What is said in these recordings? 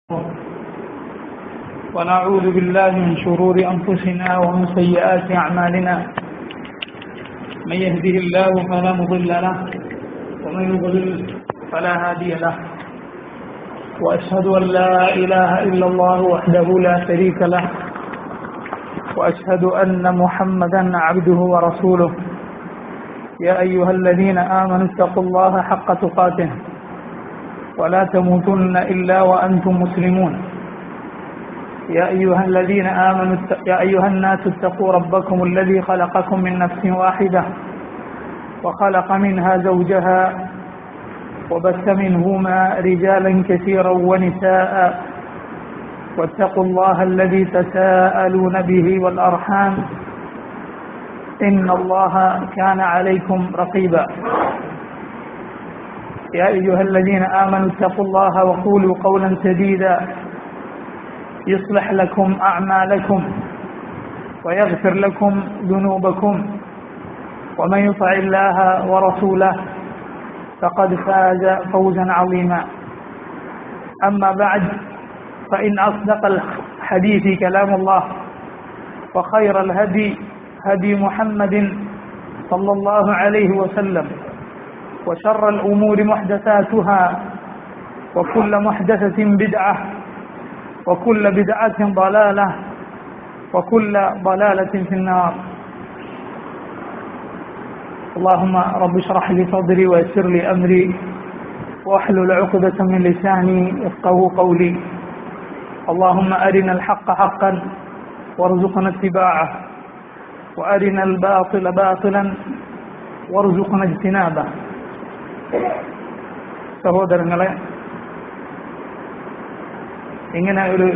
ونعوذ بالله من شرور أنفسنا ومن سيئات أعمالنا من يهده الله فلا مضل له ومن يضلل فلا هادي له وأشهد أن لا إله إلا الله وحده لا شريك له وأشهد أن محمدا عبده ورسوله يا أيها الذين آمنوا اتقوا الله حق تقاته ولا تموتن إلا وأنتم مسلمون يا أيها الذين آمنوا يا أيها الناس اتقوا ربكم الذي خلقكم من نفس واحدة وخلق منها زوجها وبث منهما رجالا كثيرا ونساء واتقوا الله الذي تساءلون به والأرحام إن الله كان عليكم رقيبا يا أيها الذين آمنوا اتقوا الله وقولوا قولا سديدا يصلح لكم أعمالكم ويغفر لكم ذنوبكم ومن يطع الله ورسوله فقد فاز فوزا عظيما أما بعد فإن أصدق الحديث كلام الله وخير الهدي هدي محمد صلى الله عليه وسلم وشر الأمور محدثاتها وكل محدثة بدعة وكل بدعة ضلالة وكل ضلالة في النار اللهم رب اشرح لي صدري ويسر لي أمري واحلل عقدة من لساني يفقه قولي اللهم أرنا الحق حقا وارزقنا اتباعه وأرنا الباطل باطلا وارزقنا اجتنابه സഹോദരങ്ങളെ ഇങ്ങനെ ഒരു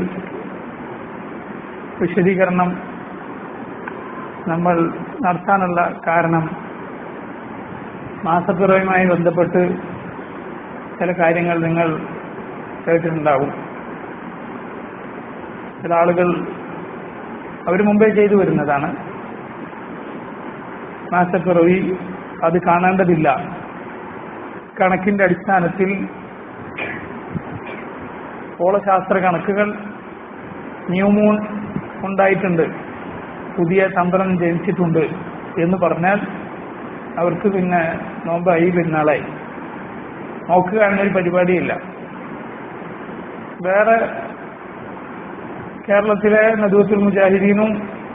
വിശദീകരണം നമ്മൾ നടത്താനുള്ള കാരണം മാസപ്പിറവുമായി ബന്ധപ്പെട്ട് ചില കാര്യങ്ങൾ നിങ്ങൾ കേട്ടിട്ടുണ്ടാവും ചില ആളുകൾ അവർ മുമ്പേ ചെയ്തു വരുന്നതാണ് മാസപ്പിറവി അത് കാണേണ്ടതില്ല കണക്കിന്റെ അടിസ്ഥാനത്തിൽ ഗോളശാസ്ത്ര കണക്കുകൾ ന്യൂമൂൺ ഉണ്ടായിട്ടുണ്ട് പുതിയ തന്ത്രം ജനിച്ചിട്ടുണ്ട് എന്ന് പറഞ്ഞാൽ അവർക്ക് പിന്നെ നോമ്പായി പെരുന്നാളായി നോക്കുക എന്നൊരു പരിപാടിയില്ല വേറെ കേരളത്തിലെ നദൂത്തുൽ മുജാഹിദീനും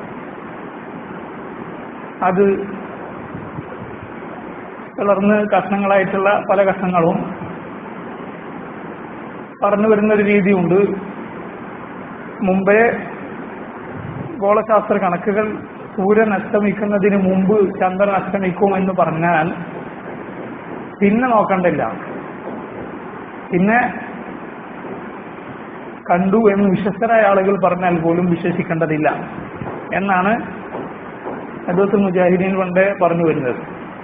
അത് പിളർന്ന് കഷ്ണങ്ങളായിട്ടുള്ള പല കഷ്ണങ്ങളും പറഞ്ഞു വരുന്ന ഒരു രീതിയുണ്ട് മുമ്പേ ഗോളശാസ്ത്ര കണക്കുകൾ സൂര്യൻ അസ്തമിക്കുന്നതിന് മുമ്പ് ചന്ദ്രൻ അസ്തമിക്കും എന്ന് പറഞ്ഞാൽ പിന്നെ നോക്കണ്ടില്ല പിന്നെ കണ്ടു എന്ന് വിശ്വസ്തരായ ആളുകൾ പറഞ്ഞാൽ പോലും വിശ്വസിക്കേണ്ടതില്ല എന്നാണ് അദ്വത്ത് മുജാഹിദീൻ പണ്ടേ പറഞ്ഞു വരുന്നത്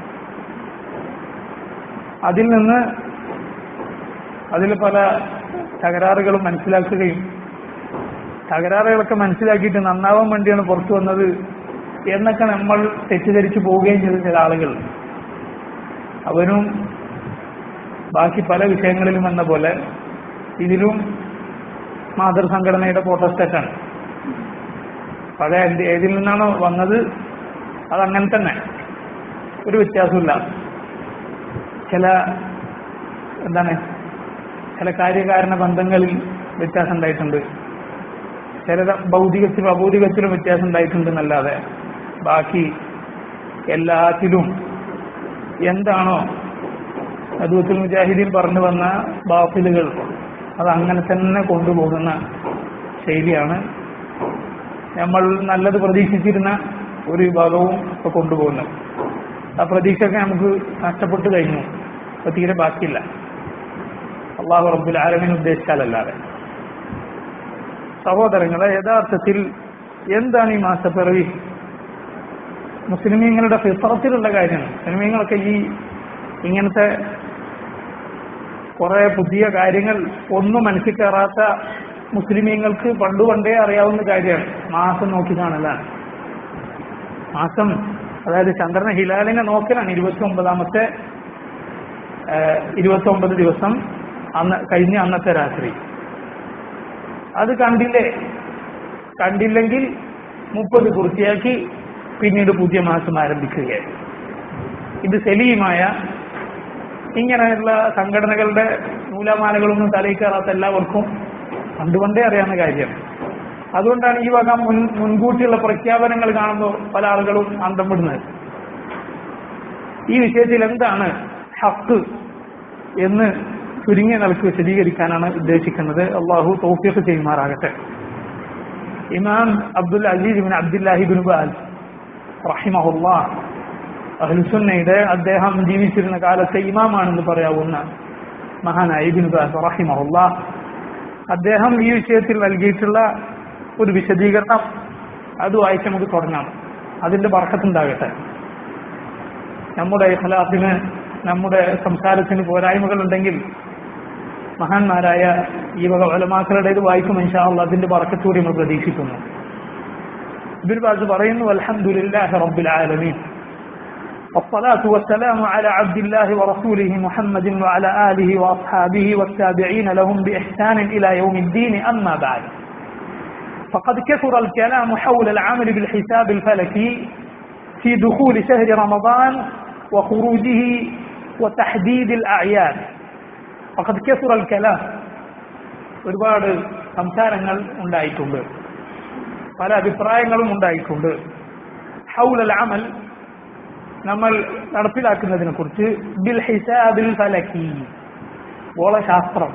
അതിൽ നിന്ന് അതിൽ പല തകരാറുകളും മനസ്സിലാക്കുകയും തകരാറുകളൊക്കെ മനസ്സിലാക്കിയിട്ട് നന്നാവാൻ വേണ്ടിയാണ് പുറത്തു വന്നത് എന്നൊക്കെ നമ്മൾ തെറ്റിദ്ധരിച്ചു പോവുകയും ചെയ്ത ചില ആളുകൾ അവരും ബാക്കി പല വിഷയങ്ങളിലും എന്ന പോലെ ഇതിലും മാതൃസംഘടനയുടെ ഫോട്ടോസ്റ്റാറ്റാണ് പഴയ ഏതിൽ നിന്നാണോ വന്നത് അതങ്ങനെ തന്നെ ഒരു വ്യത്യാസമില്ല ചില എന്താണ് ചില കാര്യകാരണ ബന്ധങ്ങളിൽ വ്യത്യാസം ഉണ്ടായിട്ടുണ്ട് ചില ഭൗതികത്തിലും അഭൗതികത്തിലും വ്യത്യാസം ഉണ്ടായിട്ടുണ്ട് എന്നല്ലാതെ ബാക്കി എല്ലാത്തിലും എന്താണോ അദൂത്തുൽ മുജാഹിദീൻ പറഞ്ഞു വന്ന ബാഫിലുകൾ അത് അങ്ങനെ തന്നെ കൊണ്ടുപോകുന്ന ശൈലിയാണ് നമ്മൾ നല്ലത് പ്രതീക്ഷിച്ചിരുന്ന ഒരു വിഭാഗവും ഇപ്പൊ കൊണ്ടുപോകുന്നത് ആ പ്രതീക്ഷയൊക്കെ നമുക്ക് നഷ്ടപ്പെട്ടു കഴിഞ്ഞു അപ്പൊ തീരെ ബാക്കിയില്ല അള്ളാഹു റബ്ബുൽ ആലമിന് ഉദ്ദേശിച്ചാലല്ലാതെ സഹോദരങ്ങളെ യഥാർത്ഥത്തിൽ എന്താണ് ഈ മാസപ്പിറവി മുസ്ലിമീങ്ങളുടെ ഫിത്രത്തിലുള്ള കാര്യമാണ് മുസ്ലിമീങ്ങളൊക്കെ ഈ ഇങ്ങനത്തെ കുറെ പുതിയ കാര്യങ്ങൾ ഒന്നും മനസ്സിൽ കയറാത്ത മുസ്ലിമീങ്ങൾക്ക് പണ്ടു പണ്ടേ അറിയാവുന്ന കാര്യമാണ് മാസം നോക്കി കാണലാണ് മാസം അതായത് ചന്ദ്രന ഹിലാലിനെ നോക്കലാണ് ഇരുപത്തി ഒമ്പതാമത്തെ ഇരുപത്തി ഒമ്പത് ദിവസം അന്ന് കഴിഞ്ഞ അന്നത്തെ രാത്രി അത് കണ്ടില്ലേ കണ്ടില്ലെങ്കിൽ മുപ്പത് പൂർത്തിയാക്കി പിന്നീട് പുതിയ മാസം ആരംഭിക്കുകയായി ഇത് സലീമായ ഇങ്ങനെയുള്ള സംഘടനകളുടെ നൂലമാലകളൊന്നും തലയിൽ കയറാത്ത എല്ലാവർക്കും പണ്ടുകൊണ്ടേ അറിയാവുന്ന കാര്യം അതുകൊണ്ടാണ് ഈ വക മുൻ മുൻകൂട്ടിയുള്ള പ്രഖ്യാപനങ്ങൾ കാണുമ്പോൾ പല ആളുകളും അന്തം വിടുന്നത് ഈ വിഷയത്തിൽ എന്താണ് ഹക്ക് എന്ന് ചുരുങ്ങിയ നിലക്ക് വിശദീകരിക്കാനാണ് ഉദ്ദേശിക്കുന്നത് അള്ളാഹു തൗഫീഖ് ചെയ്യുമാറാകട്ടെ ഇമാം Abdul Aziz bin Abdullah bin ബാൽ റഹിമഹുല്ലാ അഹ്ലുസുന്നയുടെ അദ്ദേഹം ജീവിച്ചിരുന്ന കാലത്തെ ഇമാമാണെന്ന് പറയാവുന്ന മഹാനായ ഇബിൻ ബാസ് റഹിമഹുല്ലാ അദ്ദേഹം ഈ വിഷയത്തിൽ നൽകിയിട്ടുള്ള ഒരു വിശദീകരണം അത് വായിച്ച് നമുക്ക് തുടങ്ങാം അതിന്റെ ബർക്കത്തുണ്ടാകട്ടെ നമ്മുടെ ഖലാഫിന് നമ്മുടെ സംസാരത്തിന് പോരായ്മകൾ ഉണ്ടെങ്കിൽ മഹാന്മാരായ ഈ വക ഒലമാക്കളുടേത് വായിക്കും ഇൻഷാള്ള അതിന്റെ ബർക്കത്തൂടി നമ്മൾ പ്രതീക്ഷിക്കുന്നു ഇബിൻ ബാസ് പറയുന്നു അൽഹംദുലില്ലാഹി റബ്ബിൽ ആലമീൻ والصلاة والسلام على عبد الله ورسوله محمد وعلى آله وأصحابه والتابعين لهم بإحسان إلى يوم الدين أما بعد فقد كثر الكلام حول العمل بالحساب الفلكي في دخول شهر رمضان وخروجه وتحديد الأعياد فقد كثر الكلام ഒരുപാട് സംസാരങ്ങൾ ഉണ്ടായിട്ടുണ്ട് പല അഭിപ്രായങ്ങളും ഉണ്ടായിട്ടുണ്ട് ഹൗലൽ അമൽ നമ്മൾ നടപ്പിലാക്കുന്നതിനെ കുറിച്ച് ബിൽ ഹിസാബിൽ ഫലക്കി ഗോളശാസ്ത്രം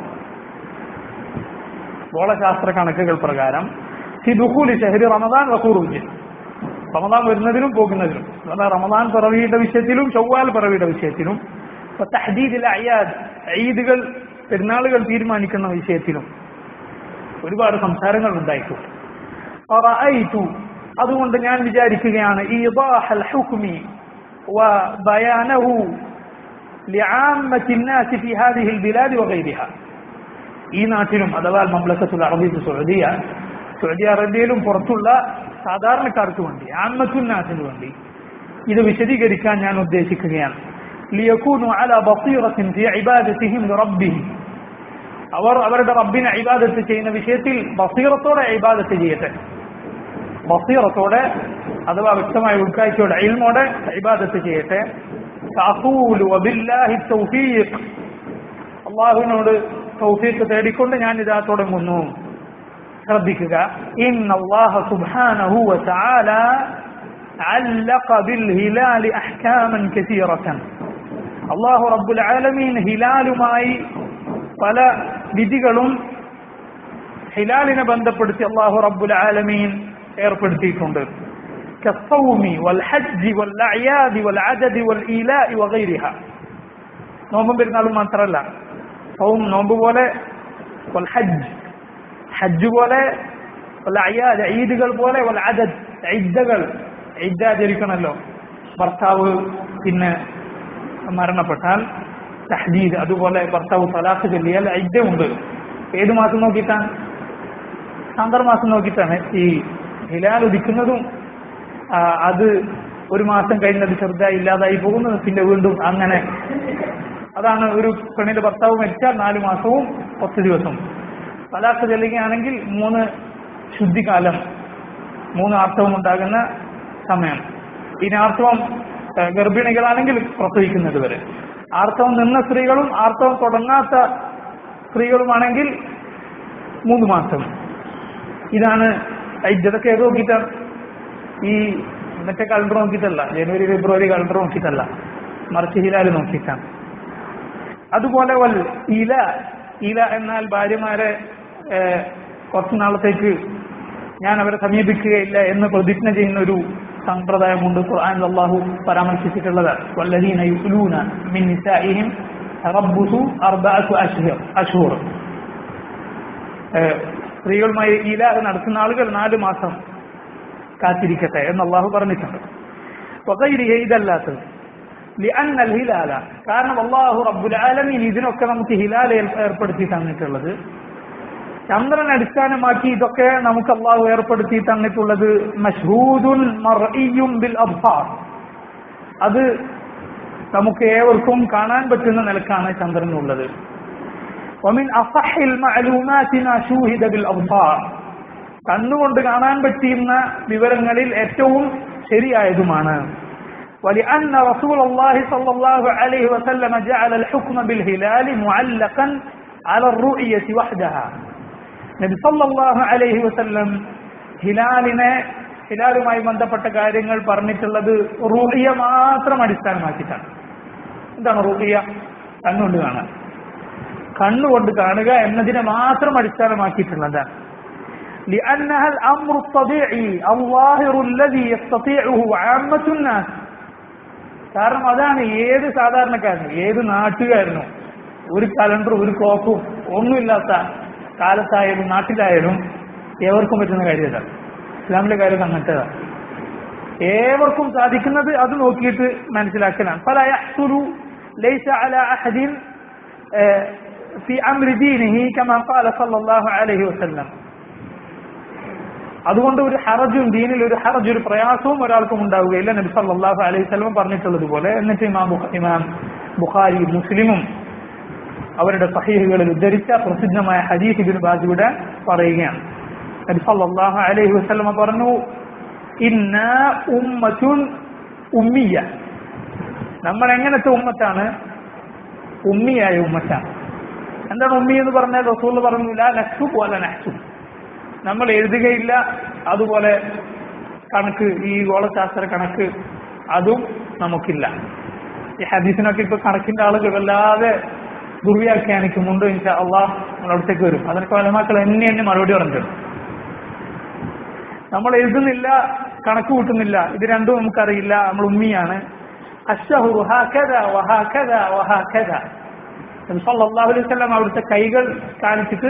ഗോളശാസ്ത്ര കണക്കുകൾ പ്രകാരം സിദുഹൂലി ഷഹരി റമദാൻ വഖൂറുജ് റമദാൻ വരുന്നതിനും പോകുന്നതിനും അതായത് റമദാൻ പിറവിയുടെ വിഷയത്തിലും ചൊവ്വാൽ പിറവിയുടെ വിഷയത്തിലും തഹദീദിൽ അയ്യാദ് ഈദുകൾ പെരുന്നാളുകൾ തീരുമാനിക്കുന്ന വിഷയത്തിലും ഒരുപാട് സംസാരങ്ങൾ ഉണ്ടായിട്ടുണ്ട് റഅയ്തു അതുകൊണ്ട് ഞാൻ വിചാരിക്കുകയാണ് ഈദാഹൽ ഹുക്മി وبيانه لعامة الناس في هذه البلاد وغيرها ഈ നാട്ടിലും അഥവാ മംലക്കത്തുൽ അറബീസ് സൗദിയ സൗദി അറേബ്യയിലും പുറത്തുള്ള സാധാരണക്കാർക്ക് വേണ്ടി ആമത്തുന്നാസിന് വേണ്ടി ഇത് വിശദീകരിക്കാൻ ഞാൻ ഉദ്ദേശിക്കുകയാണ് ലിയക്കൂനു അല ബസീറത്തിൻ ഫി ഇബാദത്തിഹിം റബ്ബിഹിം അവർ അവരുടെ റബ്ബിനെ ഇബാദത്ത് ചെയ്യുന്ന വിഷയത്തിൽ ബസീറത്തോടെ ഇബാദത്ത് ചെയ്യട്ടെ ബസീറത്തോടെ അഥവാ വ്യക്തമായ ഉൾക്കാഴ്ചയോടെ ഇൽമോടെ ഇബാദത്ത് ചെയ്യട്ടെ ഫഅഖൂലു വബില്ലാഹി തൗഫീഖ് അള്ളാഹുവിനോട് തൗഫീഖ് തേടിക്കൊണ്ട് ഞാൻ ഇതാ തുടങ്ങുന്നു ശ്രദ്ധിക്കുക ഇന്ന അല്ലാഹ സുബ്ഹാനഹു വതആല علق بالهلال احكاما كثيرة അള്ളാഹു റബ്ബുൽ ആലമീൻ ഹിലാലുമായി പല വിധികളും ഹിലാലിനെ ബന്ധപ്പെടുത്തി അള്ളാഹു റബ്ബുൽ ആലമീൻ ഏർപ്പെടുത്തിയിട്ടുണ്ട് كالصوم والحج والأعياد والعدد والإيلاء وغيرها നോമ്പും പെരുന്നാളും മാത്രമല്ല സൗം നോമ്പ് പോലെ വൽ ഹജ്ജ് ഹജ്ജ് പോലെ വൽ അയ്യാദ് ഈദുകൾ പോലെ വൽ അദദ് ഇദ്ദകൾ ഇദ്ദ ആചരിക്കണമല്ലോ ഭർത്താവ് പിന്നെ മരണപ്പെട്ടാൽ തഹദീദ് അതുപോലെ ഭർത്താവ് തലാഖ് ചൊല്ലിയാൽ ഇദ്ദ ഉണ്ട് ഏത് മാസം നോക്കിയിട്ടാണ് സാങ്കർ മാസം നോക്കിയിട്ടാണ് ഈ ഹിലാൽ ഉദിക്കുന്നതും ആ, അത് ഒരു മാസം കഴിഞ്ഞത് ചെറുതായി ഇല്ലാതായി പോകുന്നത് പിന്നെ വീണ്ടും അങ്ങനെ അതാണ് ഒരു പെണ്ണിന്റെ ഭർത്താവ് മരിച്ചാൽ നാല് മാസവും പത്ത് ദിവസവും തലാഖ് ചെല്ലുകയാണെങ്കിൽ മൂന്ന് ശുദ്ധികാലം മൂന്ന് ആർത്തവം ഉണ്ടാകുന്ന സമയം ഇനി ആർത്തവം ഏഹ്, ഗർഭിണികളാണെങ്കിൽ പ്രസവിക്കുന്നത് വരെ ആർത്തവം നിന്ന സ്ത്രീകളും ആർത്തവം തുടങ്ങാത്ത സ്ത്രീകളുമാണെങ്കിൽ മൂന്ന് മാസം ഇതാണ് ഇതൊക്കെ ഏത് നോക്കിയിട്ടാണ് ഈ മറ്റേ കലണ്ടർ നോക്കിയിട്ടല്ല ജനുവരി ഫെബ്രുവരി കലണ്ടർ നോക്കിയിട്ടല്ല മറിച്ച് ഹിലാല് നോക്കിയിട്ടാണ് അതുപോലെ വൽ ഇല ഇല എന്നാൽ ഭാര്യമാരെ ഏഹ്, കുറച്ചു നാളത്തേക്ക് ഞാൻ അവരെ സമീപിക്കുകയില്ല എന്ന് പ്രതിജ്ഞ ചെയ്യുന്ന ഒരു സമ്പ്രദായമുണ്ട് ഖുർആൻ അള്ളാഹു പരാമർശിച്ചിട്ടുള്ളത് വല്ലദീന യുസ്ലൂന മിൻ നിസാഇഹിം തറബ്ബുസു അർബഅതു അശ്ഹുർ അശ്ഹൂർ ഏഹ്, സ്ത്രീകളുമായി ഇല നടത്തുന്ന ആളുകൾ നാല് മാസം കാത്തിരിക്കട്ടെ എന്ന് അള്ളാഹു പറഞ്ഞിട്ടുണ്ട് വകൈരിഹ ഇതല്ലാത്തത് لأن الهلال കാരണം അള്ളാഹു റബ്ബുൽ ആലമീൻ ഇതിനൊക്കെ നമുക്ക് ഹിലാൽ ഏർ- ഏർപ്പെടുത്തി തന്നിട്ടുള്ളത് ചന്ദ്രൻ അടിസ്ഥാനമാക്കി ഇതൊക്കെ നമുക്ക് അള്ളാഹു ഏർപ്പെടുത്തി തന്നിട്ടുള്ളത് മഷ്ഹൂദുൻ മർഇയ്യും ബിൽ അബ്സാർ അത് നമുക്ക് ഏവർക്കും കാണാൻ പറ്റുന്ന നിലക്കാണ് ചന്ദ്രനുള്ളത് ومن أصح المعلومات ما شوهد بالأبصار കണ്ണുകൊണ്ട് കാണാൻ പറ്റിയുന്ന വിവരങ്ങളിൽ ഏറ്റവും ശരിയായതുമാണ് ولأن رسول الله صلى الله عليه وسلم جعل الحكم بالهلال معلقا على الرؤية وحدها നബി സല്ലല്ലാഹു അലൈഹി വസല്ലം ഹിലാലിനെ ഹിലാലുമായി ബന്ധപ്പെട്ട കാര്യങ്ങൾ പറഞ്ഞിട്ടുള്ളത് റുഹിയ മാത്രം അടിസ്ഥാനമാക്കിയിട്ടാണ് എന്താണ് റുഹിയ കണ്ണുകൊണ്ട് കാണാൻ കണ്ണുകൊണ്ട് കാണുക എന്നതിനെ മാത്രം അടിസ്ഥാനമാക്കിയിട്ടുള്ളതാണ് لأنها الأمر الطبيعي الظاهر الذي يستطيعه عامة الناس കാരണം അതാണ് ഏത് സാധാരണക്കാരനും ഏത് നാട്ടുകാരനും ഒരു കലണ്ടറും ഒരു ക്ലോക്കും ഒന്നുമില്ലാത്ത കാലത്തായാലും നാട്ടിലായാലും ഏവർക്കും പറ്റുന്ന കാര്യമല്ല ഇസ്ലാമിലെ കാര്യം അങ്ങനത്തേതാണ് ഏവർക്കും സാധിക്കുന്നത് അത് നോക്കിയിട്ട് മനസ്സിലാക്കലാണ് പല യഹ്സുലു ലൈസ അല അഹദിൻ في أمر دينه كما قال صلى الله عليه وسلم അതുകൊണ്ട് ഒരു ഹറജും ദീനിൽ ഒരു ഹറജ് ഒരു പ്രയാസവും ഒരാൾക്കും ഉണ്ടാവുകയില്ല നബി സല്ലല്ലാഹു അലൈഹി വസല്ലം പറഞ്ഞിട്ടുള്ളത് പോലെ എന്നിട്ട് ഇമാം ബുഖ- ഇമാം ബുഖാരി മുസ്ലിമും അവരുടെ സഹീഹുകളിൽ ഉദ്ധരിച്ച പ്രസിദ്ധമായ ഹദീസ് ഇബ്നു ബാസിയുടെ പറയുകയാണ് നബി സല്ലല്ലാഹു അലൈഹി വസല്ലം പറഞ്ഞു ഇന്ന ഉമ്മത്തുൻ ഉമ്മിയ നമ്മൾ എങ്ങനത്തെ ഉമ്മത്താണ് ഉമ്മിയായ ഉമ്മത്താണ് എന്താണ് ഉമ്മി എന്ന് പറഞ്ഞാൽ റസൂൽ പറഞ്ഞു ലാ നക്സു പോലെ നക്സു നമ്മൾ എഴുതുകയില്ല അതുപോലെ കണക്ക് ഈ ഗോളശാസ്ത്ര കണക്ക് അതും നമുക്കില്ല ഈ ഹദീസിനൊക്കെ ഇപ്പൊ കണക്കിന്റെ ആളുകൾ വല്ലാതെ ദുർവ്യാഖ്യാനിക്കുന്നുണ്ട് ഇൻഷാ അള്ളാഹ് നമ്മളടുത്തേക്ക് വരും അതിനൊക്കെ വലമാക്കൾ എന്നെ എന്നെ മറുപടി പറഞ്ഞിട്ടുണ്ട് നമ്മൾ എഴുതുന്നില്ല കണക്ക് കൂട്ടുന്നില്ല ഇത് രണ്ടും നമുക്കറിയില്ല നമ്മൾ ഉമ്മിയാണ് അശ്ശഹുറു ഹാക്കദ വഹാക്കദ വഹാക്കദ നബി സല്ലല്ലാഹു അലൈഹി വസല്ലം അവിടുത്തെ കൈകൾ കാണിച്ചിട്ട്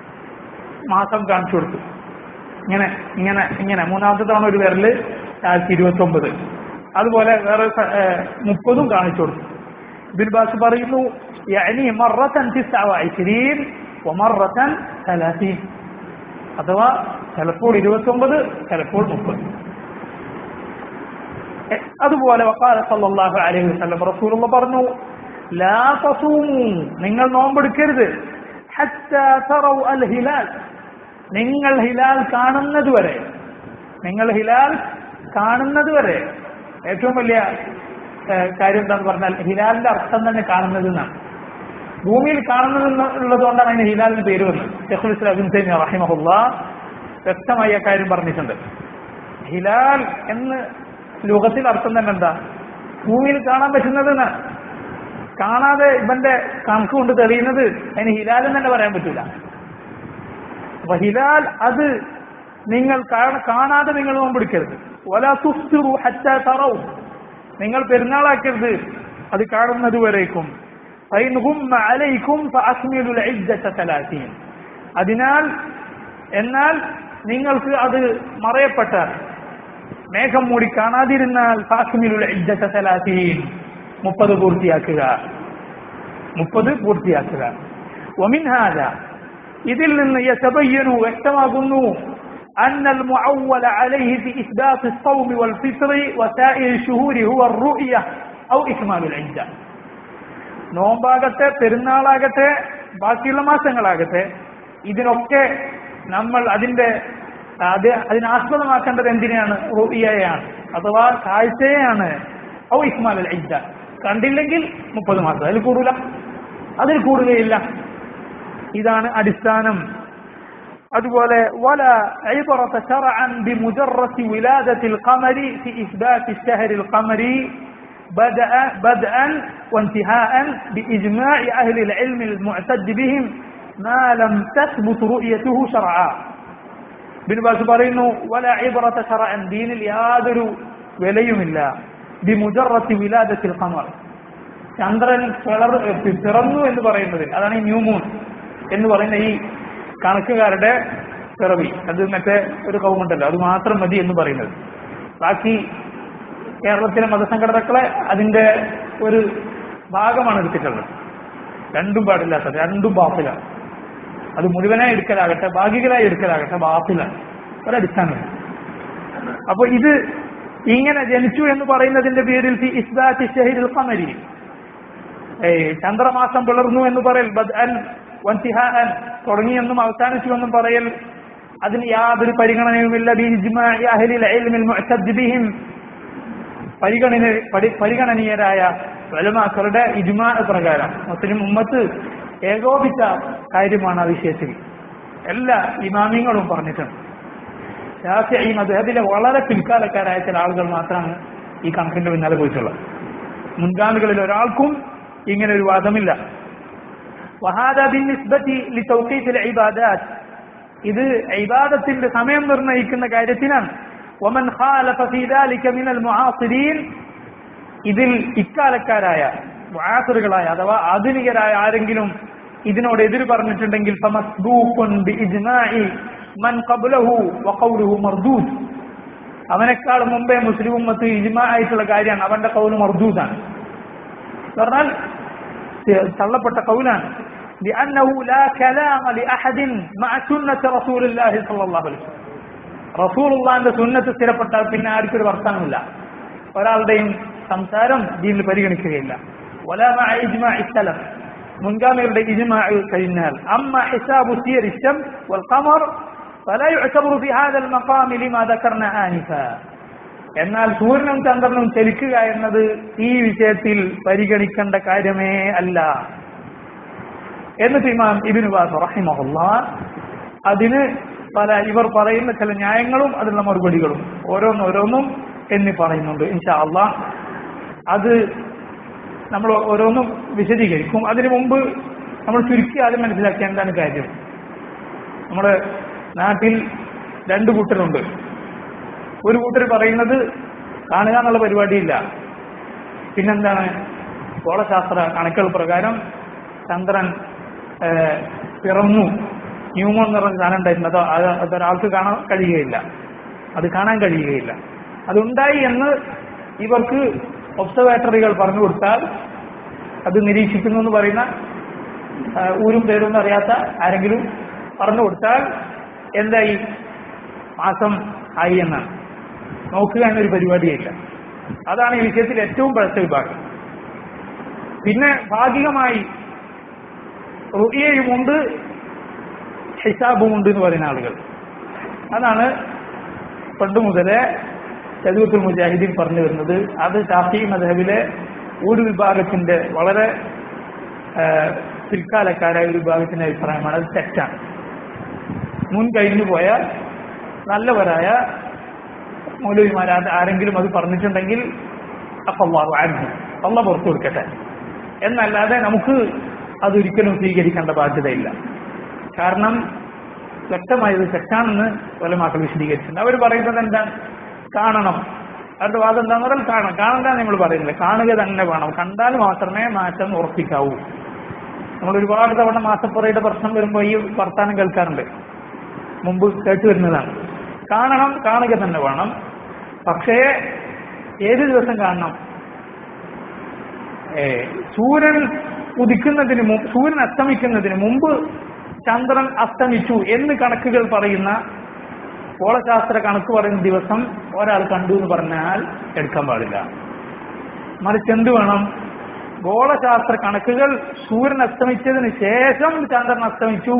മാസം കാണിച്ചു കൊടുത്തു ഇങ്ങനെ ഇങ്ങനെ ഇങ്ങനെ മൂന്നാമത്തെ തവണ ഒരു വിരല് ആയിരത്തി ഇരുപത്തി ഒമ്പത് അതുപോലെ വേറെ സ- ഏഹ് മുപ്പതും കാണിച്ചു കൊടുത്തു ബിൻ ബാസ് പറയുന്നു يعني مرة تسعة وعشرين ومرة ثلاثين അഥവാ ചിലപ്പോൾ ഇരുപത്തി ഒമ്പത് ചിലപ്പോൾ മുപ്പത് എ- അതുപോലെ വക്കാല സല്ലല്ലാഹു അലൈഹി വസല്ലം റസൂലുള്ള പറഞ്ഞു ലാ തസൂമു നിങ്ങൾ നോമ്പെടുക്കരുത് ഹത്താ തറൗ അൽ ഹിലാൽ നിങ്ങൾ ഹിലാൽ കാണുന്നത് വരെ നിങ്ങൾ ഹിലാൽ കാണുന്നത് വരെ ഏറ്റവും വലിയ ഏഹ്, കാര്യം എന്താന്ന് പറഞ്ഞാൽ ഹിലാലിന്റെ അർത്ഥം തന്നെ കാണുന്നത് എന്നാണ് ഭൂമിയിൽ കാണുന്നത് എന്നുള്ളത് കൊണ്ടാണ് അതിന് ഹിലാലിന് പേര് വന്നത് ഷെഖുൽ ഇസ്ലാം ഇബ്നു തൈമിയ്യ റഹിമഹുല്ല വ്യക്തമായി ആ കാര്യം പറഞ്ഞിട്ടുണ്ട് ഹിലാൽ എന്ന് ലോകത്തിൽ അർത്ഥം തന്നെ എന്താ ഭൂമിയിൽ കാണാൻ പറ്റുന്നത് എന്നാണ് കാണാതെ ഇവന്റെ കണക്ക് കൊണ്ട് തെളിയുന്നത് അതിന് ഹിലാൽ എന്ന് തന്നെ പറയാൻ പറ്റൂല അപ്പൊ ഹിലാൽ അത് നിങ്ങൾ കാണ- കാണാതെ നിങ്ങൾ നോമ്പെടുക്കരുത് ഒല തുസ്തിറു ഹറ്റ തറവും നിങ്ങൾ പെരുന്നാളാക്കരുത് അത് കാണുന്നത് വരേക്കും فإن غم عليكم فأكملوا العدة ثلاثين അതിനാൽ എന്നാൽ നിങ്ങൾക്ക് അത് മറയപ്പെട്ടാൽ മേഘം മൂടി കാണാതിരുന്നാൽ ഫാസ്മിലുള്ള ഇജ്ജത്ത സലാസീൻ മുപ്പത് പൂർത്തിയാക്കുക മുപ്പത് പൂർത്തിയാക്കുക ومن هذا ഇതിൽ നിന്ന് യതബയ്യനു വ്യക്തമാകുന്നു أن المعول عليه في إثبات الصوم والفطر وسائر الشهور هو الرؤية أو إكمال العدة നോമ്പാകട്ടെ പെരുന്നാളാകട്ടെ ബാക്കിയുള്ള മാസങ്ങളാകട്ടെ ഇതിനൊക്കെ നമ്മൾ അതിന്റെ അത് അതിനാസ്പദമാക്കേണ്ടത് എന്തിനെയാണ് റുഇയയാണ് അഥവാ കാഴ്ചയെയാണ് ഔ ഇസ്മാൽ അൽ ഇദ്ദ കണ്ടില്ലെങ്കിൽ മുപ്പത് മാസം അതിൽ കൂടൂല അതിൽ കൂടുകയില്ല ഇതാണ് അടിസ്ഥാനം അതുപോലെ വല عبرة شرعا بمجرد ولادة القمر في إثبات الشهر القمري بدأ بدءا وانتهاء بإجماع أهل العلم المعتد بهم ما لم تثبت رؤيته شرعا ബിൻ ബാസ് പറയുന്നു വല ഇബ്രത ശറഅൻ ദീനിൽ യാതൊരു വിലയുമില്ല ബിമുജറത്തി വിലാദത്തിൽ ഖമർ ചന്ദ്രൻ പിളർ പിറന്നു എന്ന് പറയുന്നത് അതാണ് ഈ ന്യൂ മൂൺ എന്ന് പറയുന്ന ഈ കണക്കുകാരുടെ പിറവി അത് മറ്റേ ഒരു കൗമുണ്ടല്ലോ അത് മാത്രം മതി എന്ന് പറയുന്നത് ബാക്കി കേരളത്തിലെ മതസംഘടനകളെ അതിന്റെ ഒരു ഭാഗമാണ് എടുത്തിട്ടുള്ളത് രണ്ടും പാടില്ലാത്തത് രണ്ടും ബാത്തിലാണ് അത് മുഴുവനായി എടുക്കലാകട്ടെ ഭാഗികരായി എടുക്കലാകട്ടെ ബാത്തിലാണ് ഒരടിസ്ഥാനമില്ല അപ്പൊ ഇത് ഇങ്ങനെ ജനിച്ചു എന്ന് പറയുന്നതിന്റെ പേരിൽ ഫി ഇസ്ബാത്തി ഷഹീദുൽ ഖമരി ഏയ് ചന്ദ്രമാസം പിളർന്നു എന്ന് പറയൽ ബദ്അൻ വൻതിഹാൻ തുടങ്ങിയെന്നും അവസാനിച്ചുവെന്നും പറയൽ അതിന് യാതൊരു പരിഗണനയുമില്ല ബിഇജ്മാഇ അഹ്ലിൽ ഇൽമിൽ മുഅ്തദ് ബിഹിം പരിഗണന പരി- പരിഗണനീയരായ വലമാക്കളുടെ ഇജ്മാ പ്രകാരം മുസ്ലിം ഉമ്മത്ത് ഏകോപിച്ച കാര്യമാണ് ആ വിഷയത്തിൽ എല്ലാ ഇമാമിങ്ങളും പറഞ്ഞിട്ടുണ്ട് ഷാഫിഈ മദ്ഹബിലെ വളരെ പിൽക്കാലക്കാരായ ചില ആളുകൾ മാത്രമാണ് ഈ കണക്കിന്റെ പിന്നാലെ പോയിട്ടുള്ളത് മുൻഗാമികളിൽ ഒരാൾക്കും ഇങ്ങനെ ഒരു വാദമില്ല وهذا بالنسبة لتوقيت العبادات ഇത് ഇബാദത്തിന്റെ സമയം നിർണ്ണയിക്കുന്ന കാര്യത്തിനാണ് ومن خالف في ذلك من المعاصرين ഇതിൽ ഇക്കാലക്കാരായ മുആസിറുകളായ അഥവാ ആധുനികരായ ആരെങ്കിലും ഇതിനോട് എതിര് പറഞ്ഞിട്ടുണ്ടെങ്കിൽ ഫമസ്ബൂഖുൻ ബിഇജ്മാഇ മൻ ഖബ്ലഹു വഖൗലുഹു മർദൂദ് അവനേക്കാൾ മുമ്പേ മുസ്ലിം ഉമ്മത്ത് ഇജ്മാ ആയിട്ടുള്ള കാര്യമാണ് അവന്റെ കൗല് മർദൂദാണ് എന്ന് പറഞ്ഞാൽ തള്ളപ്പെട്ട കൗലാണ് لأنه لا كلام لأحد مع سنة رسول الله صلى الله عليه وسلم റസൂൽ ഉള്ളാന്റെ സുന്നത്ത് സ്ഥിരപ്പെട്ടാൽ പിന്നെ ആർക്കൊരു വർത്തനമില്ല ഒരാളുടെയും സംസാരം ദീനിൽ പരിഗണിക്കുകയില്ല ولا مع إجماع السلف മുൻഗാമികളുടെ ഇജ്മാ കഴിഞ്ഞാൽ അമ്മ ഹിസാബു സിയർ الشمس والقمر فلا يعتبر في هذا المقام لما ذكرنا آنفا എന്നാൽ സൂര്യനും ചന്ദ്രനും ചലിക്കുക എന്നത് ഈ വിഷയത്തിൽ പരിഗണിക്കേണ്ട കാര്യമേ അല്ല എന്നിട്ട് ഇമാം ഇബിന് ബാസ് റഹിമഹുല്ല അതിന് പല ഇവർ പറയുന്ന ചില ന്യായങ്ങളും അതിനുള്ള മറുപടികളും ഓരോന്നോരോന്നും എന്നി പറയുന്നുണ്ട് ഇൻഷാ അള്ളാഹ് അത് നമ്മൾ ഓരോന്നും വിശദീകരിക്കും അതിനു മുമ്പ് നമ്മൾ ചുരുക്കി ആദ്യം മനസ്സിലാക്കിയ എന്താണ് കാര്യം നമ്മുടെ നാട്ടിൽ രണ്ട് കൂട്ടരുണ്ട് ഒരു കൂട്ടർ പറയുന്നത് കാണുക എന്നുള്ള പരിപാടിയില്ല പിന്നെന്താണ് ഗോളശാസ്ത്ര കണക്കുകൾ പ്രകാരം ചന്ദ്രൻ ഏഹ്, പിറന്നു ന്യൂമോൺ എന്ന് പറഞ്ഞ സാധനം ഉണ്ടായിരുന്നു അതോ അത് അതൊരാൾക്ക് കാണാൻ കഴിയുകയില്ല അത് കാണാൻ കഴിയുകയില്ല അതുണ്ടായി എന്ന് ഇവർക്ക് ഒബ്സർവേറ്ററികൾ പറഞ്ഞു കൊടുത്താൽ അത് നിരീക്ഷിക്കുന്നു എന്ന് പറയുന്ന ആ, ഊരും പേരും ഒന്നും അറിയാത്ത ആരെങ്കിലും പറഞ്ഞു കൊടുത്താൽ എന്തായി മാസം ആയി എന്നാണ് നോക്കുക എന്നൊരു പരിപാടിയില്ല അതാണ് ഈ വിഷയത്തിൽ ഏറ്റവും പഴച്ച വിഭാഗം പിന്നെ ഭാഗികമായി റുയയുമുണ്ട് ഹിസാബുമുണ്ട് എന്ന് പറയുന്ന ആളുകൾ അതാണ് പണ്ട് മുതലേ ചതുവത്തുൽ മുജാഹിദീൻ പറഞ്ഞു വരുന്നത് അത് ഷാഫി മദഹബിലെ ഒരു വിഭാഗത്തിന്റെ വളരെ ആ, പിൽക്കാലക്കാരായ ഒരു വിഭാഗത്തിന്റെ അഭിപ്രായമാണ് അത് തെറ്റാണ് മുൻ കഴിഞ്ഞു പോയ നല്ലവരായ മൗലവിമാർ അത് ആരെങ്കിലും അത് പറഞ്ഞിട്ടുണ്ടെങ്കിൽ അപ്പല്ലാഹു ആൻഹു അള്ള പുറത്തു കൊടുക്കട്ടെ എന്നല്ലാതെ നമുക്ക് അതൊരിക്കലും സ്വീകരിക്കേണ്ട ബാധ്യതയില്ല കാരണം വ്യക്തമായത് തെറ്റാണെന്ന് കൊലമാക്കൾ വിശദീകരിച്ചിട്ടുണ്ട് അവർ പറയുന്നത് എന്താണ് കാണണം അവരുടെ വാദം എന്താന്ന് പറഞ്ഞാൽ കാണണം കാണണ്ട നമ്മൾ പറയുന്നില്ല കാണുക തന്നെ വേണം കണ്ടാൽ മാത്രമേ മാറ്റം ഉറപ്പിക്കാവൂ നമ്മൾ ഒരുപാട് തവണ മാസപ്പുറയുടെ പ്രശ്നം വരുമ്പോൾ ഈ വർത്താനം കേൾക്കാറുണ്ട് മുമ്പ് കേട്ടു വരുന്നതാണ് കാണണം കാണുക തന്നെ വേണം പക്ഷേ ഏത് ദിവസം കാണണം ഏ, സൂര്യൻ ഉദിക്കുന്നതിന് മുമ്പ് സൂര്യൻ അസ്തമിക്കുന്നതിന് മുമ്പ് ചന്ദ്രൻ അസ്തമിച്ചു എന്ന് കണക്കുകൾ പറയുന്ന ഗോളശാസ്ത്ര കണക്ക് പറയുന്ന ദിവസം ഒരാൾ കണ്ടു എന്ന് പറഞ്ഞാൽ എടുക്കാൻ പാടില്ല മറിച്ച് എന്ത് വേണം ഗോളശാസ്ത്ര കണക്കുകൾ സൂര്യൻ അസ്തമിച്ചതിന് ശേഷം ചന്ദ്രൻ അസ്തമിച്ചു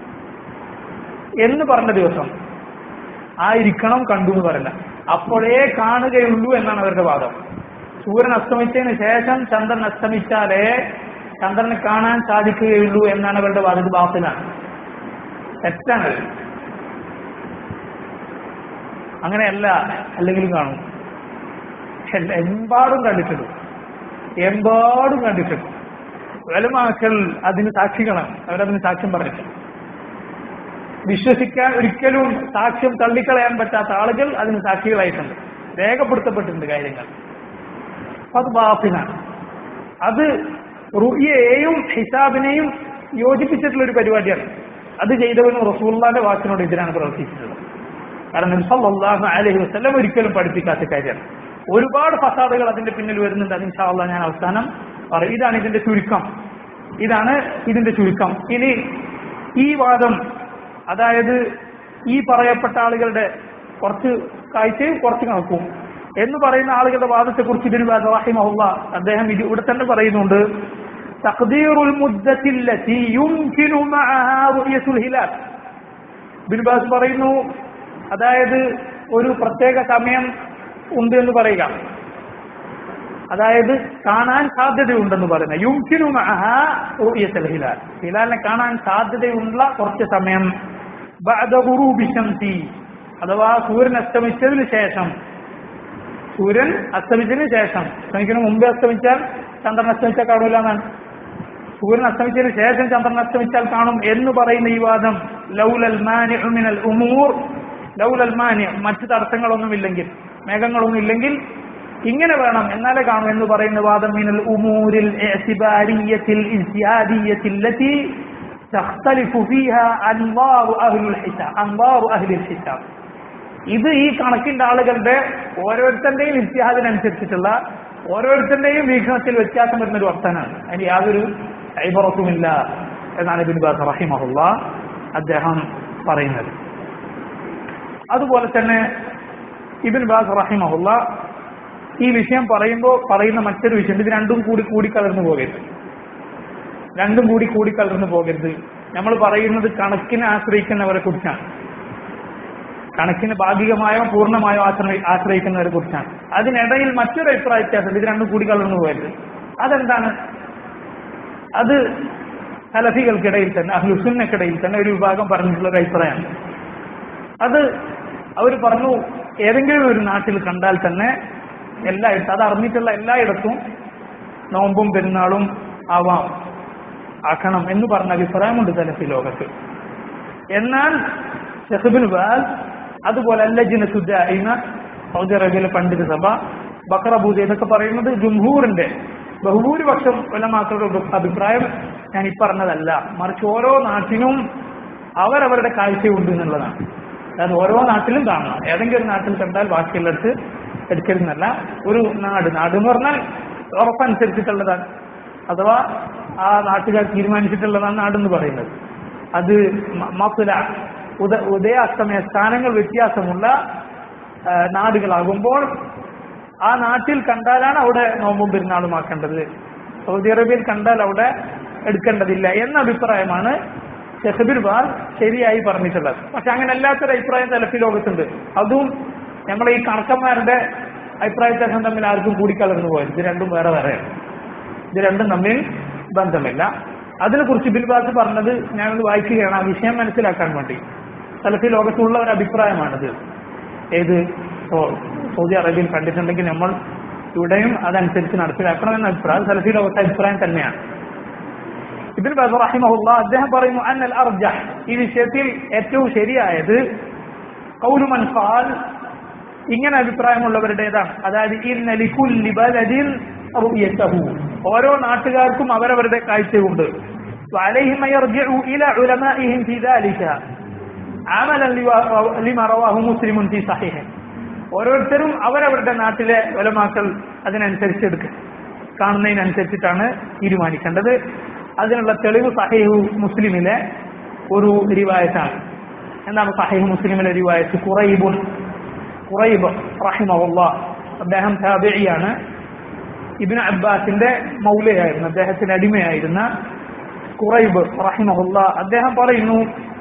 എന്ന് പറഞ്ഞ ദിവസം ആയിരിക്കണം കണ്ടു എന്ന് പറയില്ല അപ്പോഴേ കാണുകയുള്ളൂ എന്നാണ് അവരുടെ വാദം സൂര്യൻ അസ്തമിച്ചതിന് ശേഷം ചന്ദ്രൻ അസ്തമിച്ചാലേ ചന്ദ്രനെ കാണാൻ സാധിക്കുകയുള്ളൂ എന്നാണ് അവരുടെ വാദം ഇത് ബാത്തിലാണ് തെറ്റാണ് അങ്ങനെയല്ല അല്ലെങ്കിലും കാണും എല്ല- എമ്പാടും കണ്ടിട്ടുണ്ട് എമ്പാടും കണ്ടിട്ടുണ്ട് വലമാക്കൾ അതിന് സാക്ഷികളാണ് അവരതിന് സാക്ഷ്യം പറഞ്ഞിട്ടുണ്ട് വിശ്വസിക്കാൻ ഒരിക്കലും സാക്ഷ്യം തള്ളിക്കളയാൻ പറ്റാത്ത ആളുകൾ അതിന് സാക്ഷികളായിട്ടുണ്ട് രേഖപ്പെടുത്തപ്പെട്ടിട്ടുണ്ട് കാര്യങ്ങൾ അപ്പൊ അത് ബാത്തിനാണ് അത് റുയയെയും ഹിസാബിനെയും യോജിപ്പിച്ചിട്ടുള്ള ഒരു പരിപാടിയാണ് അത് ചെയ്തവനും റസൂള്ളാന്റെ വാക്കിനോട് എതിരാണ് പ്രവർത്തിച്ചിട്ടുള്ളത് കാരണം നബി സല്ലല്ലാഹു അലൈഹി വസല്ലം ഒരിക്കലും പഠിപ്പിക്കാത്ത കാര്യമാണ് ഒരുപാട് ഫസാദുകൾ അതിന്റെ പിന്നിൽ വരുന്നുണ്ട് അത് ഇൻഷാ അള്ളാഹ് ഞാൻ അവസാനം പറയും ഇതാണ് ഇതിന്റെ ചുരുക്കം ഇതാണ് ഇതിന്റെ ചുരുക്കം ഇനി ഈ വാദം അതായത് ഈ പറയപ്പെട്ട ആളുകളുടെ കുറച്ച് കാഴ്ചയും കുറച്ച് കണക്കും എന്ന് പറയുന്ന ആളുകളുടെ വാദത്തെ കുറിച്ച് ഇതിന് റഹിമഹുള്ള അദ്ദേഹം ഇത് ഇവിടെ തന്നെ പറയുന്നുണ്ട് تقدير المدة التي يمكن معها رؤية الهلال ബിൻ ബാസ് പറയുന്നു അതായത് ഒരു പ്രത്യേക സമയം ഉണ്ട് എന്ന് പറയുക അതായത് കാണാൻ സാധ്യതയുണ്ടെന്ന് പറയുന്നത് യുംകിനു മഅഹ റുയത്തുൽ ഹിലാൽ ഹിലാലിനെ കാണാൻ സാധ്യതയുള്ള കുറച്ച് സമയം ബഅദ ഗുറൂബി ശംസി അഥവാ സൂര്യൻ അസ്തമിച്ചതിന് ശേഷം സൂര്യൻ അസ്തമിച്ചതിന് ശേഷം അസ്തമിക്കുന്നതിന് മുമ്പേ അസ്തമിച്ചാൽ ചന്ദ്രൻ അസ്തമിച്ചാൽ കാണൂല എന്നാണ് സൂര്യൻ അസ്തമിച്ചതിന് ശേഷം ചന്ദ്രൻ അസ്തമിച്ചാൽ കാണും എന്ന് പറയുന്ന ഈ വാദം ലൗലൽ മാനിഉ മിനൽ ഉമൂർ ലൗലൽ മാനി മറ്റു തടസ്സങ്ങളൊന്നുമില്ലെങ്കിൽ മേഘങ്ങളൊന്നും ഇല്ലെങ്കിൽ ഇങ്ങനെ വേണം എന്നാലേ കാണും എന്ന് പറയുന്ന വാദം മിനൽ ഉമൂരിൽ ഇഅ്തിബാരിയ്യത്തിൽ ഇജ്തിഹാദിയ്യത്തിൽ ലത്തി തഖ്തലിഫു ഫീഹാ അൻവാറു അഹ്ലുൽ ഹിസാബ് അൻവാറു അഹ്ലുൽ ഹിസാബ് ഇത് ഈ കണക്കിന്റെ ആളുകളുടെ ഓരോരുത്തരുടെയും ഇത്യാദിനനുസരിച്ചിട്ടുള്ള ഓരോരുത്തരുടെയും വീക്ഷണത്തിൽ വ്യത്യാസം വരുന്ന ഒരു വർത്തനാണ് അതിന് യാതൊരു ഐബറത്തുമില്ല എന്നാണ് ഇബിൻ ബാസ് റഹിമഹുല്ല അദ്ദേഹം പറയുന്നത് അതുപോലെ തന്നെ ഇബിൻ ബാസ് റഹിമഹുല്ല ഈ വിഷയം പറയുമ്പോൾ പറയുന്ന മറ്റൊരു വിഷയം ഇത് രണ്ടും കൂടി കൂടിക്കലർന്നു പോകരുത് രണ്ടും കൂടി കൂടിക്കലർന്നു പോകരുത് നമ്മൾ പറയുന്നത് കണക്കിനെ ആശ്രയിക്കുന്നവരെ കുറിച്ചാണ് കണക്കിന് ഭാഗികമായോ പൂർണ്ണമായോ ആശ്രയി ആശ്രയിക്കുന്നവരെ കുറിച്ചാണ് അതിനിടയിൽ മറ്റൊരു അഭിപ്രായ വ്യത്യാസം ഇത് രണ്ടും കൂടി കലർന്നു പോയത് അതെന്താണ് അത് സലഫികൾക്കിടയിൽ തന്നെ അഹ്ലുസുന്നക്കിടയിൽ തന്നെ ഒരു വിഭാഗം പറഞ്ഞിട്ടുള്ള ഒരു അഭിപ്രായമാണ് അത് അവർ പറഞ്ഞു ഏതെങ്കിലും ഒരു നാട്ടിൽ കണ്ടാൽ തന്നെ എല്ലായിടത്തും അത് അറിഞ്ഞിട്ടുള്ള എല്ലായിടത്തും നോമ്പും പെരുന്നാളും ആവാം ആക്കണം എന്ന് പറഞ്ഞ അഭിപ്രായമുണ്ട് സലഫി ലോകത്ത് എന്നാൽ ഷെഹബിൻ ബാൽ അതുപോലെ അല്ലജിന സുദ്ദായിന സൗദി അറേബ്യയിലെ പണ്ഡിത സഭ ബക്രബൂദ് ഇതൊക്കെ പറയുന്നത് ജുംഹൂറിന്റെ ബഹുഭൂരിപക്ഷം കൊലമാക്കളുടെ ഒരു അഭിപ്രായം ഞാൻ ഈ പറഞ്ഞതല്ല മറിച്ച് ഓരോ നാട്ടിനും അവരവരുടെ കാഴ്ചയുണ്ട് എന്നുള്ളതാണ് അതായത് ഓരോ നാട്ടിലും കാണണം ഏതെങ്കിലും ഒരു നാട്ടിൽ കണ്ടാൽ ബാക്കിയുള്ളിടത്ത് എടുക്കരുതെന്നല്ല ഒരു നാട് നാട് എന്ന് പറഞ്ഞാൽ ഉറപ്പനുസരിച്ചിട്ടുള്ളതാണ് അഥവാ ആ നാട്ടുകാർ തീരുമാനിച്ചിട്ടുള്ളതാണ് നാടെന്ന് പറയുന്നത് അത് മ- മത്തുല ഉദ ഉദയാസ്തമയ സ്ഥാനങ്ങൾ വ്യത്യാസമുള്ള ആ, നാടുകളാകുമ്പോൾ ആ നാട്ടിൽ കണ്ടാലാണ് അവിടെ നോമ്പും പെരുന്നാളും ആക്കേണ്ടത് സൗദി അറേബ്യയിൽ കണ്ടാൽ അവിടെ എടുക്കേണ്ടതില്ല എന്ന അഭിപ്രായമാണ് ഷെഹബിർ ബാർ ശരിയായി പറഞ്ഞിട്ടുള്ളത് പക്ഷെ അങ്ങനെ അല്ലാത്തൊരു അഭിപ്രായം തലഫി ലോകത്തുണ്ട് അതും നമ്മളെ ഈ കണക്കന്മാരുടെ അഭിപ്രായ വ്യത്യാസം തമ്മിൽ ആർക്കും കൂടിക്കലർന്നു പോയത് ഇത് രണ്ടും വേറെ വേറെയാണ് ഇത് രണ്ടും തമ്മിൽ ബന്ധമില്ല അതിനെക്കുറിച്ച് ബിൽ ബാസ് പറഞ്ഞത് ഞാനത് വായിക്കുകയാണ് ആ വിഷയം മനസ്സിലാക്കാൻ വേണ്ടി സലഫി ലോകത്തുള്ള ഒരു അഭിപ്രായമാണിത് ഏത് സോ- സൗദി അറേബ്യയിൽ കണ്ടിട്ടുണ്ടെങ്കിൽ നമ്മൾ ഇവിടെയും അതനുസരിച്ച് നടപ്പിലാക്കണം എന്ന അഭിപ്രായം സലഫി ലോകത്തെ അഭിപ്രായം തന്നെയാണ് ഇബിൻ ബാസ് റഹിമഹുല്ല അദ്ദേഹം പറയുന്നു അന്നൽ അർജഹ് ഈ വിഷയത്തിൽ ഏറ്റവും ശരിയായത് കൗലുമൻ ഖാൽ ഇങ്ങനെ അഭിപ്രായമുള്ളവരുടേതാണ് അതായത് ഇന്ന ലികുല്ലി ബലദിൻ റുയതഹു ഓരോ നാട്ടുകാർക്കും അവരവരുടെ കാഴ്ചയുണ്ട് وعليهم أن يرجعوا إلى علمائهم في ذلك عملا لوا- لما رواه مسلم في صحيحه ഓരോരുത്തരും അവരവരുടെ നാട്ടിലെ ഒലമാക്കൾ അതിനനുസരിച്ച് എടുക്കുക കാണുന്നതിനനുസരിച്ചിട്ടാണ് തീരുമാനിക്കേണ്ടത് അതിനുള്ള തെളിവ് സഹീഹു മുസ്ലിമിലെ ഒരു റിവായത്താണ് എന്താണ് സഹീഹ് മുസ്ലിമിലെ റിവായത്ത് കുറൈബുൻ കുറൈബ് റഹിമഹുല്ല അദ്ദേഹം താബിഇയാണ് ഇബ്നു അബ്ബാസിന്റെ മൗലയായിരുന്നു അദ്ദേഹത്തിന്റെ അടിമയായിരുന്ന കുറൈബ് റഹിമഹുല്ല അദ്ദേഹം പറയുന്നു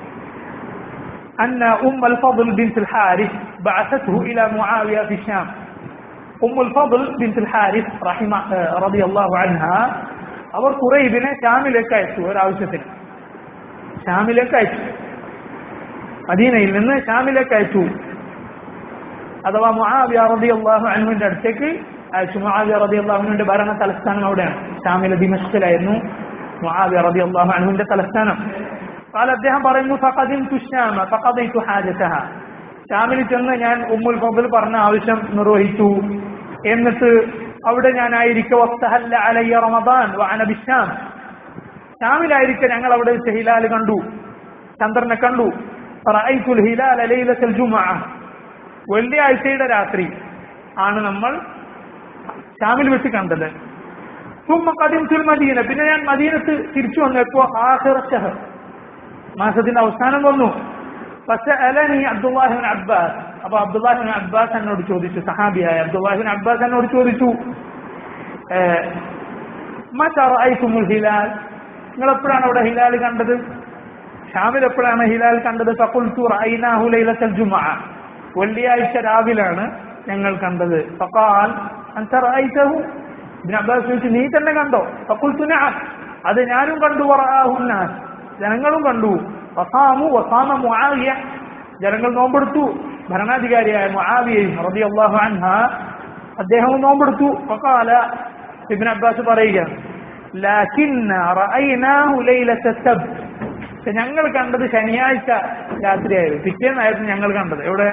أن أم الفضل بنت الحارث بعثته إلى معاوية في الشام أم الفضل بنت الحارث رحمه رضي الله عنها അവർ കുറൈബിനെ ഷാമിലേക്ക് അയച്ചു ഒരാവശ്യത്തിന് ഷാമിലേക്ക് അയച്ചു മദീനയിൽ നിന്ന് ഷാമിലേക്ക് അയച്ചു അഥവാ മുആവിയ റളിയല്ലാഹു അൻഹുവിന്റെ അടുത്തേക്ക് അയച്ചു മുആവിയ റളിയല്ലാഹു അൻഹുവിന്റെ ഭരണ തലസ്ഥാനം അവിടെയാണ് ഷാമിലെ ദിമഷ്കിലായിരുന്നു മുആവിയ റളിയല്ലാഹു അൻഹുവിന്റെ തലസ്ഥാനം قال അദ്ദേഹം പറയുന്നു فقدمت الشام فقضيت حاجتها ഷാമിൽ ചെന്ന് ഞാൻ ഉമ്മുൽ ഫضൽ പറഞ്ഞ ആവശ്യം നിർവഹിച്ചു എന്നിട്ട് അവിടെ ഞാനായിരിക്കെ വസ്തഹല്ല അലയ്യ റമദാൻ വഅന ബിശ്ശാം ഷാമിലായിരിക്കെ ഞങ്ങൾ അവിടെ വെച്ച് ഹിലാൽ കണ്ടു ചന്ദ്രനെ കണ്ടു റഅയ്തുൽ ഹിലാല ലൈലത്തുൽ ജുമുഅ വെള്ളിയാഴ്ചയുടെ രാത്രി ആണ് നമ്മൾ ഷാമിൽ വെച്ച് കണ്ടത് ثم قدمت المدينة പിന്നെ ഞാൻ മദീനത്ത് തിരിച്ചു വന്നപ്പോ ആഖിറ ഷഹർ മാസത്തിന്റെ അവസാനം വന്നു فسألني عبد الله بن عباس അപ്പൊ അബ്ദുല്ലാഹി ബിൻ അബ്ബാസ് എന്നോട് ചോദിച്ചു സഹാബിയായ അബ്ദുല്ലാഹി ബിൻ അബ്ബാസ് എന്നോട് ചോദിച്ചു മറ്ററൈക്കുമുൽ ഹിലാൽ നിങ്ങൾ എപ്പോഴാണ് അവിടെ ഹിലാൽ കണ്ടത് ഷാമിൽ എപ്പോഴാണ് ഹിലാൽ കണ്ടത് ഫഖുൽതു റഅയ്നാഹു ലൈലത്തൽ ജുമുഅ വെള്ളിയാഴ്ച രാവിലാണ് ഞങ്ങൾ കണ്ടത് ഫഖാൽ അൻത റഅയ്തഹു ഇബ്നു അബ്ബാസ് ചോദിച്ചു നീ തന്നെ കണ്ടോ ഫഖുൽതു നഅം അത് ഞാനും കണ്ടു വറആഹു الناس ജനങ്ങളും കണ്ടു വസാമു വസാമ മുആവിയ ജനങ്ങൾ നോമ്പെടുത്തു ഭരണാധികാരിയായ മുആവിയയും റളിയല്ലാഹു അൻഹ അദ്ദേഹവും നോമ്പെടുത്തു ഫഖാല ഇബ്നു അബ്ബാസ് പറയുകയാണ് ലാകിന്ന റഅയ്നാഹു ലൈലത്ത സബ്ത് പക്ഷെ ഞങ്ങൾ കണ്ടത് ശനിയാഴ്ച രാത്രിയായിരുന്നു പിറ്റേന്നായിരുന്നു ഞങ്ങൾ കണ്ടത് എവിടെ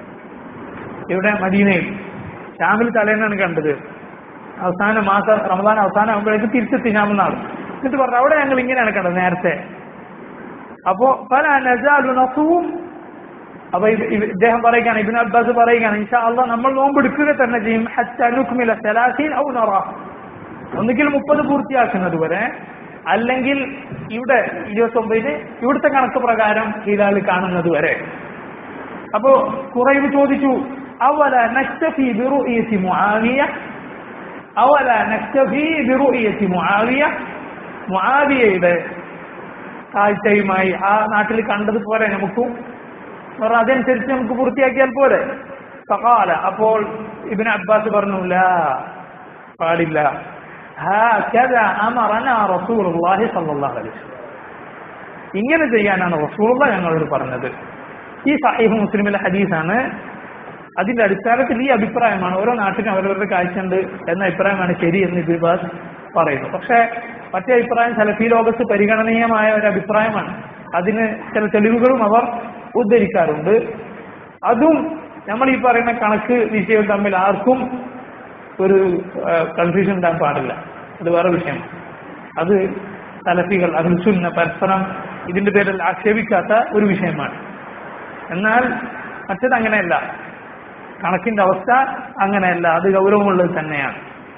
ഇവിടെ മദീനയിൽ ഷാമിൽ തലേന്നാണ് കണ്ടത് അവസാന മാസം റമദാൻ അവസാനം ആകുമ്പോഴേക്ക് തിരിച്ചെത്തി ഷാമെന്നാണ് എന്നിട്ട് പറഞ്ഞു അവിടെ ഞങ്ങൾ ഇങ്ങനെയാണ് കണ്ടത് നേരത്തെ അപ്പോ പല നജാലു നസൂം അപ്പൊ ഇത് ഇത് ഇദ്ദേഹം പറയുകയാണ് ഇബിൻ അബ്ബാസ് പറയുകയാണ് ഇൻഷാ അള്ളാഹ് നമ്മൾ നോമ്പെടുക്കുക തന്നെ ചെയ്യും ഹത്ത നുക്മില സലാസീൻ ഔ നറ ഒന്നുകിൽ മുപ്പത് പൂർത്തിയാക്കുന്നത് വരെ അല്ലെങ്കിൽ ഇവിടെ ഇരുപത്തി ഒമ്പതിന് ഇവിടുത്തെ കണക്ക് പ്രകാരം ഹിലാൽ കാണുന്നത് വരെ അപ്പോ കുറൈബ് ചോദിച്ചു അവല നക്തഫി ബിറുഇയത്തി മുആവിയ അവല നക്തഫി ബിറുഇയത്തി മുആവിയ മുആവിയയുടെ കാഴ്ചയുമായി ആ നാട്ടിൽ കണ്ടതുപോലെ നമുക്കും വേറെ അതനുസരിച്ച് നമുക്ക് പൂർത്തിയാക്കിയാൽ പോരെ ഫഖാല അപ്പോൾ ഇബ്നു അബ്ബാസ് പറഞ്ഞു ലാ പാടില്ല هكذا أمرنا رسول الله صلى الله عليه وسلم ഇങ്ങനെ ചെയ്യാനാണ് റസൂള്ള ഞങ്ങളോട് പറഞ്ഞത് ഈ സഹീഹ് മുസ്ലിമിലെ ഹദീസാണ് അതിന്റെ അടിസ്ഥാനത്തിൽ ഈ അഭിപ്രായമാണ് ഓരോ നാട്ടിനും അവരവരുടെ കാഴ്ചയുണ്ട് എന്ന അഭിപ്രായമാണ് ശരി എന്ന് ഇബിബാസ് പറയുന്നു പക്ഷേ മറ്റേ അഭിപ്രായം സലഫി ലോകത്ത് പരിഗണനീയമായ ഒരു അഭിപ്രായമാണ് അതിന് ചില തെളിവുകളും അവർ ഉദ്ധരിക്കാറുണ്ട് അതും നമ്മൾ ഈ പറയുന്ന കണക്ക് വിഷയവും തമ്മിൽ ആർക്കും ഒരു കൺഫ്യൂഷൻ ഉണ്ടാകാൻ പാടില്ല അത് വേറെ വിഷയമാണ് അത് സലഫികൾ അഹിൽസുന്ന പരസ്പരം ഇതിന്റെ പേരിൽ ആക്ഷേപിക്കാത്ത ഒരു വിഷയമാണ് എന്നാൽ മറ്റത് അങ്ങനെയല്ല കണക്കിന്റെ അവസ്ഥ അങ്ങനെയല്ല അത് ഗൗരവമുള്ളത് തന്നെയാണ്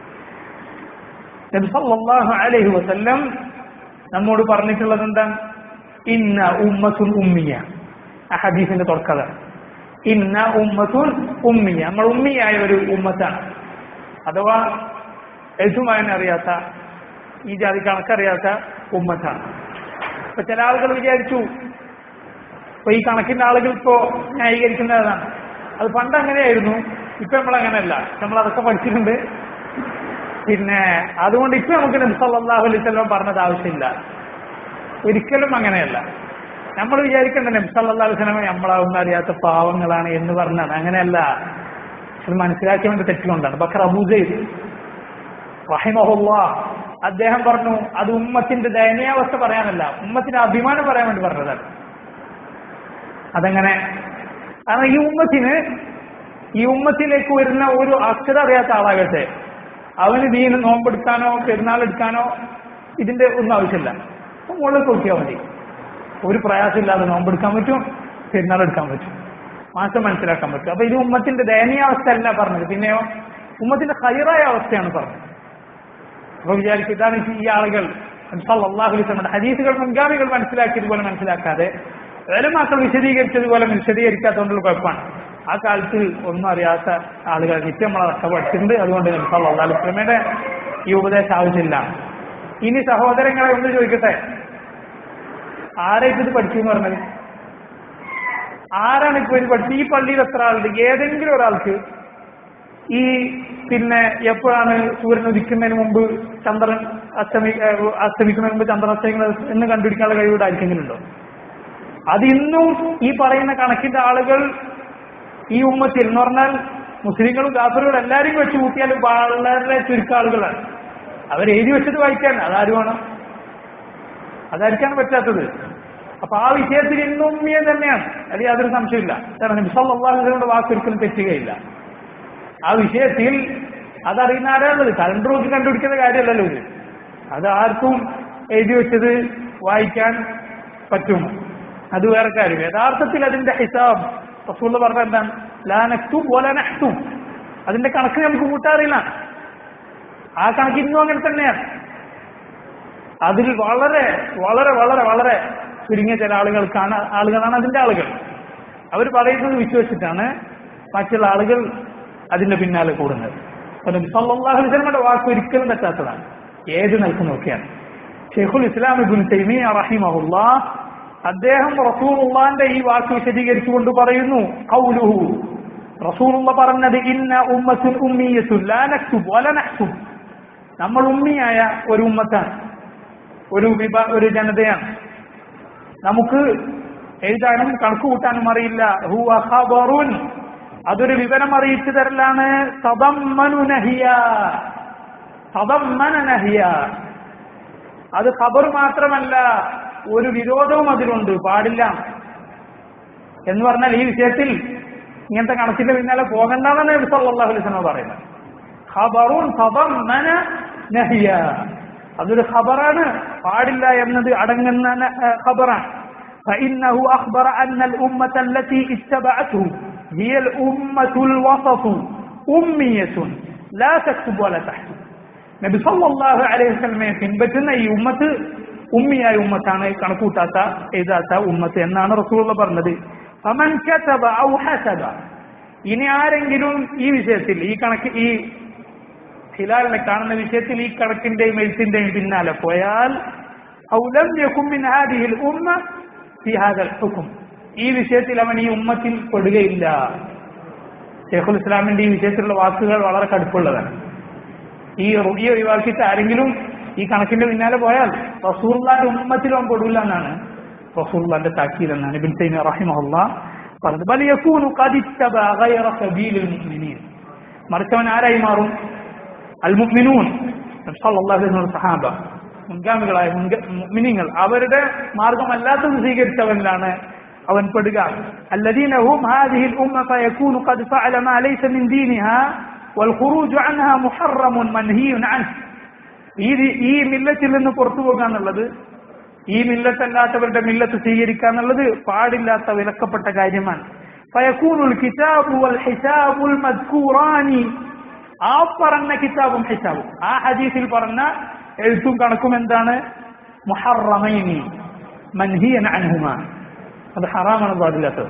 നബി സല്ലല്ലാഹു അലൈഹി വസല്ലം നമ്മോട് പറഞ്ഞിട്ടുള്ളത് എന്താ ഇന്ന ഉമ്മത്തുൻ ഉമ്മിയ ആ ഹദീസിന്റെ തുടക്കത ഇന്ന ഉമ്മത്തുൻ ഉമ്മിയ നമ്മൾ ഉമ്മിയായ ഒരു ഉമ്മത്താണ് അഥവാ എഴുത്തുമായനെ അറിയാത്ത ഈ ജാതി കണക്കറിയാത്ത ഉമ്മത്താണ് ഇപ്പൊ ചില ആളുകൾ വിചാരിച്ചു ഇപ്പൊ ഈ കണക്കിന്റെ ആളുകൾ ഇപ്പോ ന്യായീകരിക്കുന്നതാണ് അത് പണ്ട് അങ്ങനെയായിരുന്നു ഇപ്പൊ നമ്മൾ അങ്ങനെയല്ല നമ്മൾ അതൊക്കെ പഠിച്ചിട്ടുണ്ട് പിന്നെ അതുകൊണ്ട് ഇപ്പൊ നമുക്ക് നബി സല്ലല്ലാഹു അലൈഹി വസല്ലം പറഞ്ഞത് ആവശ്യമില്ല ഒരിക്കലും അങ്ങനെയല്ല നമ്മൾ വിചാരിക്കേണ്ട നബി സല്ലല്ലാഹു അലൈഹി വസല്ലം നമ്മളാവുന്ന അറിയാത്ത പാവങ്ങളാണ് എന്ന് പറഞ്ഞാണ് അങ്ങനെയല്ല അത് മനസ്സിലാക്കിയവന്റെ തെറ്റുകൊണ്ടാണ് ബക്കർ അബൂജൈദ് റഹിമഹുല്ലാ അദ്ദേഹം പറഞ്ഞു അത് ഉമ്മത്തിന്റെ ദയനീയാവസ്ഥ പറയാനല്ല ഉമ്മത്തിന്റെ അഭിമാനം പറയാൻ വേണ്ടി പറഞ്ഞതാണ് അതെങ്ങനെ കാരണം ഈ ഉമ്മത്തിന് ഈ ഉമ്മത്തിലേക്ക് വരുന്ന ഒരു അക്ഷര അറിയാത്ത ആളാകട്ടെ അവന് ദീന് നോമ്പെടുക്കാനോ പെരുന്നാൾ എടുക്കാനോ ഇതിന്റെ ഒന്നും ആവശ്യമില്ല അപ്പൊ മുകളിൽ നോക്കിയാൽ മതി ഒരു പ്രയാസമില്ലാതെ നോമ്പെടുക്കാൻ പറ്റും പെരുന്നാൾ എടുക്കാൻ പറ്റും മാസം മനസ്സിലാക്കാൻ പറ്റും അപ്പൊ ഇത് ഉമ്മത്തിന്റെ ദയനീയാവസ്ഥ അല്ല പറഞ്ഞത് പിന്നെയോ ഉമ്മത്തിന്റെ ഹൈറായ അവസ്ഥയാണ് പറഞ്ഞത് അപ്പൊ വിചാരിക്കും ഇതാണ് ഈ ആളുകൾ അള്ളാഹുലിസ്ലമിന്റെ ഹദീസുകൾ മുൻഗാമികൾ മനസ്സിലാക്കിയതുപോലെ മനസ്സിലാക്കാതെ വേലമാക്കൾ വിശദീകരിച്ചതുപോലെ വിശദീകരിക്കാത്തതുകൊണ്ടുള്ള കുഴപ്പമാണ് ആ കാലത്ത് ഒന്നും അറിയാത്ത ആളുകൾ നിത്യം നമ്മളതൊക്കെ പഠിച്ചിട്ടുണ്ട് അതുകൊണ്ട് അള്ളാഹുലിസ്ലമയുടെ ഈ ഉപദേശം ആവശ്യമില്ല ഇനി സഹോദരങ്ങളെ ഒന്ന് ചോദിക്കട്ടെ ആരായിട്ട് ഇത് പഠിച്ചു എന്ന് പറഞ്ഞത് ആരാണ് ഇപ്പൊ ഇത് പഠിച്ചത് ഈ പള്ളിയിൽ എത്ര ആളുണ്ട് ഏതെങ്കിലും ഒരാൾക്ക് ഈ പിന്നെ എപ്പോഴാണ് സൂര്യൻ ഉദിക്കുന്നതിന് മുമ്പ് ചന്ദ്രൻ അസ്തമി ഏഹ് അസ്തമിക്കുന്നതിന് മുമ്പ് ചന്ദ്രൻ അസ്തമിക്കുന്നത് എന്ന് കണ്ടുപിടിക്കാനുള്ള കഴിവ് ആർക്കെങ്കിലും ഉണ്ടോ അത് ഇന്നും ഈ പറയുന്ന കണക്കിന്റെ ആളുകൾ ഈ ഉമ്മത്തിൽ എന്ന് പറഞ്ഞാൽ മുസ്ലിങ്ങളും കാഫറുകളും എല്ലാവരും വെച്ച് കൂട്ടിയാലും വളരെ ചുരുക്കം ആളുകളാണ് അവർ എഴുതി വെച്ചത് വായിക്കാൻ അതാരും വേണം അതായിരിക്കാൻ പറ്റാത്തത് അപ്പൊ ആ വിഷയത്തിൽ ഇന്നും ഉമ്മിയെ തന്നെയാണ് അതിൽ യാതൊരു സംശയമില്ല കാരണം നിമിഷമുള്ള വാക്ക് ഒരിക്കലും തെറ്റുകയില്ല ആ വിഷയത്തിൽ അതറിയുന്ന ആരാണത് കലണ്ടർ നോക്കി കണ്ടുപിടിക്കുന്ന കാര്യമല്ലല്ലോ ഇത് അത് ആർക്കും എഴുതി വെച്ചത് വായിക്കാൻ പറ്റും അത് വേറെ കാര്യം യഥാർത്ഥത്തിൽ അതിന്റെ ഹിസാബ് റസൂൽ പറഞ്ഞ എന്താണ് ലാനക്തും ഓലാനക്തും അതിന്റെ കണക്ക് നമുക്ക് കൂട്ടാറില്ല ആ കണക്ക് ഇന്നും അങ്ങനെ തന്നെയാണ് അതിൽ വളരെ വളരെ വളരെ വളരെ ചുരുങ്ങിയ ചില ആളുകൾക്കാണ് ആളുകളാണ് അതിന്റെ ആളുകൾ അവർ പറയുന്നത് വിശ്വസിച്ചിട്ടാണ് മറ്റുള്ള ആളുകൾ അതിന്റെ പിന്നാലെ കൂടുന്നത് സല്ലാഹുലിന്റെ വാക്ക് ഒരിക്കലും തെറ്റാത്തതാണ് ഏത് നിലക്ക് നോക്കിയാണ് ഷെയ്ഖുൽ ഇസ്ലാം ഇബുൻ തൈമിയ റഹിമഹുല്ല അദ്ദേഹം റസൂലുള്ളാന്റെ ഈ വാക്ക് വിശദീകരിച്ചുകൊണ്ട് പറയുന്നു ഖൗലുഹു റസൂലുള്ള പറഞ്ഞത് ഇന്ന ഉമ്മത്തുൻ ഉമ്മിയത്തുൻ ലാ നക്തുബ് വല നഹ്സുബ് നമ്മൾ ഉമ്മിയായ ഒരു ഉമ്മത്താണ് ഒരു വിഭാ ഒരു ജനതയാണ് നമുക്ക് എഴുതാനും കണക്ക് കൂട്ടാനും അറിയില്ല ഹുവ ഖബറുൻ അതൊരു വിവരം അറിയിച്ചു തരലാണ് സദമ്മനു നഹിയ സദമ്മന നഹിയ അത് ഖബർ മാത്രമല്ല ഒരു വിരോധവും അതിലുണ്ട് പാടില്ല എന്ന് പറഞ്ഞാൽ ഈ വിഷയത്തിൽ ഇങ്ങനത്തെ കണക്കിന്റെ പിന്നാലെ പോകണ്ടെന്നാണ് നബി സല്ലല്ലാഹു അലൈഹി വസല്ലം പറയുന്നത് ഖബറുൻ സദമ്മന നഹിയ അതൊരു ഖബറാണ് പാടില്ല എന്നത് അടങ്ങുന്ന ന- ഏ, ഖബറാണ് فإنه أخبر أن الأمة التي اتبعته هي الأمة الوسط أمية لا تكتب ولا تحسب നബി സല്ലല്ലാഹു അലൈഹി വസല്ലമയെ പിൻപറ്റുന്ന ഈ ഉമ്മത്ത് ഉമ്മിയായ ഉമ്മത്താണ് കണക്കൂട്ടാത്ത എഴുതാത്ത ഉമ്മത്ത് എന്നാണ് റസൂലുള്ള പറഞ്ഞത് ഫമൻ കതബ ഔ ഹസബ ഇനി ആരെങ്കിലും ഈ വിഷയത്തിൽ ഈ കണക്ക് ഈ ഹിലാലിനെ കാണുന്ന വിഷയത്തിൽ ഈ കണക്കിന്റെയും എഴുത്തിന്റെയും പിന്നാലെ പോയാൽ ഔ ലം യകും മിൻ ഹാദിഹിൽ ഉമ്മ ഫി ഹാദൽ ഹുക്ം ഈ വിഷയത്തിൽ അവൻ ഈ ഉമ്മത്തിൽ പെടുകയില്ല ഷെയ്ഖുൽ ഇസ്ലാമിന്റെ ഈ വിഷയത്തിലുള്ള വാക്കുകൾ വളരെ കടുപ്പുള്ളതാണ് ഈ റുബിയെ ഒഴിവാക്കിയിട്ട് ആരെങ്കിലും ഈ കണക്കിന്റെ പിന്നാലെ പോയാൽ റസൂർലാന്റെ ഉമ്മത്തിൽ അവൻ പെടില്ല എന്നാണ് റസൂർലാന്റെ താക്കീൽ എന്നാണ് ഇബിൻ തൈമി റഹിമഹുല്ല പറഞ്ഞത് ബൽ യകൂനു ഖദ് ഇത്തബ ഗൈറ സബീലിൽ മുഅ്മിനീൻ മറിച്ചവൻ ആരായി മാറും അൽ മുഅ്മിനൂൻ നബി സല്ലല്ലാഹു അലൈഹി വസല്ലം സഹാബ മുൻഗാമികളായ മുൻഗ- മുഅ്മിനീങ്ങൾ അവരുടെ മാർഗമല്ലാത്തത് സ്വീകരിച്ചവനിലാണ് അവൻ പെടുക الذين هم هذه الأمة فيكون قد فعل ما ليس من دينها والخروج عنها محرم منهي عنه ഈ രി- ഈ മില്ലത്തിൽ നിന്ന് പുറത്തു പോകുക എന്നുള്ളത് ഈ മില്ലത്തല്ലാത്തവരുടെ മില്ലത്ത് സ്വീകരിക്കുക എന്നുള്ളത് പാടില്ലാത്ത വിലക്കപ്പെട്ട കാര്യമാണ് ഫയക്കൂനുൽ കിതാബു വൽ ഹിസാബുൽ മദ്കൂറാനി ആ പറഞ്ഞ കിതാബും ഹിസാബും ആ ഹദീസിൽ പറഞ്ഞ എഴുത്തും കണക്കും എന്താണ് മുഹറമൈനി മൻഹിയൻ അൻഹുമ അത് ഹറാമാണ് പാടില്ലാത്തത്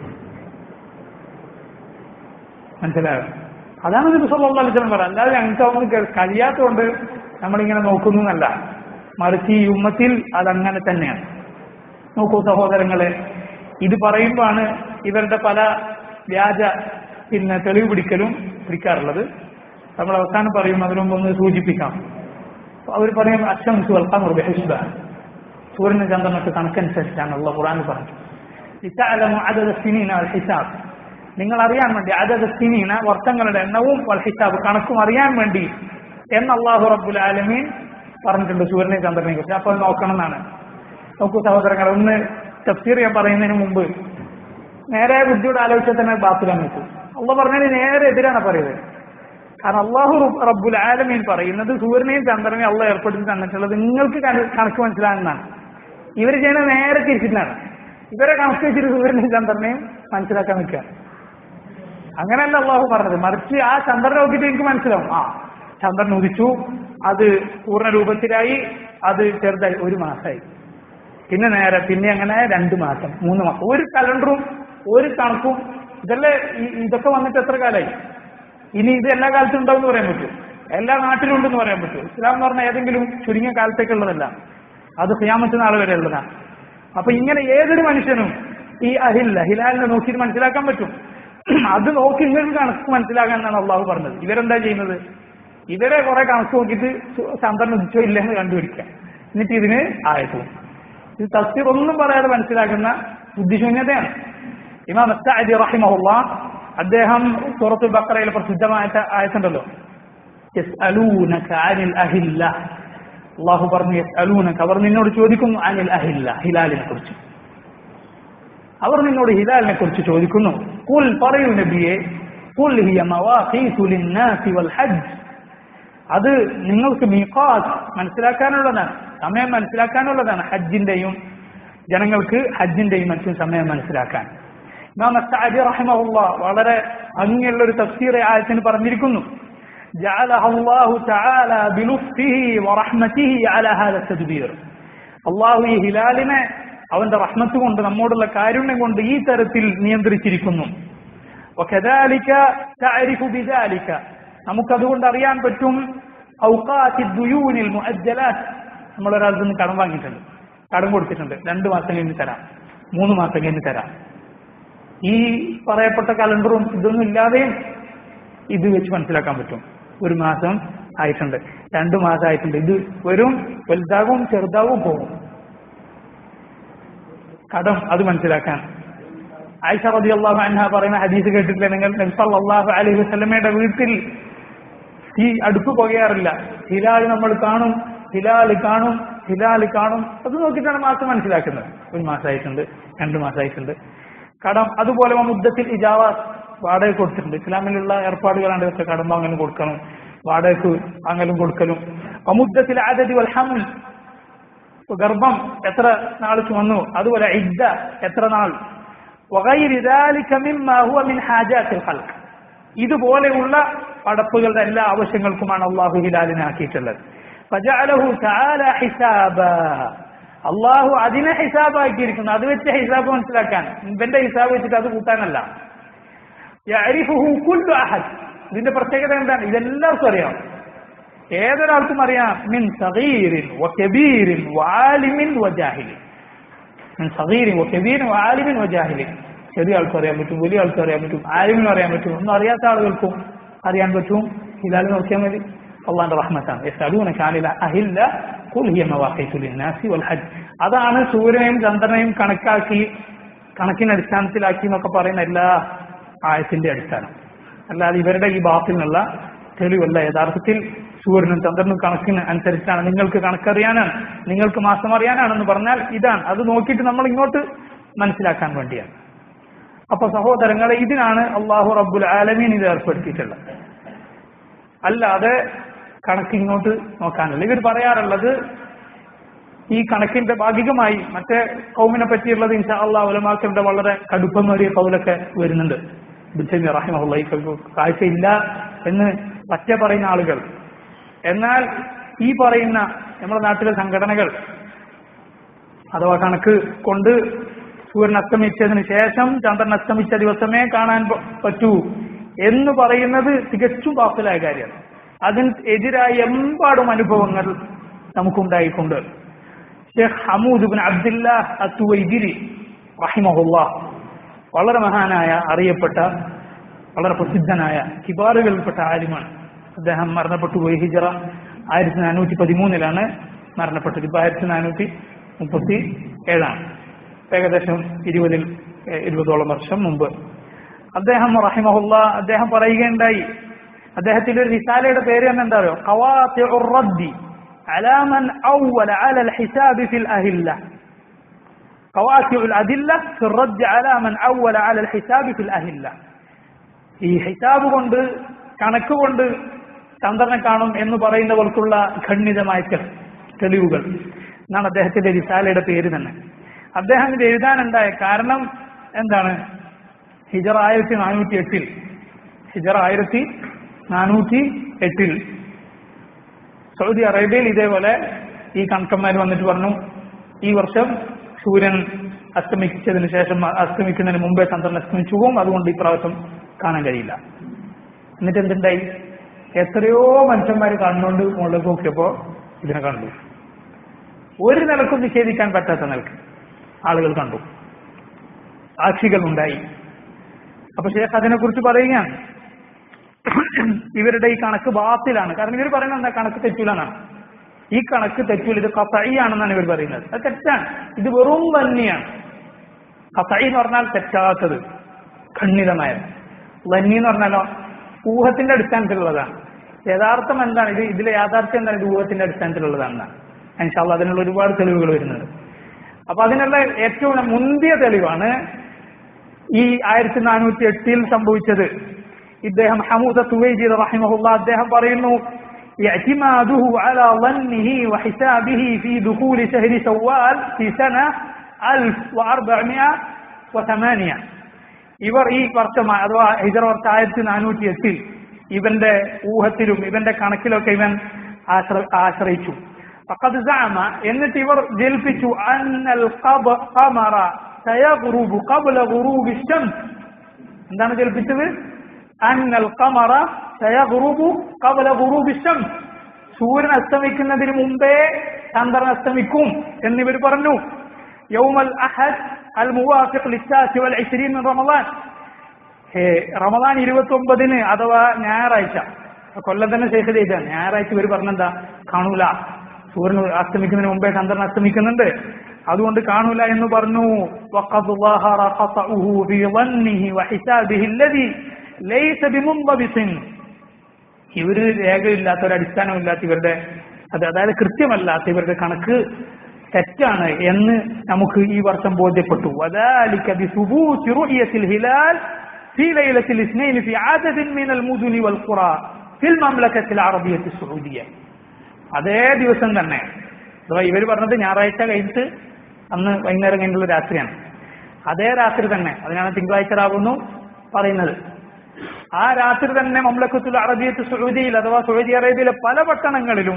മനസ്സിലായോ അതാണ് നബി സല്ലല്ലാഹു അലൈഹി വസല്ലം പറയുന്നത് അല്ലാതെ ഞങ്ങൾക്ക് അതൊന്നും കെ- കഴിയാത്തതുകൊണ്ട് നമ്മളിങ്ങനെ നോക്കുന്നു എന്നല്ല മറിച്ച് ഈ ഉമ്മത്തിൽ അതങ്ങനെ തന്നെയാണ് നോക്കൂ സഹോദരങ്ങളെ ഇത് പറയുമ്പോഴാണ് ഇവരുടെ പല വ്യാജ പിന്നെ തെളിവ് പിടിക്കലും പിടിക്കാറുള്ളത് നമ്മൾ അവസാനം പറയും അതിനു മുമ്പ് ഒന്ന് സൂചിപ്പിക്കാം അവർ പറയും അച്ഛൻ സുൽഖാൻ ബഹിഷ്ബ സൂര്യന് ചന്ദ്രനൊക്കെ കണക്കനുസരിച്ചാണ് ഉള്ള ഖുറാൻ പറഞ്ഞു ഇത്തഅലമു അദദ സിനീന വൽ ഹിസാബ് നിങ്ങൾ അറിയാൻ വേണ്ടി അദദ സിനീന വർഷങ്ങളുടെ എണ്ണവും വൽ ഹിസാബ് കണക്കും അറിയാൻ വേണ്ടി എന്ന് അള്ളാഹു റബ്ബുൽ ആലമീൻ പറഞ്ഞിട്ടുണ്ട് സൂര്യനെ ചന്ദ്രനെ കുറിച്ച് അപ്പോൾ നോക്കണം എന്നാണ് നോക്കൂ സഹോദരങ്ങൾ ഒന്ന് തഫ്സീർ ഞാൻ പറയുന്നതിന് മുമ്പ് നേരെ ബുദ്ധിയോട് ആലോചിച്ചാൽ തന്നെ ബാത്തിലാണ് നോക്കൂ അള്ള പറഞ്ഞതിന് നേരെ എതിരാണ് പറയുന്നത് കാരണം അള്ളാഹു റബ്ബ് റബ്ബുൽ ആലമീൻ പറയുന്നത് സൂര്യനെയും ചന്ദ്രനെയും അള്ള ഏർപ്പെടുത്തി തന്നിട്ടുള്ളത് നിങ്ങൾക്ക് കണ- കണക്ക് മനസ്സിലാകുന്നതാണ് ഇവർ ചെയ്യുന്നത് നേരെ തിരിച്ചിട്ടാണ് ഇവരെ കണക്ക് വെച്ചിട്ട് സൂര്യനെയും ചന്ദ്രനെയും മനസ്സിലാക്കാൻ നിൽക്കുക അങ്ങനെയല്ല അള്ളാഹു പറഞ്ഞത് മറിച്ച് ആ ചന്ദ്രനെ നോക്കിയിട്ട് എനിക്ക് മനസ്സിലാവും ആ ചന്ദ്രൻ ഉദിച്ചു അത് പൂർണ്ണ രൂപത്തിലായി അത് ചെറുതായി ഒരു മാസമായി പിന്നെ നേരെ പിന്നെ അങ്ങനെ രണ്ട് മാസം മൂന്ന് മാസം ഒരു കലണ്ടറും ഒരു കണക്കും ഇതല്ലേ ഈ- ഇതൊക്കെ വന്നിട്ട് എത്ര കാലമായി ഇനി ഇത് എല്ലാ കാലത്തും ഉണ്ടാവും പറയാൻ പറ്റും എല്ലാ നാട്ടിലും ഉണ്ടെന്ന് പറയാൻ പറ്റും ഇസ്ലാം എന്ന് പറഞ്ഞാൽ ഏതെങ്കിലും ചുരുങ്ങിയ കാലത്തേക്കുള്ളതല്ല അത് ഖിയാമത്ത് നാൾ വരെ ഉള്ളതാണ് അപ്പൊ ഇങ്ങനെ ഏതൊരു മനുഷ്യനും ഈ അഹില്ല ഹിലാലിനെ നോക്കിയിട്ട് മനസ്സിലാക്കാൻ പറ്റും അത് നോക്കി നിങ്ങൾക്ക് കണക്ക് മനസ്സിലാക്കാൻ എന്നാണ് അള്ളാഹു പറഞ്ഞത് ഇവരെന്താ ചെയ്യുന്നത് ഇവരെ കുറെ കണക്ക് നോക്കിയിട്ട് സു- ചന്ദ്രൻ ഉദിച്ചോ ഇല്ലെന്ന് കണ്ടുപിടിക്കാം എന്നിട്ട് ഇതിന് ആയത്തു ഇത് തസ്തിർ ഒന്നും പറയാതെ മനസ്സിലാക്കുന്ന ബുദ്ധിശൂന്യതയാണ് ഇമാം അസ്താദി റഹിമഹുള്ള അദ്ദേഹം സൂറത്തുൽ ബക്കറയിലെ പ്രസിദ്ധമായ ആയത്തുണ്ടല്ലോ യസ്അലൂനക അനിൽ അഹില്ല അള്ളാഹു പറഞ്ഞു യസ്അലൂനക അവർ നിന്നോട് ചോദിക്കുന്നു അനിൽ അഹില്ല ഹിലാലിനെ കുറിച്ച് അവർ നിന്നോട് ഹിലാലിനെ കുറിച്ച് ചോദിക്കുന്നു കുൽ പറയൂ നബിയെ കുൽ ഹിയ മവാഖീതു ലിന്നാസി വൽ ഹജ്ജ് അത് നിങ്ങൾക്ക് മീഖാത്ത് മനസ്സിലാക്കാനുള്ളതാണ് സമയം മനസ്സിലാക്കാനുള്ളതാണ് ഹജ്ജിന്റെയും ജനങ്ങൾക്ക് ഹജ്ജിന്റെയും മറ്റും സമയം മനസ്സിലാക്കാൻ ഇമാം അസ്സഅദി റഹിമഹുള്ള വളരെ ഭംഗിയുള്ള ഒരു തഫ്സീർ ആയത്തിന് പറഞ്ഞിരിക്കുന്നു جعلها الله تعالى بلطفه ورحمته على هذا التدبير അള്ളാഹു ഈ ഹിലാലിനെ അവന്റെ റഹ്മത്ത് കൊണ്ട് നമ്മോടുള്ള കാരുണ്യം കൊണ്ട് ഈ തരത്തിൽ നിയന്ത്രിച്ചിരിക്കുന്നു وكذلك تعرف بذلك നമുക്കതുകൊണ്ട് അറിയാൻ പറ്റും ഔഖാത്തി ദുയൂനിൽ മുഅജ്ജലാത്ത് നമ്മൾ ഒരാൾക്ക് നിന്ന് കടം വാങ്ങിയിട്ടുണ്ട് കടം കൊടുത്തിട്ടുണ്ട് രണ്ട് മാസം കഴിഞ്ഞ് തരാം മൂന്ന് മാസം കഴിഞ്ഞ് തരാം ഈ പറയപ്പെട്ട കലണ്ടറും ഇതൊന്നും ഇല്ലാതെയും ഇത് വെച്ച് മനസ്സിലാക്കാൻ പറ്റും ഒരു മാസം ആയിട്ടുണ്ട് രണ്ടു മാസം ആയിട്ടുണ്ട് ഇത് വരും വലുതാകും ചെറുതാകും പോകും കടം അത് മനസ്സിലാക്കാൻ ആയിഷ റബി അള്ളാഹു അൻഹ പറയുന്ന ഹദീസ് കേട്ടിട്ടില്ല നിങ്ങൾ നബ്സല്ലാഹു അലൈഹി വസ്ലമയുടെ വീട്ടിൽ ഈ അടുപ്പ് പുകയാറില്ല ഹിലാൽ നമ്മൾ കാണും ഹിലാൽ കാണും ഹിലാൽ കാണും അത് നോക്കിയിട്ടാണ് മാസം മനസ്സിലാക്കുന്നത് ഒരു മാസമായിട്ടുണ്ട് രണ്ട് മാസമായിട്ടുണ്ട് കടം അതുപോലെ മുദ്ദത്തിൽ ഇജാവ വാടക കൊടുത്തിട്ടുണ്ട് ഇസ്ലാമിലുള്ള ഏർപ്പാടുകളാണ് ഇതൊക്കെ കടം വാങ്ങലും കൊടുക്കണം വാടകക്ക് വാങ്ങലും കൊടുക്കലും അമുദ്ദത്തിൽ ആദതി വൽഹമുൽ ഗർഭം എത്ര നാൾ ചുമന്നു അതുപോലെ ഇദ്ദ എത്ര നാൾ وغير ذلك مما هو من حاجات الخلق ഇതുപോലെയുള്ള പടപ്പുകളുടെ എല്ലാ ആവശ്യങ്ങൾക്കുമാണ് അള്ളാഹു ഹിലാലിനെ ആക്കിയിട്ടുള്ളത് فجعله تعالى حسابا അള്ളാഹു അതിനെ ഹിസാബാക്കിയിരിക്കുന്നു അത് വെച്ച് ഹിസാബ് മനസ്സിലാക്കാൻ ഇവന്റെ ഹിസാബ് വെച്ചിട്ട് അത് കൂട്ടാനല്ല യഅരിഫുഹു കുല്ലു അഹദ് ഇതിന്റെ പ്രത്യേകത എന്താണ് ഇതെല്ലാവർക്കും അറിയാം ഏതൊരാൾക്കും അറിയാം മിൻ സഗീരിൻ വകബീരിൻ വആലിമിൻ വജാഹിലിൻ മിൻ സഗീരിൻ വകബീരിൻ വആലിമിൻ വജാഹിലിൻ ചെറിയ ആൾക്കും അറിയാൻ പറ്റും വലിയ ആൾക്കും അറിയാൻ പറ്റും ആലിമിനും അറിയാൻ പറ്റും ഒന്നും അറിയാത്ത ആളുകൾക്കും അറിയാൻ പറ്റും ഹിലാൽ നോക്കിയാൽ മതി അള്ളാന്റെ റഹ്മത്താണ് യസ്അലൂന കാനില അഹില്ല ഖുൽ ഹിയ മവാഖീതു ലിന്നാസി വൽ ഹജ്ജ് അതാണ് സൂര്യനെയും ചന്ദ്രനെയും കണക്കാക്കി കണക്കിന് അടിസ്ഥാനത്തിലാക്കി എന്നൊക്കെ പറയുന്ന എല്ലാ ആയത്തിന്റെ അടിസ്ഥാനം അല്ലാതെ ഇവരുടെ ഈ ബാത്തിനുള്ള തെളിവല്ല യഥാർത്ഥത്തിൽ സൂര്യനും ചന്ദ്രനും കണക്കിന് അനുസരിച്ചാണ് നിങ്ങൾക്ക് കണക്കറിയാനാണ് നിങ്ങൾക്ക് മാസം അറിയാനാണെന്ന് പറഞ്ഞാൽ ഇതാണ് അത് നോക്കിയിട്ട് നമ്മൾ ഇങ്ങോട്ട് മനസ്സിലാക്കാൻ വേണ്ടിയാണ് അപ്പൊ സഹോദരങ്ങളെ ഇതിനാണ് അള്ളാഹു റബ്ബുൽ ആലമീൻ ഇത് ഏർപ്പെടുത്തിയിട്ടുള്ളത് അല്ലാതെ കണക്ക് ഇങ്ങോട്ട് നോക്കാനല്ല ഇവർ പറയാറുള്ളത് ഈ കണക്കിന്റെ ഭാഗികമായി മറ്റേ കൗമിനെ പറ്റിയുള്ളത് ഇൻഷാ അള്ളാഹ് ഉലമാക്കളുടെ വളരെ കടുപ്പമേറിയ കൗലൊക്കെ വരുന്നുണ്ട് ബുദ്ധമി റഹിമഹുള്ള ഈ കാഴ്ചയില്ല എന്ന് പറ്റ പറയുന്ന ആളുകൾ എന്നാൽ ഈ പറയുന്ന നമ്മുടെ നാട്ടിലെ സംഘടനകൾ അഥവാ കണക്ക് കൊണ്ട് സൂര്യൻ അസ്തമിച്ചതിന് ശേഷം ചന്ദ്രൻ അസ്തമിച്ച ദിവസമേ കാണാൻ പ- പറ്റൂ എന്ന് പറയുന്നത് തികച്ചും വാക്കിലായ കാര്യമാണ് അതിന് എതിരായ എമ്പാടും അനുഭവങ്ങൾ നമുക്കുണ്ടായിട്ടുണ്ട് ഷെയ്ഖ് ഹമൂദ് ബിൻ അബ്ദുല്ല അത്തുവൈദിരി റഹിമഹുല്ല വളരെ മഹാനായ അറിയപ്പെട്ട വളരെ പ്രസിദ്ധനായ കിബാറുകളിൽപ്പെട്ട ആലിമാണ് അദ്ദേഹം മരണപ്പെട്ടു പോയി ഹിജറ ആയിരത്തി നാനൂറ്റി പതിമൂന്നിലാണ് മരണപ്പെട്ടത് ഇപ്പൊ ആയിരത്തി നാനൂറ്റി മുപ്പത്തി ഏഴാണ് ഏകദേശം ഇരുപതിൽ ഏഹ്, ഇരുപതോളം വർഷം മുമ്പ് അദ്ദേഹം റഹിമഹുല്ല അദ്ദേഹം പറയുകയുണ്ടായി അദ്ദേഹത്തിന്റെ ഒരു റിസാലയുടെ പേര് തന്നെ എന്താ പറയുക ഖവാത്തിഉർ റദ്ദി على من أول على الحساب في الأهلة قواطع الأدلة في الرد على من أول على الحساب في الأهلة ഈ ഹിസാബ് കൊണ്ട് കണക്ക് കൊണ്ട് ചന്ദ്രനെ കാണും എന്ന് പറയുന്നവർക്കുള്ള ഖണ്ഡിതമായ തെ- തെളിവുകൾ എന്നാണ് അദ്ദേഹത്തിന്റെ റിസാലയുടെ പേര് തന്നെ അദ്ദേഹം ഇത് എഴുതാനുണ്ടായ കാരണം എന്താണ് ഹിജറ ആയിരത്തി നാനൂറ്റി എട്ടിൽ ഹിജറ ആയിരത്തി നാനൂറ്റി എട്ടിൽ സൗദി അറേബ്യയിൽ ഇതേപോലെ ഈ കണക്കന്മാർ വന്നിട്ട് പറഞ്ഞു ഈ വർഷം സൂര്യൻ അസ്തമിച്ചതിന് ശേഷം അസ്തമിക്കുന്നതിന് മുമ്പേ ചന്ദ്രൻ അസ്തമിച്ചു പോകും അതുകൊണ്ട് ഈ പ്രാവശ്യം കാണാൻ കഴിയില്ല എന്നിട്ട് എന്തുണ്ടായി എത്രയോ മനുഷ്യന്മാർ കണ്ണുകൊണ്ട് മുകളിലേക്ക് നോക്കിയപ്പോ ഇതിനെ കണ്ടു ഒരു നിലക്കും നിഷേധിക്കാൻ പറ്റാത്ത നിലക്ക് ആളുകൾ കണ്ടു സാക്ഷികൾ ഉണ്ടായി അപ്പൊ ഷേഖ് അതിനെ കുറിച്ച് പറയുകയാണ് ഇവരുടെ ഈ കണക്ക് ബാത്തിലാണ് കാരണം ഇവർ പറയുന്നത് എന്താ കണക്ക് തെറ്റൂലെന്നാണ് ഈ കണക്ക് തെറ്റൂല ഇത് കത്തൈയാണെന്നാണ് ഇവർ പറയുന്നത് അത് തെറ്റാണ് ഇത് വെറും തന്നെയാണ് കത്തൈ എന്ന് പറഞ്ഞാൽ തെറ്റാത്തത് ഖണ്ഡിതമായത് ലന്നി എന്ന് പറഞ്ഞാലോ ഊഹത്തിന്റെ അടിസ്ഥാനത്തിലുള്ളതാണ് യഥാർത്ഥം എന്താണ് ഇത് ഇതിലെ യാഥാർത്ഥ്യം എന്താണ് ഇത് ഊഹത്തിന്റെ അടിസ്ഥാനത്തിലുള്ളതാണ് ഇൻഷാല്ല അതിനുള്ള ഒരുപാട് തെളിവുകൾ വരുന്നത് അപ്പൊ അതിനുള്ള ഏറ്റവും മുന്തിയ തെളിവാണ് ഈ ആയിരത്തി നാനൂറ്റി എട്ടിൽ സംഭവിച്ചത് ഇദ്ദേഹം ഹമൂദ സുവൈജി റഹിമഹുല്ല അദ്ദേഹം പറയുന്നു اعتماده على ظنه وحسابه في دخول شهر شوال في سنة 1408 ഇവർ ഈ വർഷം അഥവാ ഹിജറ വർഷം ആയിരത്തി നാനൂറ്റി എട്ടിൽ ഇവന്റെ ഊഹത്തിലും ഇവന്റെ കണക്കിലൊക്കെ ഇവൻ ആശ്ര- ആശ്രയിച്ചു فقد زعم എന്നിട്ട് ഇവർ ജൽപ്പിച്ചു أن القب- قمر سيغرب قبل غروب الشمس എന്താണ് ജൽപ്പിച്ചത് أن القمر سيغرب قبل غروب الشمس സൂര്യൻ അസ്തമിക്കുന്നതിന് മുമ്പേ ചന്ദ്രൻ അസ്തമിക്കും എന്നിവർ പറഞ്ഞു യൗമൽ അഹദ് അൽ മുവാഫിഖ് ലിറ്റാസി വൽ ഇശ്രീൻ മിൻ റമദാൻ ഏ, റമദാൻ ഇരുപത്തി ഒമ്പതിന് അഥവാ ഞായറാഴ്ച കൊല്ലം തന്നെ ശേഷം ചെയ്താണ് ഞായറാഴ്ച ഇവർ പറഞ്ഞെന്താ കാണൂല സൂര്യൻ അസ്തമിക്കുന്നതിന് മുമ്പേ ചന്ദ്രൻ അസ്തമിക്കുന്നുണ്ട് അതുകൊണ്ട് കാണൂല എന്ന് പറഞ്ഞു وقد ظهر خطأه في ظنه وحسابه الذي ليس بمنضبط ഇവര് രേഖയില്ലാത്ത ഒരു അടിസ്ഥാനമില്ലാത്ത ഇവരുടെ അത് അതായത് കൃത്യമല്ലാത്ത ഇവരുടെ കണക്ക് തെറ്റാണ് എന്ന് നമുക്ക് ഈ വർഷം ബോധ്യപ്പെട്ടു وذلك بثبوت رؤية الهلال في ليلة الاثنين في عدد من المدن والقرى في المملكة العربية السعودية അതേ ദിവസം തന്നെ അഥവാ ഇവർ പറഞ്ഞത് ഞായറാഴ്ച കഴിഞ്ഞിട്ട് അന്ന് വൈകുന്നേരം കഴിഞ്ഞുള്ള രാത്രിയാണ് അതേ രാത്രി തന്നെ അതിനാണ് തിങ്കളാഴ്ച രാവുന്നു പറയുന്നത് ആ രാത്രി തന്നെ മംലക്കത്തുൽ അറബിയത്ത് സൗദിയിൽ അഥവാ സൗദി അറേബ്യയിലെ പല പട്ടണങ്ങളിലും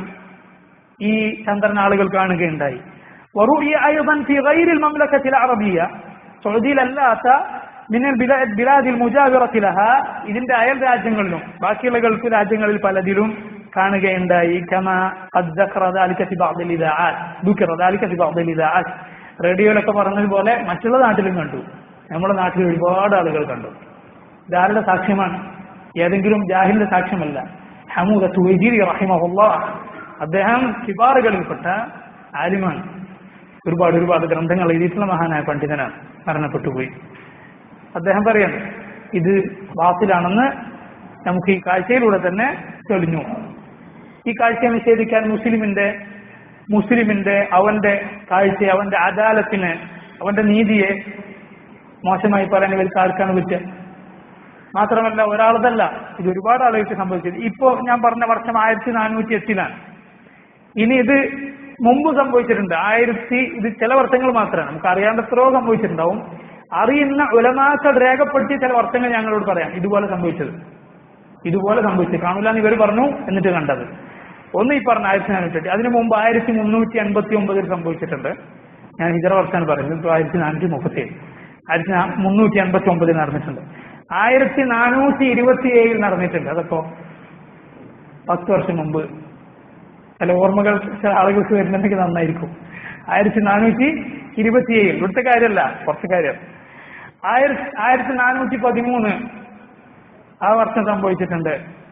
ഈ ചന്ദ്രൻ ആളുകൾ കാണുകയുണ്ടായി ورؤي أيضا في غير المملكة العربية സൗദിയിലല്ലാത്ത മിന്നൽ ബിലാദിൽ മുജാവിറത്തി ലഹ ഇതിന്റെ അയൽ രാജ്യങ്ങളിലും ബാക്കിയുള്ള ഗൾഫ് രാജ്യങ്ങളിൽ പലതിലും കാണുകയുണ്ടായി കമ ഖദ് ذكر ذلك في بعض الإذاعات ذكر ذلك في بعض الإذاعات റേഡിയോയിലൊക്കെ പറഞ്ഞതുപോലെ മറ്റുള്ള നാട്ടിലും കണ്ടു നമ്മുടെ നാട്ടിൽ ഒരുപാട് ആളുകൾ കണ്ടു ഇതാരുടെ സാക്ഷ്യമാണ് ഏതെങ്കിലും ജാഹിലിന്റെ സാക്ഷ്യമല്ല ഹമൂദ തുവൈജിരി റഹിമഹുല്ല അദ്ദേഹം കിബാറുകളിൽപ്പെട്ട ആലിമാണ് ഒരുപാട് ഒരുപാട് ഗ്രന്ഥങ്ങൾ എഴുതിയിട്ടുള്ള മഹാനായ പണ്ഡിതനാണ് മരണപ്പെട്ടുപോയി അദ്ദേഹം പറയാണ് ഇത് വാസിലാണെന്ന് നമുക്ക് ഈ കാഴ്ചയിലൂടെ തന്നെ തെളിഞ്ഞു ഈ കാഴ്ചയെ നിഷേധിക്കാൻ മുസ്ലിമിന്റെ മുസ്ലിമിന്റെ അവന്റെ കാഴ്ച അവന്റെ അദാലത്തിന് അവന്റെ നീതിയെ മോശമായി പറയാൻ ഇവർക്ക് ആർക്കാണ് പറ്റുക മാത്രമല്ല ഒരാളതല്ല ഇത് ഒരുപാട് ആളുകൾക്ക് സംഭവിച്ചത് ഇപ്പോ ഞാൻ പറഞ്ഞ വർഷം ആയിരത്തി നാനൂറ്റി എട്ടിലാണ് ഇനി ഇത് മുമ്പ് സംഭവിച്ചിട്ടുണ്ട് ആയിരത്തി ഇത് ചില വർഷങ്ങൾ മാത്രമാണ് നമുക്ക് അറിയാണ്ട് എത്രയോ സംഭവിച്ചിട്ടുണ്ടാവും അറിയുന്ന ഉലമാക്കൾ രേഖപ്പെടുത്തി ചില വർഷങ്ങൾ ഞങ്ങളോട് പറയാം ഇതുപോലെ സംഭവിച്ചത് ഇതുപോലെ സംഭവിച്ചത് കാണൂല എന്ന് ഇവർ പറഞ്ഞു എന്നിട്ട് കണ്ടത് ഒന്ന് ഈ പറഞ്ഞ ആയിരത്തി നാനൂറ്റി എട്ട് അതിനു മുമ്പ് ആയിരത്തി മുന്നൂറ്റി അൻപത്തി ഒമ്പതിൽ സംഭവിച്ചിട്ടുണ്ട് ഞാൻ ഹിജറ വർഷമാണ് പറയുന്നത് ഇപ്പോൾ ആയിരത്തി നാനൂറ്റി മുപ്പത്തി ഏഴ് ആയിരത്തി നാ- മുന്നൂറ്റി അൻപത്തി ഒമ്പതിൽ നടന്നിട്ടുണ്ട് ആയിരത്തി നാനൂറ്റി ഇരുപത്തി ഏഴിൽ നടന്നിട്ടുണ്ട് അതപ്പോ പത്ത് വർഷം മുമ്പ് ചില ഓർമ്മകൾ ചില ആളുകൾക്ക് വരുന്നുണ്ടെങ്കിൽ നന്നായിരിക്കും ആയിരത്തി നാനൂറ്റി ഇരുപത്തിയേഴ് ഇവിടുത്തെ കാര്യമല്ല കുറച്ച് കാര്യം ആയിരത്തി ആയിരത്തി നാനൂറ്റി പതിമൂന്ന് ആ വർഷം സംഭവിച്ചിട്ടുണ്ട്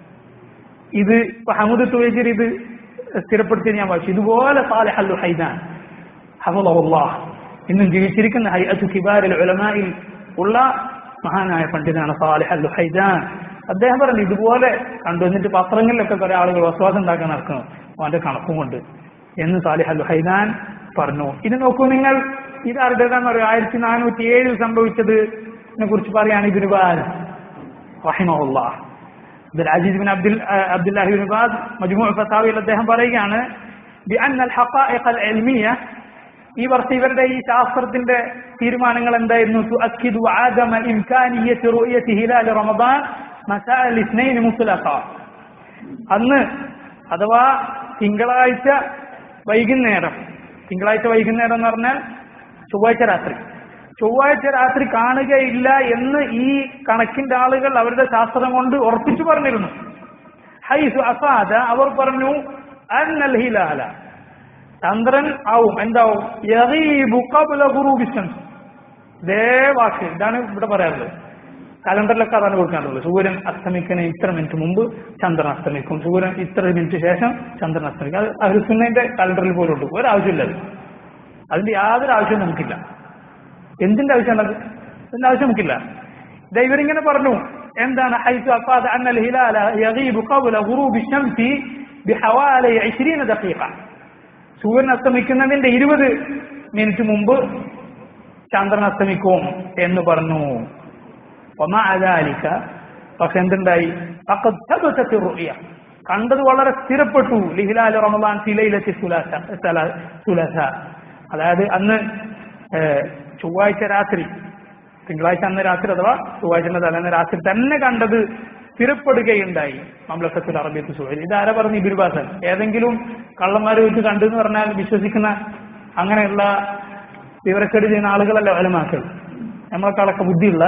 ഇത് ഇപ്പൊ ഹമുദ് തുവേജിർ ഇത് സ്ഥിരപ്പെടുത്തി ഞാൻ വായിച്ചു ഇതുപോലെ സാലിഹ് അൽ ഹൈദാൻ ഹഫുല്ലാഹ് ഇന്നും ജീവിച്ചിരിക്കുന്ന ഹൈഅത്തു കിബാരിൽ ഉലമായിൽ ഉള്ള മഹാനായ പണ്ഡിതനാണ് സാലിഹ് അൽ ഹൈദാൻ അദ്ദേഹം പറഞ്ഞു ഇതുപോലെ കണ്ടു എന്നിട്ട് പത്രങ്ങളിലൊക്കെ കുറെ ആളുകൾ വസ്വാസം ഉണ്ടാക്കാൻ നടക്കുന്നു അവന്റെ കണക്കും കൊണ്ട് എന്ന് സാലിഹ് അൽ ഹൈദാൻ പറഞ്ഞു ഇത് നോക്കൂ നിങ്ങൾ ഇത് ആരുടേതാന്ന് പറയും ആയിരത്തി നാനൂറ്റി ഏഴിൽ സംഭവിച്ചത് കുറിച്ച് പറയാണ് ഇതിന് ബാസ് റഹിമഹുല്ലാ Abdul Aziz bin Abdul Abdullahi bin Baz മജ്മൂ ഫത്താവിയിൽ അദ്ദേഹം പറയുകയാണ് بأن الحقائق العلمية ഈ വർഷം ഇവരുടെ ഈ ശാസ്ത്രത്തിന്റെ തീരുമാനങ്ങൾ എന്തായിരുന്നു تؤكد عدم إمكانية رؤية هلال رمضان مساء الاثنين مطلقا അന്ന് അഥവാ തിങ്കളാഴ്ച വൈകുന്നേരം തിങ്കളാഴ്ച വൈകുന്നേരം എന്ന് പറഞ്ഞാൽ ചൊവ്വാഴ്ച രാത്രി ചൊവ്വാഴ്ച രാത്രി കാണുകയില്ല എന്ന് ഈ കണക്കിന്റെ ആളുകൾ അവരുടെ ശാസ്ത്രം കൊണ്ട് ഉറപ്പിച്ചു പറഞ്ഞിരുന്നു ഹൈസു അസാദ അവർ പറഞ്ഞു അന്നൽ ഹിലാല ചന്ദ്രൻ ആവും എന്താവും യഗീബു ഖബ്ല ഖുറൂബി ശംസ് ഇതേ വാക്ക് ഇതാണ് ഇവിടെ പറയാറുള്ളത് കലണ്ടറിലൊക്കെ അതാണ് കൊടുക്കാറുള്ളത് സൂര്യൻ അസ്തമിക്കുന്ന ഇത്ര മിനിറ്റ് മുമ്പ് ചന്ദ്രൻ അസ്തമിക്കും സൂര്യൻ ഇത്ര മിനിറ്റ് ശേഷം ചന്ദ്രൻ അസ്തമിക്കും അത് അഹ്ലുസുന്നയുടെ കലണ്ടറിൽ പോലും ഉണ്ട് ഒരാവശ്യമില്ല അത് അതിന്റെ യാതൊരു ആവശ്യവും നമുക്കില്ല എന്തിന്റെ ആവശ്യമുള്ളത് അതിന്റെ ആവശ്യം നമുക്കില്ല ദാ ഇവരിങ്ങനെ പറഞ്ഞു എന്താണ് ഹൈസു അഫാദ അന്നൽ ഹിലാല യഗീബു ഖബ്ല ഖുറൂബി ശംസി ബിഹവാലി 20 ദഖീഖ സൂര്യൻ അസ്തമിക്കുന്നതിന്റെ ഇരുപത് മിനിറ്റ് മുമ്പ് ചന്ദ്രൻ അസ്തമിക്കും എന്ന് പറഞ്ഞു ഒമാലിക്ക പക്ഷെ എന്തുണ്ടായി ഫഖദ് തബതത്ത് റുഅ്യ കണ്ടത് വളരെ സ്ഥിരപ്പെട്ടു ലിഹിലാൽ റമദാൻ ഫിലൈലത്തി സുലാസ സല- സുലസ അതായത് അന്ന് ഏഹ്, ചൊവ്വാഴ്ച രാത്രി തിങ്കളാഴ്ച അന്ന് രാത്രി അഥവാ ചൊവ്വാഴ്ച തലേന്ന് രാത്രി തന്നെ കണ്ടത് സ്ഥിരപ്പെടുകയുണ്ടായി മംലക്കത്തുൽ അറബിയത്ത് സുഹൈൽ ഇതാരാ പറഞ്ഞു ഇബിർബാസൻ ഏതെങ്കിലും കള്ളന്മാരെ വെച്ച് കണ്ടു എന്ന് പറഞ്ഞാൽ വിശ്വസിക്കുന്ന അങ്ങനെയുള്ള വിവരക്കേട് ചെയ്യുന്ന ആളുകളല്ല ഒലമാക്കൾ നമ്മളെക്കാളൊക്കെ ബുദ്ധിയുള്ള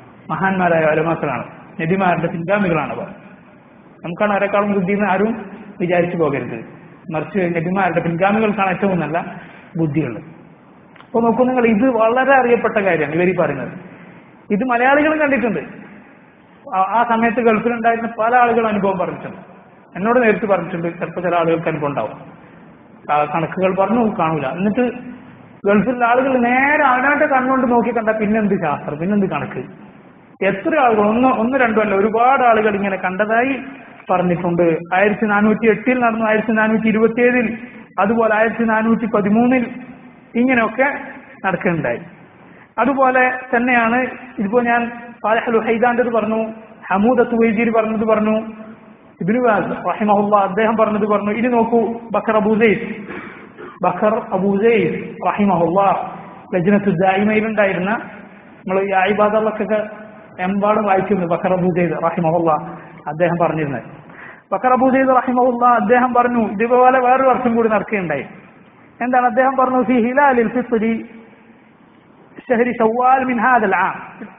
മഹാന്മാരായ ഒലമാക്കളാണ് നബിമാരുടെ പിൻഗാമികളാണ് അവർ നമുക്കാണ് ആരെക്കാളും ബുദ്ധി എന്ന് ആരും വിചാരിച്ചു പോകരുത് മറിച്ച് നബിമാരുടെ പിൻഗാമികൾക്കാണ് ഏറ്റവും നല്ല ബുദ്ധികൾ അപ്പൊ നോക്കൂ നിങ്ങൾ ഇത് വളരെ അറിയപ്പെട്ട കാര്യമാണ് ഇവർ ഈ പറയുന്നത് ഇത് മലയാളികളും കണ്ടിട്ടുണ്ട് ആ- ആ സമയത്ത് ഗൾഫിലുണ്ടായിരുന്ന പല ആളുകളും അനുഭവം പറഞ്ഞിട്ടുണ്ട് എന്നോട് നേരിട്ട് പറഞ്ഞിട്ടുണ്ട് ചിലപ്പോൾ ചില ആളുകൾക്ക് അനുഭവം ഉണ്ടാവും ആ കണക്കുകൾ പറഞ്ഞു കാണൂല എന്നിട്ട് ഗൾഫിലുള്ള ആളുകൾ നേരെ അവനായിട്ട് കണ്ണുകൊണ്ട് നോക്കി കണ്ട പിന്നെന്ത് ശാസ്ത്രം പിന്നെന്ത് കണക്ക് എത്ര ആളുകൾ ഒന്ന് ഒന്ന് രണ്ടും അല്ല ഒരുപാട് ആളുകൾ ഇങ്ങനെ കണ്ടതായി പറഞ്ഞിട്ടുണ്ട് ആയിരത്തി നാനൂറ്റി എട്ടിൽ നടന്നു ആയിരത്തി നാനൂറ്റി ഇരുപത്തി ഏഴിൽ അതുപോലെ ആയിരത്തി നാനൂറ്റി പതിമൂന്നിൽ ഇങ്ങനെയൊക്കെ നടക്കുന്നുണ്ടായി അതുപോലെ തന്നെയാണ് ഇതിപ്പോ ഞാൻ ഫാലഹ് ഹൈദാന്റത് പറഞ്ഞു ഹമൂദ് തുവൈജീർ പറഞ്ഞത് പറഞ്ഞു ഇബിനു ബാസ് റഹിമഹുല്ല അദ്ദേഹം പറഞ്ഞത് പറഞ്ഞു ഇനി നോക്കൂ ബക്കർ അബൂസൈദ് ബക്കർ അബൂസൈദ് റഹിമഹുല്ല ലജ്നത്തു ദായിമയിലുണ്ടായിരുന്ന നമ്മൾ ഈ ആയിബാദുള്ളൊക്കെ എമ്പാടും വായിച്ചിരുന്നു ബക്കർ അബൂസൈദ് റഹിമഹുല്ല അദ്ദേഹം പറഞ്ഞിരുന്നത് ബക്കർ അബൂസൈദ് റഹിമഹുല്ല അദ്ദേഹം പറഞ്ഞു ഇതുപോലെ വേറൊരു വർഷം കൂടി നടക്കുകയുണ്ടായി എന്താണ് അദ്ദേഹം പറഞ്ഞു ഫി ഹിലാലിൽ ഫിത്രി ഷഹരി ഷവ്വാൽ മിൻ ഹാദൽ ആം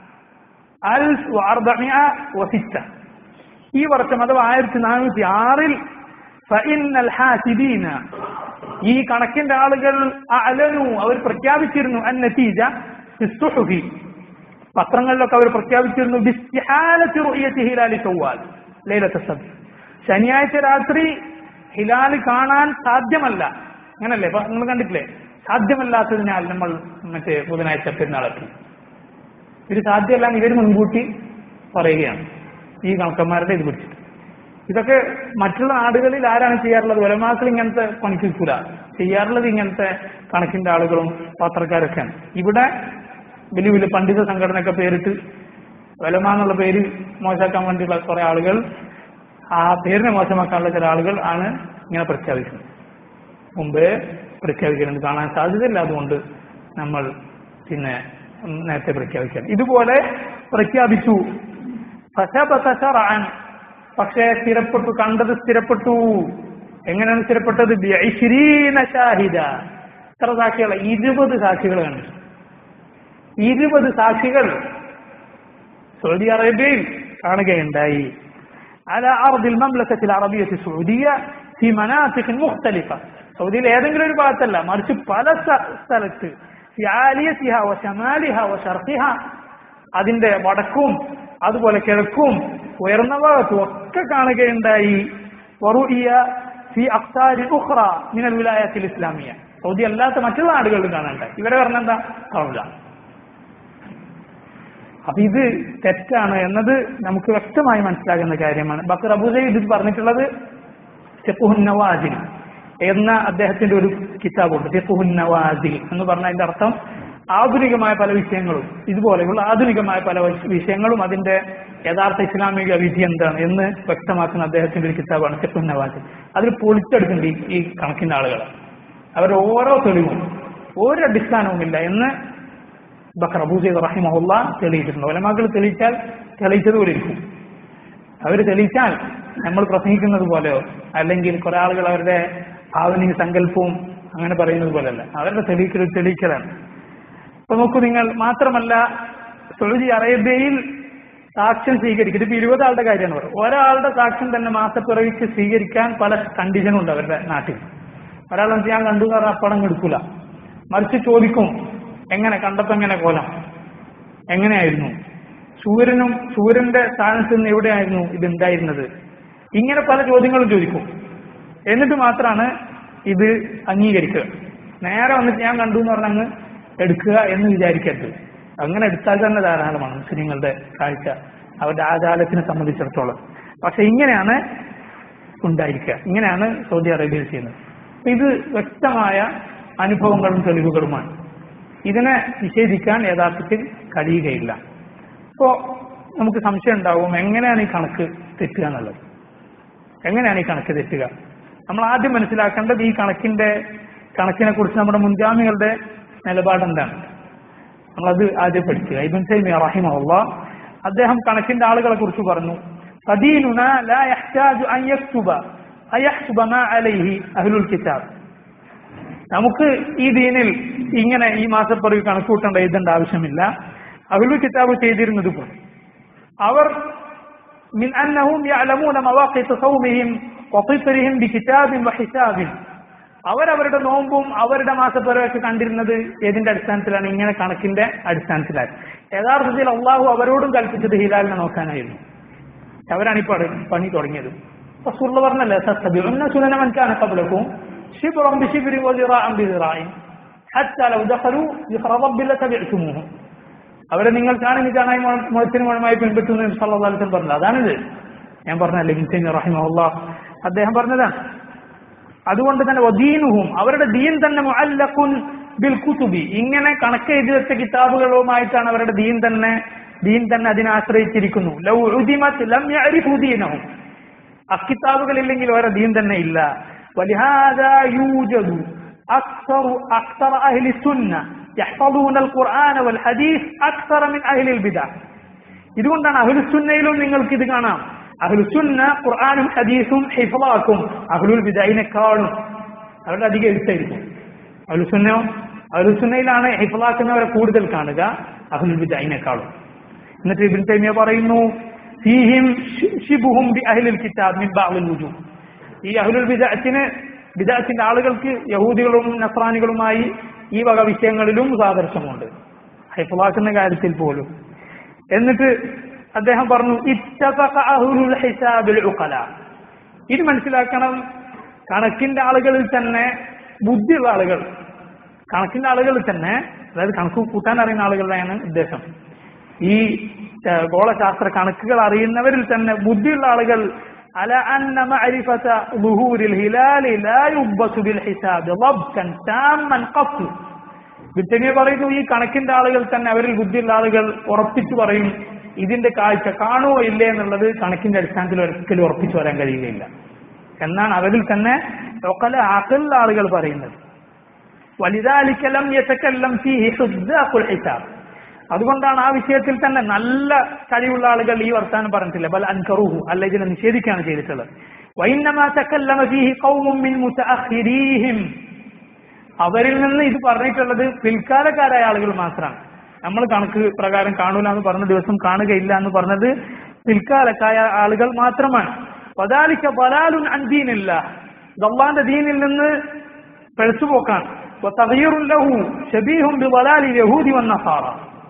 അൽഫ് വഅർബഅമിഅ വസിത്ത ഈ വർഷം അഥവാ ആയിരത്തി നാനൂറ്റി ആറിൽ ഫഇന്നൽ ഹാസിബീന ഈ കണക്കിന്റെ ആളുകൾ അലനു അവർ പ്രഖ്യാപിച്ചിരുന്നു അൻ നതീജ ഫിസ്സുഹുഫി പത്രങ്ങളിലൊക്കെ അവർ പ്രഖ്യാപിച്ചിരുന്നു ബിസ്തിഹാലത്തി റുഅയത്തി ഹിലാലി ഷവ്വാൽ ലൈലത്തെ സബ് ശനിയാഴ്ച രാത്രി ഹിലാൽ കാണാൻ സാധ്യമല്ല അങ്ങനല്ലേ ഇപ്പൊ നിങ്ങൾ കണ്ടിട്ടില്ലേ സാധ്യമല്ലാത്തതിനാൽ നമ്മൾ മറ്റേ ബുധനാഴ്ച പെരുന്നാളാക്കി ഇത് സാധ്യമല്ല എന്ന് ഇവർ മുൻകൂട്ടി പറയുകയാണ് ഈ കണക്കന്മാരുടെ ഇത് പിടിച്ചിട്ട് ഇതൊക്കെ മറ്റുള്ള നാടുകളിൽ ആരാണ് ചെയ്യാറുള്ളത് ഒലമാക്കൾ ഇങ്ങനത്തെ പണിക്ക് നിൽക്കൂല ചെയ്യാറുള്ളത് ഇങ്ങനത്തെ കണക്കിന്റെ ആളുകളും പത്രക്കാരൊക്കെയാണ് ഇവിടെ വലിയ വലിയ പണ്ഡിത സംഘടനയൊക്കെ പേരിട്ട് ഒലമ എന്നുള്ള പേര് മോശമാക്കാൻ വേണ്ടിയുള്ള കുറെ ആളുകൾ ആ പേരിനെ മോശമാക്കാനുള്ള ചില ആളുകൾ ആണ് ഇങ്ങനെ പ്രഖ്യാപിക്കുന്നത് മുമ്പേ പ്രഖ്യാപിക്കുന്നുണ്ട് കാണാൻ സാധ്യതയില്ല അതുകൊണ്ട് നമ്മൾ പിന്നെ ഉം, നേരത്തെ പ്രഖ്യാപിക്കാം ഇതുപോലെ പ്രഖ്യാപിച്ചു ഫസബത ശറഅൻ. പക്ഷേ സ്ഥിരപ്പെട്ടു കണ്ടത് സ്ഥിരപ്പെട്ടു എങ്ങനെയാണ് സ്ഥിരപ്പെട്ടത് ബിഇശ്രീന ഷാഹിദ എത്ര സാക്ഷികളെ ഇരുപത് സാക്ഷികൾ കണ്ടു ഇരുപത് സാക്ഷികൾ സൗദി അറേബ്യയിൽ കാണുകയുണ്ടായി على أرض المملكة العربية السعودية في مناطق مختلفة സൗദിയിൽ ഏതെങ്കിലും ഒരു ഭാഗത്തല്ല മറിച്ച് പല സ്ഥ- സ്ഥലത്ത് في عاليتها وشمالها وشرقها അതിന്റെ വടക്കും അതുപോലെ കിഴക്കും ഉയർന്ന ഭാഗത്തും ഒക്കെ കാണുകയുണ്ടായി വറുഇയ ഫി അക്താരി ഉഖ്റ മിനൽ വിലായത്തിൽ ഇസ്ലാമിയ സൗദി അല്ലാത്ത മറ്റുള്ള നാടുകളിലും കാണാനുണ്ടായി ഇവരെ പറഞ്ഞെന്താ കാണൂല അപ്പൊ ഇത് തെറ്റാണ് എന്നത് നമുക്ക് വ്യക്തമായി മനസ്സിലാകുന്ന കാര്യമാണ് ബക്കർ അബൂസൈദ് ഇതിൽ പറഞ്ഞിട്ടുള്ളത് ഫിഖ്ഹുൻ നവാസിൽ എന്ന അദ്ദേഹത്തിന്റെ ഒരു കിതാബുണ്ട് ഫിഖ്ഹുൻ നവാസിൽ എന്ന് പറഞ്ഞ അതിന്റെ അർത്ഥം ആധുനികമായ പല വിഷയങ്ങളും ഇതുപോലെയുള്ള ആധുനികമായ പല വിഷ- വിഷയങ്ങളും അതിന്റെ യഥാർത്ഥ ഇസ്ലാമിക വിധി എന്താണ് എന്ന് വ്യക്തമാക്കുന്ന അദ്ദേഹത്തിന്റെ ഒരു കിതാബാണ് ഫിഖ്ഹുൻ നവാസിൽ അതിൽ പൊളിച്ചെടുക്കുന്നുണ്ട് ഈ- ഈ കണക്കിന്റെ ആളുകൾ അവരുടെ ഓരോ തെളിവും ഒരു അടിസ്ഥാനവുമില്ല എന്ന് ബക്കർ അബൂസൈദ് റഹിമഹുല്ല തെളിയിച്ചിട്ടുണ്ട് ഒലമാക്കൾ തെളിയിച്ചാൽ തെളിയിച്ചതുപോലെ ഇരിക്കും അവർ തെളിയിച്ചാൽ നമ്മൾ പ്രസംഗിക്കുന്നത് പോലെയോ അല്ലെങ്കിൽ കുറെ ആളുകൾ അവരുടെ ആധുനിക സങ്കല്പവും അങ്ങനെ പറയുന്നത് പോലെയല്ല അവരുടെ തെളിയിക്കൽ തെളിയിക്കലാണ് അപ്പൊ നോക്കൂ നിങ്ങൾ മാത്രമല്ല സൗദി അറേബ്യയിൽ സാക്ഷ്യം സ്വീകരിക്കും ഇതിപ്പോ ഇരുപത് ആളുടെ കാര്യമാണ് പറയുന്നത് ഒരാളുടെ സാക്ഷ്യം തന്നെ മാസപ്പിറവിക്ക് സ്വീകരിക്കാൻ പല കണ്ടീഷനും ഉണ്ട് അവരുടെ നാട്ടിൽ ഒരാളെന്ന് ഞാൻ കണ്ടു എന്ന് പറഞ്ഞാൽ അപ്പടം എടുക്കൂല മറിച്ച് ചോദിക്കും എങ്ങനെ കണ്ടപ്പോ എങ്ങനെ കോലം എങ്ങനെയായിരുന്നു സൂര്യനും സൂര്യന്റെ സ്ഥാനത്ത് നിന്ന് എവിടെയായിരുന്നു ഇത് ഉണ്ടായിരുന്നത് ഇങ്ങനെ പല ചോദ്യങ്ങളും ചോദിക്കും എന്നിട്ട് മാത്രമാണ് ഇത് അംഗീകരിക്കുക നേരെ വന്നിട്ട് ഞാൻ കണ്ടു എന്ന് പറഞ്ഞ അങ്ങ് എടുക്കുക എന്ന് വിചാരിക്കരുത് അങ്ങനെ എടുത്താൽ തന്നെ ധാരാളമാണ് മുസ്ലിങ്ങളുടെ കാഴ്ച അവരുടെ ആചാരത്തിനെ സംബന്ധിച്ചിടത്തോളം പക്ഷെ ഇങ്ങനെയാണ് ഉണ്ടായിരിക്കുക ഇങ്ങനെയാണ് സൗദി അറേബ്യയിൽ ചെയ്യുന്നത് അപ്പൊ ഇത് വ്യക്തമായ അനുഭവങ്ങളും തെളിവുകളുമാണ് ഇതിനെ നിഷേധിക്കാൻ യഥാർത്ഥത്തിൽ കഴിയുകയില്ല അപ്പോ നമുക്ക് സംശയം ഉണ്ടാവും എങ്ങനെയാണ് ഈ കണക്ക് തെറ്റുക എന്നുള്ളത് എങ്ങനെയാണ് ഈ കണക്ക് തെറ്റുക നമ്മൾ ആദ്യം മനസ്സിലാക്കേണ്ടത് ഈ കണക്കിന്റെ കണക്കിനെ കുറിച്ച് നമ്മുടെ മുൻഗാമികളുടെ നിലപാട് എന്താണ് നമ്മളത് ആദ്യം പഠിക്കുക ഇബൻ തൈമിയ റഹിമഹുള്ള അദ്ദേഹം കണക്കിന്റെ ആളുകളെ കുറിച്ച് പറഞ്ഞു فديننا لا يحتاج أن يكتب أن يحسب ما عليه أهل الكتاب നമുക്ക് ഈ ദീനിൽ ഇങ്ങനെ ഈ മാസപ്പറവ് കണക്കൂട്ടേണ്ട എഴുതേണ്ട ആവശ്യമില്ല അഹുലു കിതാബ് ചെയ്തിരുന്നത് പോലെ അവർ من أنهم يعلمون مواقيت صومهم وفطرهم بكتاب وحساب അവരവരുടെ നോമ്പും അവരുടെ മാസപ്പിറവൊക്കെ കണ്ടിരുന്നത് ഏതിന്റെ അടിസ്ഥാനത്തിലാണ് ഇങ്ങനെ കണക്കിന്റെ അടിസ്ഥാനത്തിലാണ് യഥാർത്ഥത്തിൽ അള്ളാഹു അവരോടും കൽപ്പിച്ചത് ഹിലാലിനെ നോക്കാനായിരുന്നു അവരാണ് ഈ പണി പണി തുടങ്ങിയത് റസൂള്ള പറഞ്ഞല്ലേ സത്തബിഉന്ന സുനന മൻ കാന ഖബ്ലക്കും ശിബ്റൻ ബിശിബ്രി വദിറാഅൻ ബിദിറാഇൻ ഹത്താ ലൗ ദഖലു യുഖറ റബ്ബി ലതബിഅ്തുമൂഹു അവരെ നിങ്ങൾ കാണുന്ന കാണാൻ മുഴത്തിന് മുഴമായി പിൻപറ്റുന്നു സല്ലല്ലാഹു അലൈഹി വസല്ലം പറഞ്ഞത് അതാണിത് ഞാൻ പറഞ്ഞല്ലേ ഇബ്നു തൈമിയ്യ റഹിമഹുല്ലാഹ് അദ്ദേഹം പറഞ്ഞതാണ് അതുകൊണ്ട് തന്നെ വദീനുഹും അവരുടെ ദീൻ തന്നെ മുഅല്ലഖുൻ ബിൽ കുതുബി ഇങ്ങനെ കണക്ക് എഴുതി വെച്ച കിതാബുകളുമായിട്ടാണ് അവരുടെ ദീൻ തന്നെ ദീൻ തന്നെ അതിനെ ആശ്രയിച്ചിരിക്കുന്നു ലൗ ഉദിമത് ലം യഅരിഫു ദീനഹും അക്കിതാബുകളില്ലെങ്കിൽ അവരുടെ ദീൻ തന്നെ ഇല്ല ولهذا يوجد أكثر أكثر أهل السنة يحفظون القرآن والحديث أكثر من أهل البدع ഇതുകൊണ്ടാണ് അഹ്ലുസുന്നയിലും നിങ്ങൾക്ക് ഇത് കാണാം അഹ്ലുസുന്ന ഖുർആാനും ഹദീസും ഹിഫലാക്കും അഹ്ലുൽ ബിദൈനെക്കാളും അവരുടെ അധികം എഴുത്തായിരിക്കും അഹ്ലുസുന്നയോ അഹ്ലുസുന്നയിലാണ് ഹിഫലാക്കുന്നവരെ കൂടുതൽ കാണുക അഹ്ലുൽ ബിദൈനെക്കാളും എന്നിട്ട് ഇബിൻ തൈമിയ പറയുന്നു ഫീഹിം ഷിബുഹും ബി അഹ്ലുൽ കിതാബ് മിൻ ബഅ്ദിൽ വുജൂഹ് ഈ അഹ്ലുൽ ബിദഅത്തിന് ബിദഅത്തിന്റെ ആളുകൾക്ക് യഹൂദികളും നസ്രാനികളുമായി ഈ വക വിഷയങ്ങളിലും സാദൃശ്യമുണ്ട് ഹിഫലാക്കുന്ന കാര്യത്തിൽ പോലും എന്നിട്ട് അദ്ദേഹം പറഞ്ഞു ഇത്തഫഖ അഹ്ലുൽ ഹിസാബിൽ ഉഖല ഇത് മനസ്സിലാക്കണം കണക്കിന്റെ ആളുകളിൽ തന്നെ ബുദ്ധിയുള്ള ആളുകൾ കണക്കിന്റെ ആളുകളിൽ തന്നെ അതായത് കണക്ക് കൂട്ടാൻ അറിയുന്ന ആളുകളുടെയാണ് ഉദ്ദേശം ഈ ഏഹ്, ഗോളശാസ്ത്ര കണക്കുകൾ അറിയുന്നവരിൽ തന്നെ ബുദ്ധിയുള്ള ആളുകൾ അല അന്ന മഅരിഫത ളുഹൂരിൽ ഹിലാലി ലാ യുബ്ബസു ബിൽ ഹിസാബ് ളബ്തൻ താമ്മൻ ഖത്ത് വിത്തനിയെ പറയുന്നു ഈ കണക്കിന്റെ ആളുകൾ തന്നെ അവരിൽ ബുദ്ധിയുള്ള ആളുകൾ ഉറപ്പിച്ചു പറയും ഇതിന്റെ കാഴ്ച കാണുമോ ഇല്ലേ എന്നുള്ളത് കണക്കിന്റെ അടിസ്ഥാനത്തിൽ ഒരിക്കലും ഉറപ്പിച്ചു വരാൻ കഴിയുകയില്ല എന്നാണ് അവരിൽ തന്നെ ഒക്കല അകലുള്ള ആളുകൾ പറയുന്നത് വലിതാലിക്കലം യതക്കല്ലം ഫീഹി ഹുദ്ദാഖുൽ ഹിസാബ് അതുകൊണ്ടാണ് ആ വിഷയത്തിൽ തന്നെ നല്ല കഴിവുള്ള ആളുകൾ ഈ വർത്താനം പറഞ്ഞിട്ടില്ല ബൽ അൻകറുഹു അല്ല ഇതിനെ നിഷേധിക്കുകയാണ് ചെയ്തിട്ടുള്ളത് വൈന്നമാ തക്കല്ലമ ഫീഹി ഖൗമും മിൻ മുതഅഖിരീഹിം അവരിൽ നിന്ന് ഇത് പറഞ്ഞിട്ടുള്ളത് പിൽക്കാലക്കാരായ ആളുകൾ മാത്രമാണ് നമ്മൾ കണക്ക് പ്രകാരം കാണൂല എന്ന് പറഞ്ഞ ദിവസം കാണുകയില്ല എന്ന് പറഞ്ഞത് പിൽക്കാലക്കായ ആളുകൾ മാത്രമാണ് പതാലിക്ക ബലാലുൻ അൻദീനില്ല ദള്ളാന്റെ ദീനിൽ നിന്ന് പിഴച്ചുപോക്കാണ് വതഗ്യീറുൻ ലഹു ശബീഹും ബിളലാലി യഹൂദി വന്നസാറ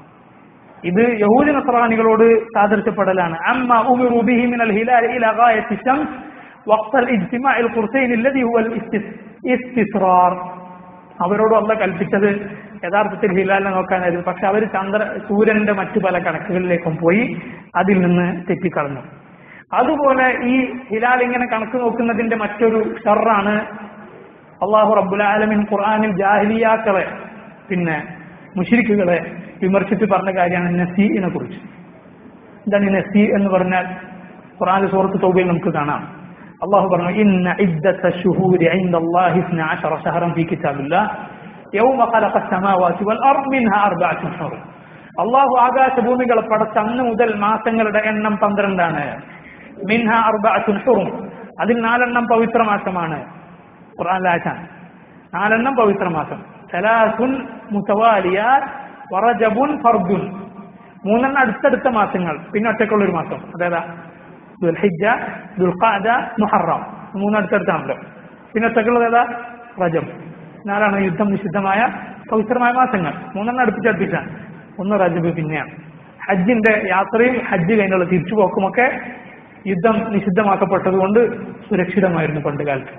ഇത് യഹൂദി നസ്രാനികളോട് സാദൃശ്യപ്പെടലാണ് അമ്മ ഉമിറു ബിഹി മിനൽ ഹിലാൽ ഇല ഗായത്തി ശംസ് വഖ്ത അൽ ഇജ്തിമാഇ അൽ ഖുർസൈൻ الذي هو الاستسرار അവരോട് അല്ല കൽപ്പിച്ചത് യഥാർത്ഥത്തിൽ ഹിലാലിനെ നോക്കാനായിരുന്നു പക്ഷെ അവർ ചന്ദ്ര സൂര്യന്റെ മറ്റു പല കണക്കുകളിലേക്കും പോയി അതിൽ നിന്ന് തെറ്റിക്കളഞ്ഞു അതുപോലെ ഈ ഹിലാൽ ഇങ്ങനെ കണക്ക് നോക്കുന്നതിന്റെ മറ്റൊരു ഷറാണ് അള്ളാഹു റബ്ബുൽ ആലമിൻ ഖുർആനിൽ ജാഹിലിയാക്കളെ പിന്നെ മുഷിരിക്കുകളെ വിമർശിച്ച് പറഞ്ഞ കാര്യമാണ് നസീനെ കുറിച്ച് എന്താണ് ഈ നസീ എന്ന് പറഞ്ഞാൽ ഖുർആനിൽ സൂറത്ത് തൗബയിൽ നമുക്ക് കാണാം അള്ളാഹു പറഞ്ഞു ഇന്ന ഇദ്ദത്ത ശുഹൂരി عند الله 12 شهرا في كتاب الله يوم خلق السماوات والارض منها اربعه حرم അള്ളാഹു ആകാശഭൂമികളെ പടച്ച അന്ന് മുതൽ മാസങ്ങളുടെ എണ്ണം പന്ത്രണ്ടാണ് മിൻഹ അർബഅത്തുൻ ഹുറും അതിൽ നാലെണ്ണം പവിത്ര മാസമാണ് ഖുർആനിലാച്ചാൻ നാലെണ്ണം പവിത്ര മാസം സലാസുൻ മുതവാലിയാത് വറജബുൻ ഫർദുൻ മൂന്നെണ്ണം അടുത്തടുത്ത മാസങ്ങൾ പിന്നെ ഒറ്റക്കുള്ള ഒരു മാസം അതേതാ ദുൽഹിജ ദുൽഖാദ മുഹറം മൂന്ന് അടുത്തടുത്താണല്ലോ പിന്നെ ഒറ്റക്കുള്ളത് ഏതാ റജം നാലാണ് യുദ്ധം നിഷിദ്ധമായ പവിത്രമായ മാസങ്ങൾ മൂന്നെണ്ണം അടുപ്പിച്ചടുപ്പിച്ചാണ് ഒന്ന് റജബ് പിന്നെയാണ് ഹജ്ജിന്റെ യാത്രയും ഹജ്ജ് കഴിഞ്ഞുള്ള തിരിച്ചുപോക്കുമൊക്കെ യുദ്ധം നിഷിദ്ധമാക്കപ്പെട്ടതുകൊണ്ട് സുരക്ഷിതമായിരുന്നു പണ്ട് കാലത്ത്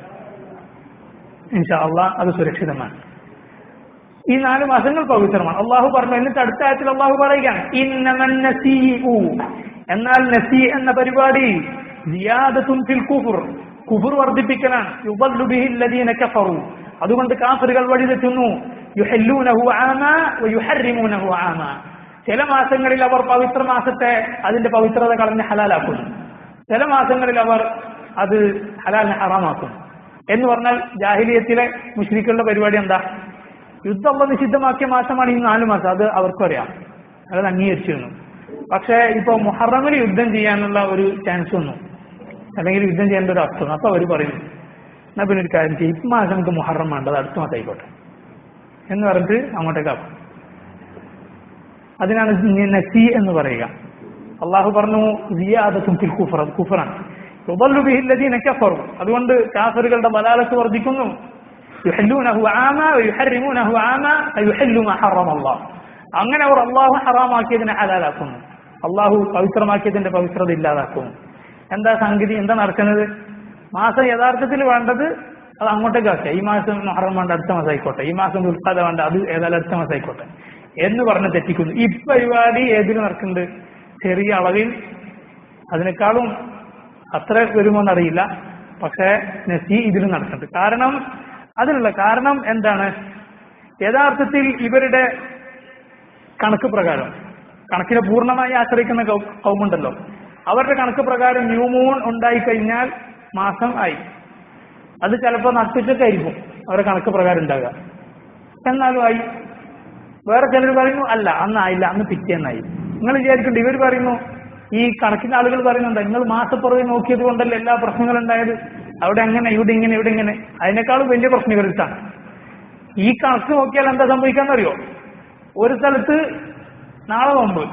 ഇൻഷാ അള്ളാഹ് അത് സുരക്ഷിതമാണ് ഈ നാല് മാസങ്ങൾ പവിത്രമാണ് അള്ളാഹു പറഞ്ഞു എന്നിട്ട് അടുത്ത ആയത്തിൽ അള്ളാഹു പറയുകയാണ് ഇന്നമൻ നസീഉ എന്നാൽ നസീ എന്ന പരിപാടി സിയാദത്തുൻ ഫിൽ കുഫർ കുഫർ വർദ്ധിപ്പിക്കലാണ് യുബല്ലു ബിഹി അല്ലദീന കഫറു അതുകൊണ്ട് കാഫിറുകൾ വഴിതെറ്റുന്നു യുഹല്ലൂനഹു ആമ വയുഹർറിമൂനഹു ആമ ചില മാസങ്ങളിൽ അവർ പവിത്ര മാസത്തെ അതിന്റെ പവിത്രത കളഞ്ഞ് ഹലാലാക്കുന്നു ചില മാസങ്ങളിൽ അവർ അത് ഹലാലിനെ ഹറാമാക്കുന്നു എന്ന് പറഞ്ഞാൽ ജാഹിലിയത്തിലെ മുഷ്രിക്കുകളുടെ പരിപാടി എന്താ യുദ്ധം നിഷിദ്ധമാക്കിയ മാസമാണ് ഈ നാല് മാസം അത് അവർക്കും അറിയാം അത് അംഗീകരിച്ചിരുന്നു പക്ഷേ ഇപ്പൊ മുഹറമിൽ യുദ്ധം ചെയ്യാനുള്ള ഒരു ചാൻസ് വന്നു അല്ലെങ്കിൽ യുദ്ധം ചെയ്യേണ്ട ഒരു അവസ്ഥ വന്നു അപ്പൊ അവർ പറയുന്നു എന്നാ പിന്നെ ഒരു കാര്യം ചെയ്യും ഇപ്പം മാസം നമുക്ക് മുഹറം വേണ്ട അത് അടുത്ത മാസം ആയിക്കോട്ടെ എന്ന് പറഞ്ഞിട്ട് അങ്ങോട്ടേക്ക് ആക്കും അതിനാണ് നസി എന്ന് പറയുക അള്ളാഹു പറഞ്ഞു സിയാദത്തും ഫിൽ കുഫർ അത് കുഫറാണ് യുദല്ലു ബിഹി الذين كفروا അതുകൊണ്ട് കാഫിറുകളുടെ ബലാലത്ത് വർദ്ധിക്കുന്നു യുഹല്ലൂനഹു ആമ വയുഹർരിമൂനഹു ആമ ഫയുഹല്ലു മാ ഹറമ അല്ലാഹ് അങ്ങനെ അവർ അള്ളാഹു ഹറാമാക്കിയതിനെ ഹലാലാക്കുന്നു അള്ളാഹു പവിത്രമാക്കിയതിന്റെ പവിത്രത ഇല്ലാതാക്കുന്നു എന്താ സംഗതി എന്താ നടക്കുന്നത് മാസം യഥാർത്ഥത്തിൽ വേണ്ടത് അത് അങ്ങോട്ടേക്ക് ആക്കുക ഈ മാസം മഹറം വേണ്ട അടുത്ത മാസം ആയിക്കോട്ടെ ഈ മാസം ഉൽപ്പാദ വേണ്ട അത് ഏതായാലും അടുത്ത മാസം ആയിക്കോട്ടെ എന്ന് പറഞ്ഞ് തെറ്റിക്കുന്നു ഈ പരിപാടി ഏതിൽ നടക്കുന്നുണ്ട് ചെറിയ അളവിൽ അതിനേക്കാളും അത്ര വരുമോന്നറിയില്ല പക്ഷേ നെസി ഇതിലും നടക്കുന്നുണ്ട് കാരണം അതിനുള്ള കാരണം എന്താണ് യഥാർത്ഥത്തിൽ ഇവരുടെ കണക്ക് പ്രകാരം കണക്കിനെ പൂർണ്ണമായി ആശ്രയിക്കുന്ന കൗ- കൗമുണ്ടല്ലോ അവരുടെ കണക്ക് പ്രകാരം ന്യൂ മൂൺ ഉണ്ടായിക്കഴിഞ്ഞാൽ മാസം ആയി അത് ചിലപ്പോൾ നട്ടുച്ചൊക്കെ ആയിരിക്കും അവരുടെ കണക്ക് പ്രകാരം ഉണ്ടാകുക എന്നാലും ആയി വേറെ ചിലർ പറയുന്നു അല്ല അന്നായില്ല അന്ന് പിറ്റേന്നായി നിങ്ങൾ വിചാരിക്കണ്ട ഇവർ പറയുന്നു ഈ കണക്കിന് ആളുകൾ പറയുന്നുണ്ട് നിങ്ങൾ മാസപ്പുറകെ നോക്കിയത് കൊണ്ടല്ലേ എല്ലാ പ്രശ്നങ്ങളും ഉണ്ടായത് അവിടെ അങ്ങനെ ഇവിടെ ഇങ്ങനെ ഇവിടെ ഇങ്ങനെ അതിനേക്കാളും വലിയ പ്രശ്നം ഇവരിട്ടാണ് ഈ കണക്ക് നോക്കിയാൽ എന്താ സംഭവിക്കാന്നറിയോ ഒരു സ്ഥലത്ത് നാളെ മുമ്പ്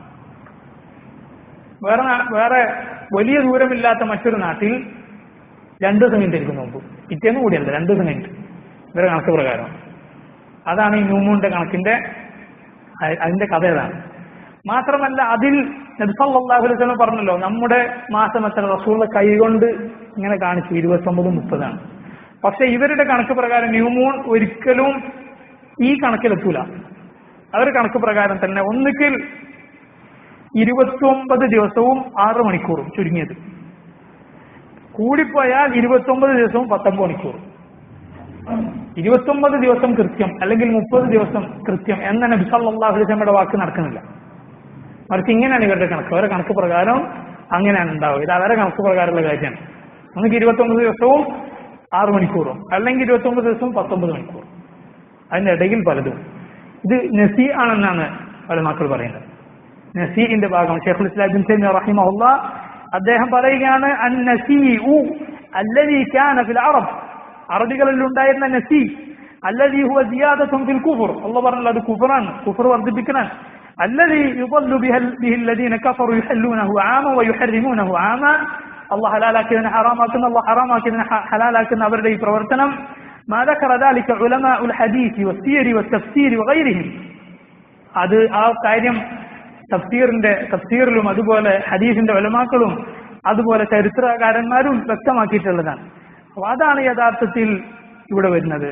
വേറെ നാ- വേറെ വലിയ ദൂരമില്ലാത്ത മറ്റൊരു നാട്ടിൽ രണ്ടു ദിവസം കഴിഞ്ഞിരിക്കും മുമ്പ് പിറ്റേന്ന് കൂടിയല്ല രണ്ടു ദിവസം കഴിഞ്ഞിട്ട് ഇവരുടെ കണക്ക് പ്രകാരം അതാണ് ഈ ന്യൂമൂണിന്റെ കണക്കിന്റെ അ- അതിന്റെ കഥ ഏതാണ് മാത്രമല്ല അതിൽ നബ്സല്ലാഹുലം പറഞ്ഞല്ലോ നമ്മുടെ മാസം എത്ര റസൂള്ള കൈകൊണ്ട് ഇങ്ങനെ കാണിച്ചു ഇരുപത്തൊമ്പത് മുപ്പതാണ് പക്ഷെ ഇവരുടെ കണക്ക് പ്രകാരം ന്യൂമൂൺ ഒരിക്കലും ഈ കണക്കിലെത്തൂല അവരുടെ കണക്ക് പ്രകാരം തന്നെ ഒന്നുകിൽ ഇരുപത്തിയൊമ്പത് ദിവസവും ആറ് മണിക്കൂറും ചുരുങ്ങിയത് കൂടിപ്പോയാൽ ഇരുപത്തിയൊമ്പത് ദിവസവും പത്തൊമ്പത് മണിക്കൂറും ഇരുപത്തൊമ്പത് ദിവസം കൃത്യം അല്ലെങ്കിൽ മുപ്പത് ദിവസം കൃത്യം എന്ന നബി സല്ലല്ലാഹു അലൈഹി വസല്ലമയുടെ വാക്ക് നടക്കുന്നില്ല മറിച്ച് ഇങ്ങനെയാണ് ഇവരുടെ കണക്ക് അവരുടെ കണക്ക് പ്രകാരം അങ്ങനെയാണ് ഉണ്ടാവുക ഇത് അവരുടെ കണക്ക് പ്രകാരമുള്ള കാര്യമാണ് നമുക്ക് ഇരുപത്തൊമ്പത് ദിവസവും ആറ് മണിക്കൂറും അല്ലെങ്കിൽ ഇരുപത്തൊമ്പത് ദിവസവും പത്തൊമ്പത് മണിക്കൂറും അതിന്റെ ഇടയിൽ പലതും ഇത് നസി ആണെന്നാണ് പല മക്കൾ പറയുന്നത് നസീഇന്റെ ഭാഗം ഷെയ്ഖുൽ ഇസ്ലാം ബിൻ തൈമിയ്യ റഹിമഹുല്ല അദ്ദേഹം പറയുകയാണ് അൻ നസീഉ അല്ലദീ കാന ഫിൽ അറബ് അറബികളിൽ ഉണ്ടായിരുന്ന നസീ അല്ലദീ ഹുവ സിയാദത്തുൻ ഫിൽ കുഫർ അല്ലാഹ് പറഞ്ഞല്ലോ അത് കുഫറാണ് കുഫർ വർദ്ധിപ്പിക്കലാണ് അല്ലദീ യുضل به به الذين كفروا يحلونه عاما ويحرمونه عاما അള്ളാഹ് ഹലാലാക്കിയതിനെ ഹറാമാക്കുന്ന അള്ളാഹ് ഹറാമാക്കിയതിനെ ഹ- ഹലാലാക്കുന്ന അവരുടെ ഈ പ്രവർത്തനം ما ذكر ذلك علماء الحديث والسير والتفسير وغيرهم അത് ആ കാര്യം തഫ്സീറിന്റെ തഫ്സീറിലും അതുപോലെ ഹദീസിന്റെ ഒലമാക്കളും അതുപോലെ ചരിത്രകാരന്മാരും വ്യക്തമാക്കിയിട്ടുള്ളതാണ് അപ്പൊ അതാണ് യഥാർത്ഥത്തിൽ ഇവിടെ വരുന്നത്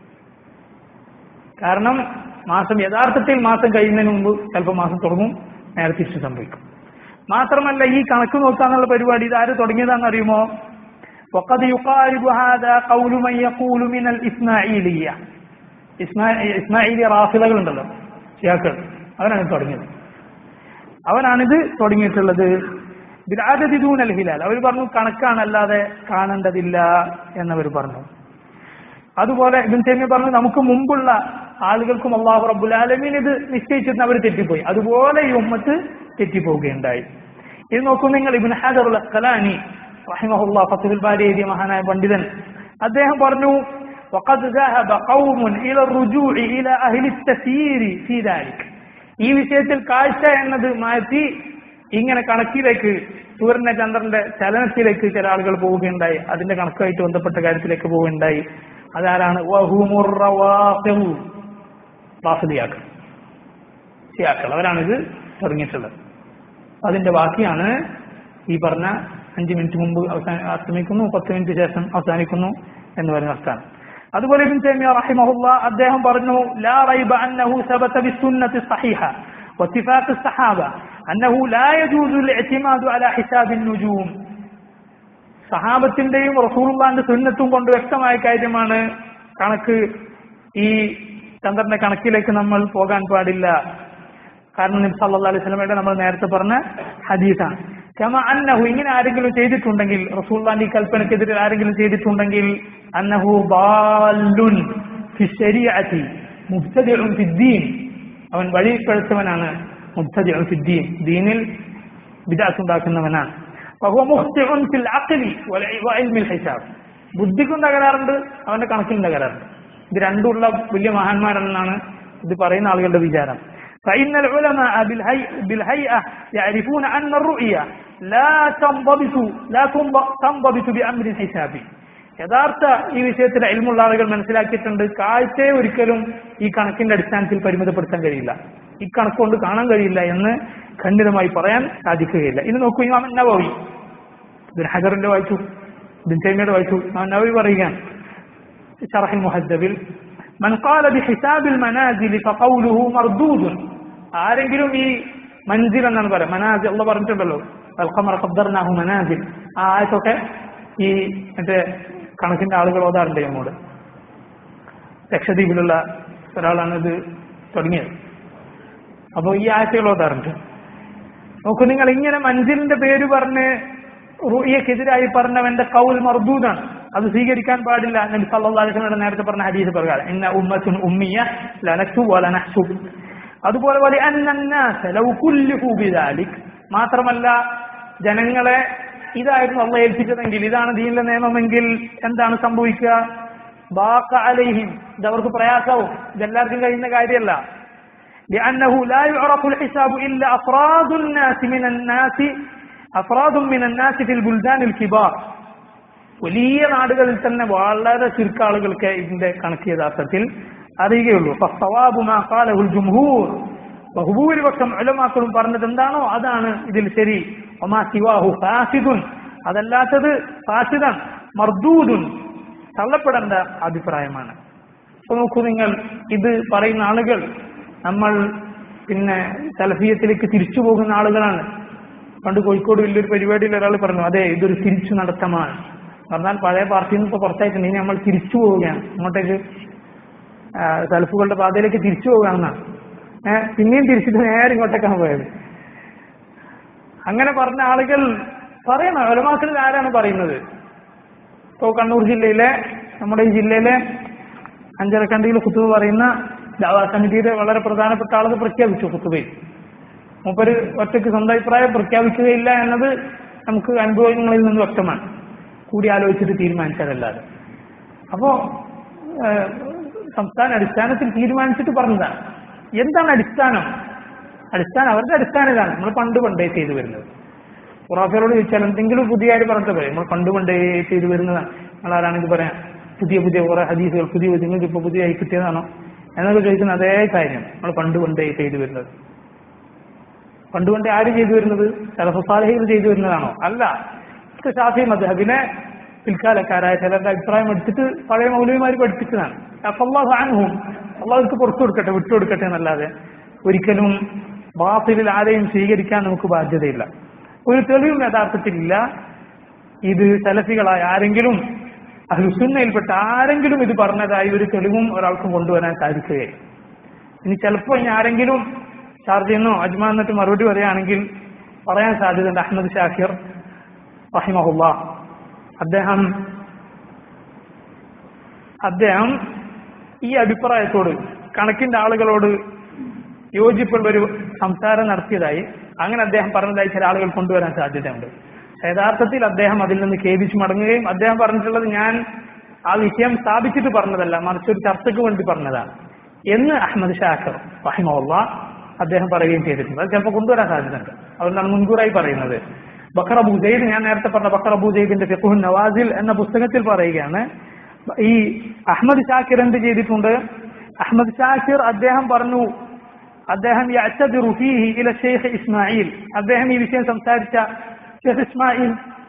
കാരണം മാസം യഥാർത്ഥത്തിൽ മാസം കഴിയുന്നതിന് മുമ്പ് ചിലപ്പോൾ മാസം തുടങ്ങും നേരെ തിരിച്ചു സംഭവിക്കും മാത്രമല്ല ഈ കണക്ക് നോക്കാന്നുള്ള പരിപാടി ഇത് ആര് തുടങ്ങിയതാണെന്ന് അറിയുമോ وقد يقارب هذا قول من يقول من الإسماعيلية ഇസ്മാ- ഇസ്മായിലി റാഫിലകളുണ്ടല്ലോ ഷിയാക്കൾ അവനാണ് ഇത് തുടങ്ങിയത് അവനാണിത് തുടങ്ങിയിട്ടുള്ളത് ബിലാദൂനൽ ഹിലാൽ അവർ പറഞ്ഞു കണക്കാണല്ലാതെ കാണേണ്ടതില്ല എന്നവർ പറഞ്ഞു അതുപോലെ ഇബിൻ തൈമിയ പറഞ്ഞു നമുക്ക് മുമ്പുള്ള ആളുകൾക്കും അള്ളാഹു റബ്ബുൽ ആലമീൻ ഇത് നിശ്ചയിച്ചിരുന്ന അവർ തെറ്റിപ്പോയി അതുപോലെ ഈ ഉമ്മത്ത് തെറ്റിപ്പോവുകയുണ്ടായി ഇത് നോക്കൂ നിങ്ങൾ ഇബിൻ ഹാജറുൽ അസ്കലാനി റഹിമഹുല്ല ഫത്തുൽ ബാരി എഴുതിയ മഹാനായ പണ്ഡിതൻ അദ്ദേഹം പറഞ്ഞു وقد ذهب قوم إلى الرجوع إلى أهل التسيير في ذلك ഈ വിഷയത്തിൽ കാഴ്ച എന്നത് മാറ്റി ഇങ്ങനെ കണക്കിലേക്ക് സൂര്യന്റെ ചന്ദ്രന്റെ ചലനത്തിലേക്ക് ചില ആളുകൾ പോവുകയുണ്ടായി അതിന്റെ കണക്കുമായിട്ട് ബന്ധപ്പെട്ട കാര്യത്തിലേക്ക് പോവുകയുണ്ടായി അതാരാണ് വഹുമുർ റവാഫിദ്. റാഫിദിയാക്കൾ ഷിയാക്കൾ അവരാണിത് തുടങ്ങിയിട്ടുള്ളത് അതിന്റെ ബാക്കിയാണ് ഈ പറഞ്ഞ അഞ്ച് മിനിറ്റ് മുമ്പ് അവസാന അസ്തമിക്കുന്നു പത്ത് മിനിറ്റ് ശേഷം അവസാനിക്കുന്നു എന്ന് പറയുന്ന അർത്ഥാണ് അതുപോലെ ഇബ്ൻ തൈമിയ റഹിമഹുല്ല അദ്ദേഹം പറഞ്ഞു ലാ റൈബ അന്നഹു സബത ബിസുന്നത്തി സഹീഹ واتفاق الصحابة أنه لا يجوز الاعتماد على حساب النجوم സഹാബത്തിന്റെയും റസൂലുള്ളാന്റെ സുന്നത്തും കൊണ്ട് വ്യക്തമായ കാര്യമാണ് കണക്ക് ഈ ചന്ദ്രന്റെ കണക്കിലേക്ക് നമ്മൾ പോകാൻ പാടില്ല കാരണം നബി സല്ലല്ലാഹു അലൈഹി വസല്ലമയുടെ നമ്മൾ നേരത്തെ പറഞ്ഞ ഹദീസാണ് കമ അന്നഹു ഇങ്ങനെ ആരെങ്കിലും ചെയ്തിട്ടുണ്ടെങ്കിൽ റസൂലുള്ളാന്റെ ഈ കൽപ്പനക്കെതിരെ ആരെങ്കിലും ചെയ്തിട്ടുണ്ടെങ്കിൽ അന്നഹു ബാലുൻ ഫി ശരീഅത്തി മുബ്തദിഉൻ ഫി ദീൻ അവൻ വഴി പഴുത്തവനാണ് മുബ്തദിഉൻ ഫി ദീൻ ദീനിൽ ബിദഅത്ത് ഉണ്ടാക്കുന്നവനാണ് ഫഹുവ മുഖ്തിഉൻ ഫിൽ അഖ്ലി വൽ വഇൽമിൽ ഹിസാബ് ബുദ്ധിക്കും തകരാറുണ്ട് അവന്റെ കണക്കിലും തകരാറുണ്ട് ഇത് രണ്ടുമുള്ള വലിയ മഹാന്മാരെന്നാണ് ഇത് പറയുന്ന ആളുകളുടെ വിചാരം فإن العلماء بالهي... بالهيئة يعرفون أن الرؤيا لا تنضبط لا تنض- تنضبط بأمر حسابي യഥാർത്ഥ ഈ വിഷയത്തിൽ അയൽമുള്ള ആളുകൾ മനസ്സിലാക്കിയിട്ടുണ്ട് കാഴ്ചയെ ഒരിക്കലും ഈ കണക്കിന്റെ അടിസ്ഥാനത്തിൽ പരിമിതപ്പെടുത്താൻ കഴിയില്ല ഈ കണക്ക് കൊണ്ട് കാണാൻ കഴിയില്ല എന്ന് ഖണ്ഡിതമായി പറയാൻ സാധിക്കുകയില്ല ഇനി നോക്കൂ ഇമാം നവവി ബിൻ ഹജറിന്റെ വായിച്ചു ബിൻ തൈമയുടെ വായിച്ചു ഇമാം നവവി പറയുകയാണ് شرح المهذب من قال بحساب المنازل فقوله مردود ആരെങ്കിലും ഈ മൻസിൽ എന്നാണ് പറയാം മനാസിൽ അള്ള പറഞ്ഞിട്ടുണ്ടല്ലോ അൽഖമർ ഖദ്ദർനാഹു മനാസിൽ ആ ആയത്തൊക്കെ ഈ മറ്റേ കണക്കിന്റെ ആളുകൾ ഓതാറുണ്ട് നമ്മോട് ലക്ഷദ്വീപിലുള്ള ഒരാളാണ് ഇത് തുടങ്ങിയത് അപ്പോൾ ഈ ആയത്തുകൾ ഓതാറുണ്ട് നോക്കൂ നിങ്ങൾ ഇങ്ങനെ മൻസിലിന്റെ പേര് പറഞ്ഞ് റുയക്കെതിരായി പറഞ്ഞവന്റെ കൗൽ മർദൂദാണ് അത് സ്വീകരിക്കാൻ പാടില്ല നബി സല്ലല്ലാഹു അലൈഹി വസല്ലം നേരത്തെ പറഞ്ഞ ഹദീസ് പ്രകാരം ഇന്ന ഉമ്മത്തുൻ ഉമ്മിയ ലനക്തു വലനഹ്സു അതുപോലെ പോലെ അന്നന്നാസ ലൗ കുല്ലിഫു ബിദാലിക് മാത്രമല്ല ജനങ്ങളെ ഇതായിരുന്നു അള്ള ഏൽപ്പിച്ചതെങ്കിൽ ഇതാണ് ദീനിലെ നിയമമെങ്കിൽ എന്താണ് സംഭവിക്കുക ബാക്ക അലൈഹിം ഇത് അവർക്ക് പ്രയാസവും ഇതെല്ലാവർക്കും കഴിയുന്ന കാര്യമല്ല لأنه لا يعرف الحساب إلا أفراد الناس من الناس أفراد من الناس في البلدان الكبار വലിയ നാടുകളിൽ തന്നെ വളരെ ചുരുക്കം ആളുകൾക്ക് ഇതിന്റെ കണക്ക് യഥാർത്ഥത്തിൽ അറിയുകയുള്ളൂ ഫസ്സവാബു മാ ഖാലഹുൽ ജുംഹൂർ ബഹുഭൂരിപക്ഷം ഉലമാക്കളും പറഞ്ഞത് എന്താണോ അതാണ് ഇതിൽ ശരി ഒമാ സിവാഹു ഫാസിദുൻ അതല്ലാത്തത് ഫാസിദൻ മർദൂദുൻ തള്ളപ്പെടേണ്ട അഭിപ്രായമാണ് അപ്പൊ നോക്കൂ നിങ്ങൾ ഇത് പറയുന്ന ആളുകൾ നമ്മൾ പിന്നെ സലഫിയത്തിലേക്ക് തിരിച്ചു പോകുന്ന ആളുകളാണ് പണ്ട് കോഴിക്കോട് വലിയൊരു പരിപാടിയിൽ ഒരാൾ പറഞ്ഞു അതെ ഇതൊരു തിരിച്ചു നടത്തമാണ് പറഞ്ഞാൽ പഴയ പാർട്ടിയിൽ നിന്ന് ഇപ്പൊ പുറത്തായിട്ടുണ്ട് ഇനി നമ്മൾ തിരിച്ചു പോവുകയാണ് അങ്ങോട്ടേക്ക് ആ, സലഫുകളുടെ പാതയിലേക്ക് തിരിച്ചു പോവുകയാണെന്നാണ് ഏഹ് പിന്നെയും തിരിച്ചിട്ട് നേരെ ഇങ്ങോട്ടേക്കാണ് പോയത് അങ്ങനെ പറഞ്ഞ ആളുകൾ പറയണം ഒലമാക്കളിൽ ആരാണ് പറയുന്നത് ഇപ്പോ കണ്ണൂർ ജില്ലയിലെ നമ്മുടെ ഈ ജില്ലയിലെ അഞ്ചരക്കണ്ടിയിൽ കുത്തുബ് പറയുന്ന ദാവാ സമിതിയുടെ വളരെ പ്രധാനപ്പെട്ട ആളത് പ്രഖ്യാപിച്ചു കുത്തുബയിൽ മൂപ്പര് ഒറ്റയ്ക്ക് സ്വന്തം അഭിപ്രായം പ്രഖ്യാപിക്കുകയില്ല എന്നത് നമുക്ക് അനുഭവങ്ങളിൽ നിന്ന് വ്യക്തമാണ് കൂടി ആലോചിച്ചിട്ട് തീരുമാനിച്ചതല്ലാതെ അപ്പോ ഏഹ്, സംസ്ഥാന അടിസ്ഥാനത്തിൽ തീരുമാനിച്ചിട്ട് പറഞ്ഞതാണ് എന്താണ് അടിസ്ഥാനം അടിസ്ഥാനം അവരുടെ അടിസ്ഥാനം ഇതാണ് നമ്മൾ പണ്ട് പണ്ടേ ചെയ്തു വരുന്നത് ഖുറാഫികളോട് ചോദിച്ചാൽ എന്തെങ്കിലും പുതിയ കാര്യം പറഞ്ഞിട്ട് പറയും നമ്മൾ പണ്ട് പണ്ടേ ചെയ്തു വരുന്നതാണ് നിങ്ങൾ ആരാണെങ്കിൽ പറയാം പുതിയ പുതിയ കുറെ ഹദീസുകൾ പുതിയ പുതിയ നിങ്ങൾക്ക് ഇപ്പൊ പുതിയതായി കിട്ടിയതാണോ എന്നൊക്കെ ചോദിക്കുന്ന അതേ കാര്യം നമ്മൾ പണ്ട് പണ്ടേ ചെയ്തു വരുന്നത് പണ്ട് പണ്ടേ ആര് ചെയ്തു വരുന്നത് സലഫസാലഹികൾ ചെയ്തു വരുന്നതാണോ അല്ല ഇത് ഷാഫി മദ്ഹബിനെ പിൽക്കാലക്കാരായ ചിലരുടെ അഭിപ്രായം എടുത്തിട്ട് പഴയ മൗലവിമാർ പഠിപ്പിച്ചതാണ് അഫല്ലാഹു അൻഹും അള്ളാഹുക്ക് പുറത്തു കൊടുക്കട്ടെ വിട്ടുകൊടുക്കട്ടെ എന്നല്ലാതെ ഒരിക്കലും ബാത്തിലിൽ ആരെയും സ്വീകരിക്കാൻ നമുക്ക് ബാധ്യതയില്ല ഒരു തെളിവും യഥാർത്ഥത്തിലില്ല ഇത് സലഫികളായ ആരെങ്കിലും അഹ്ലുസുന്നയിൽപ്പെട്ട ആരെങ്കിലും ഇത് പറഞ്ഞതായി ഒരു തെളിവും ഒരാൾക്കും കൊണ്ടുവരാൻ സാധിക്കുകയില്ല ഇനി ചിലപ്പോൾ ഇനി ആരെങ്കിലും ഷാർജയിൽ നിന്നോ അജ്മാൻ എന്നിട്ട് മറുപടി പറയുകയാണെങ്കിൽ പറയാൻ സാധ്യതയുണ്ട് അഹമ്മദ് ഷാക്കിർ റഹിമഹുല്ല അദ്ദേഹം അദ്ദേഹം ഈ അഭിപ്രായത്തോട് കണക്കിന്റെ ആളുകളോട് യോജിപ്പുള്ള ഒരു സംസാരം നടത്തിയതായി അങ്ങനെ അദ്ദേഹം പറഞ്ഞതായി ചില ആളുകൾ കൊണ്ടുവരാൻ സാധ്യതയുണ്ട് പക്ഷേ യഥാർത്ഥത്തിൽ അദ്ദേഹം അതിൽ നിന്ന് ഖേദിച്ചു മടങ്ങുകയും അദ്ദേഹം പറഞ്ഞിട്ടുള്ളത് ഞാൻ ആ വിഷയം സ്ഥാപിച്ചിട്ട് പറഞ്ഞതല്ല മറിച്ച് ഒരു ചർച്ചയ്ക്ക് വേണ്ടി പറഞ്ഞതാണ് എന്ന് അഹമ്മദ് ഷാഖർ റഹിമുള്ള അദ്ദേഹം പറയുകയും ചെയ്തിട്ടുണ്ട് അത് ചിലപ്പോൾ കൊണ്ടുവരാൻ സാധ്യതയുണ്ട് അതുകൊണ്ടാണ് മുൻകൂറായി പറയുന്നത് ബക്കർ അബൂ ജയ്ദ് ഞാൻ നേരത്തെ പറഞ്ഞ ബക്കർ അബൂ ജയ്ദിന്റെ ഫിഖുൻ നവാസിൽ എന്ന പുസ്തകത്തിൽ പറയുകയാണ് ഈ അഹമ്മദ് ഷാക്കിർ എന്ത് ചെയ്തിട്ടുണ്ട് അഹമ്മദ് ഷാക്കിർ അദ്ദേഹം പറഞ്ഞു അദ്ദേഹം യഅ്തദിറു ഫീഹി ഇല ഷെയ്ഖ് ഇസ്മായിൽ അദ്ദേഹം ഈ വിഷയം സംസാരിച്ച ഷെയ്ഖ് ഇസ്മായിൽ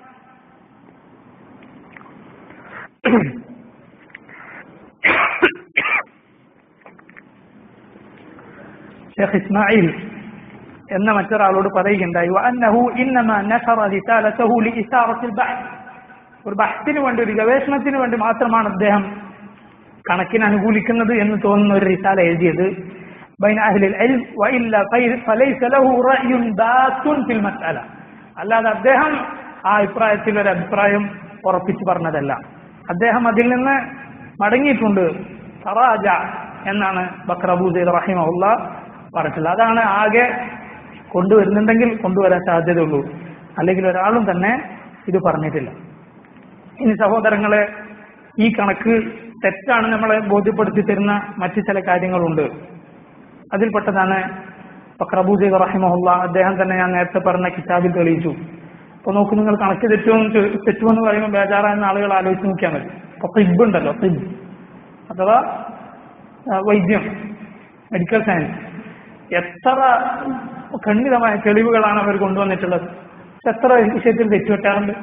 ഷെയ്ഖ് ഇസ്മായിൽ എന്ന മറ്റൊരാളോട് പറയുകയുണ്ടായി വഅന്നഹു ഇന്നമാ നശറ റിസാലതഹു ലിഇസാറത്തിൽ ബഹ്സ് ഒരു ബഹ്സിന് വേണ്ടി ഒരു ഗവേഷണത്തിന് വേണ്ടി മാത്രമാണ് അദ്ദേഹം കണക്കിന് അനുകൂലിക്കുന്നത് എന്ന് തോന്നുന്ന ഒരു റിസാല എഴുതിയത് ബൈന അഹ്ലിൽ ഇൽം വഇല്ല ഫൈ- ഫലൈസ ലഹു റഅയുൻ ബാത്തുൻ ഫിൽ മസ്അല അല്ലാതെ അദ്ദേഹം ആ അഭിപ്രായത്തിൽ ഒരു അഭിപ്രായം ഉറപ്പിച്ചു പറഞ്ഞതല്ല അദ്ദേഹം അതിൽ നിന്ന് മടങ്ങിയിട്ടുണ്ട് തറാജ എന്നാണ് ബക്ര അബൂ സൈദ് റഹിമഹുല്ല പറഞ്ഞിട്ടുള്ളത് അതാണ് ആകെ കൊണ്ടുവരുന്നുണ്ടെങ്കിൽ കൊണ്ടുവരാൻ സാധ്യതയുള്ളൂ അല്ലെങ്കിൽ ഒരാളും തന്നെ ഇത് പറഞ്ഞിട്ടില്ല ഇനി സഹോദരങ്ങളെ ഈ കണക്ക് തെറ്റാണ് നമ്മളെ ബോധ്യപ്പെടുത്തി തരുന്ന മറ്റു ചില കാര്യങ്ങളുണ്ട് അതിൽപ്പെട്ടതാണ് ഫക്രബൂജി റഹിമഹുല്ല അദ്ദേഹം തന്നെ ഞാൻ നേരത്തെ പറഞ്ഞ കിതാബിൽ തെളിയിച്ചു അപ്പൊ നോക്കൂ നിങ്ങൾ കണക്ക് തെറ്റുമെന്ന് ചോ- തെറ്റുമെന്ന് പറയുമ്പോൾ ബേജാറാകുന്ന ആളുകൾ ആലോചിച്ച് നോക്കിയാൽ മതി അപ്പൊ തിബ് ഉണ്ടല്ലോ തിബ് അഥവാ ആ, വൈദ്യം മെഡിക്കൽ സയൻസ് എത്ര ഖണ്ഡിതമായ തെളിവുകളാണ് അവർ കൊണ്ടുവന്നിട്ടുള്ളത് എത്ര വിഷയത്തിൽ തെറ്റുപറ്റാറുണ്ട്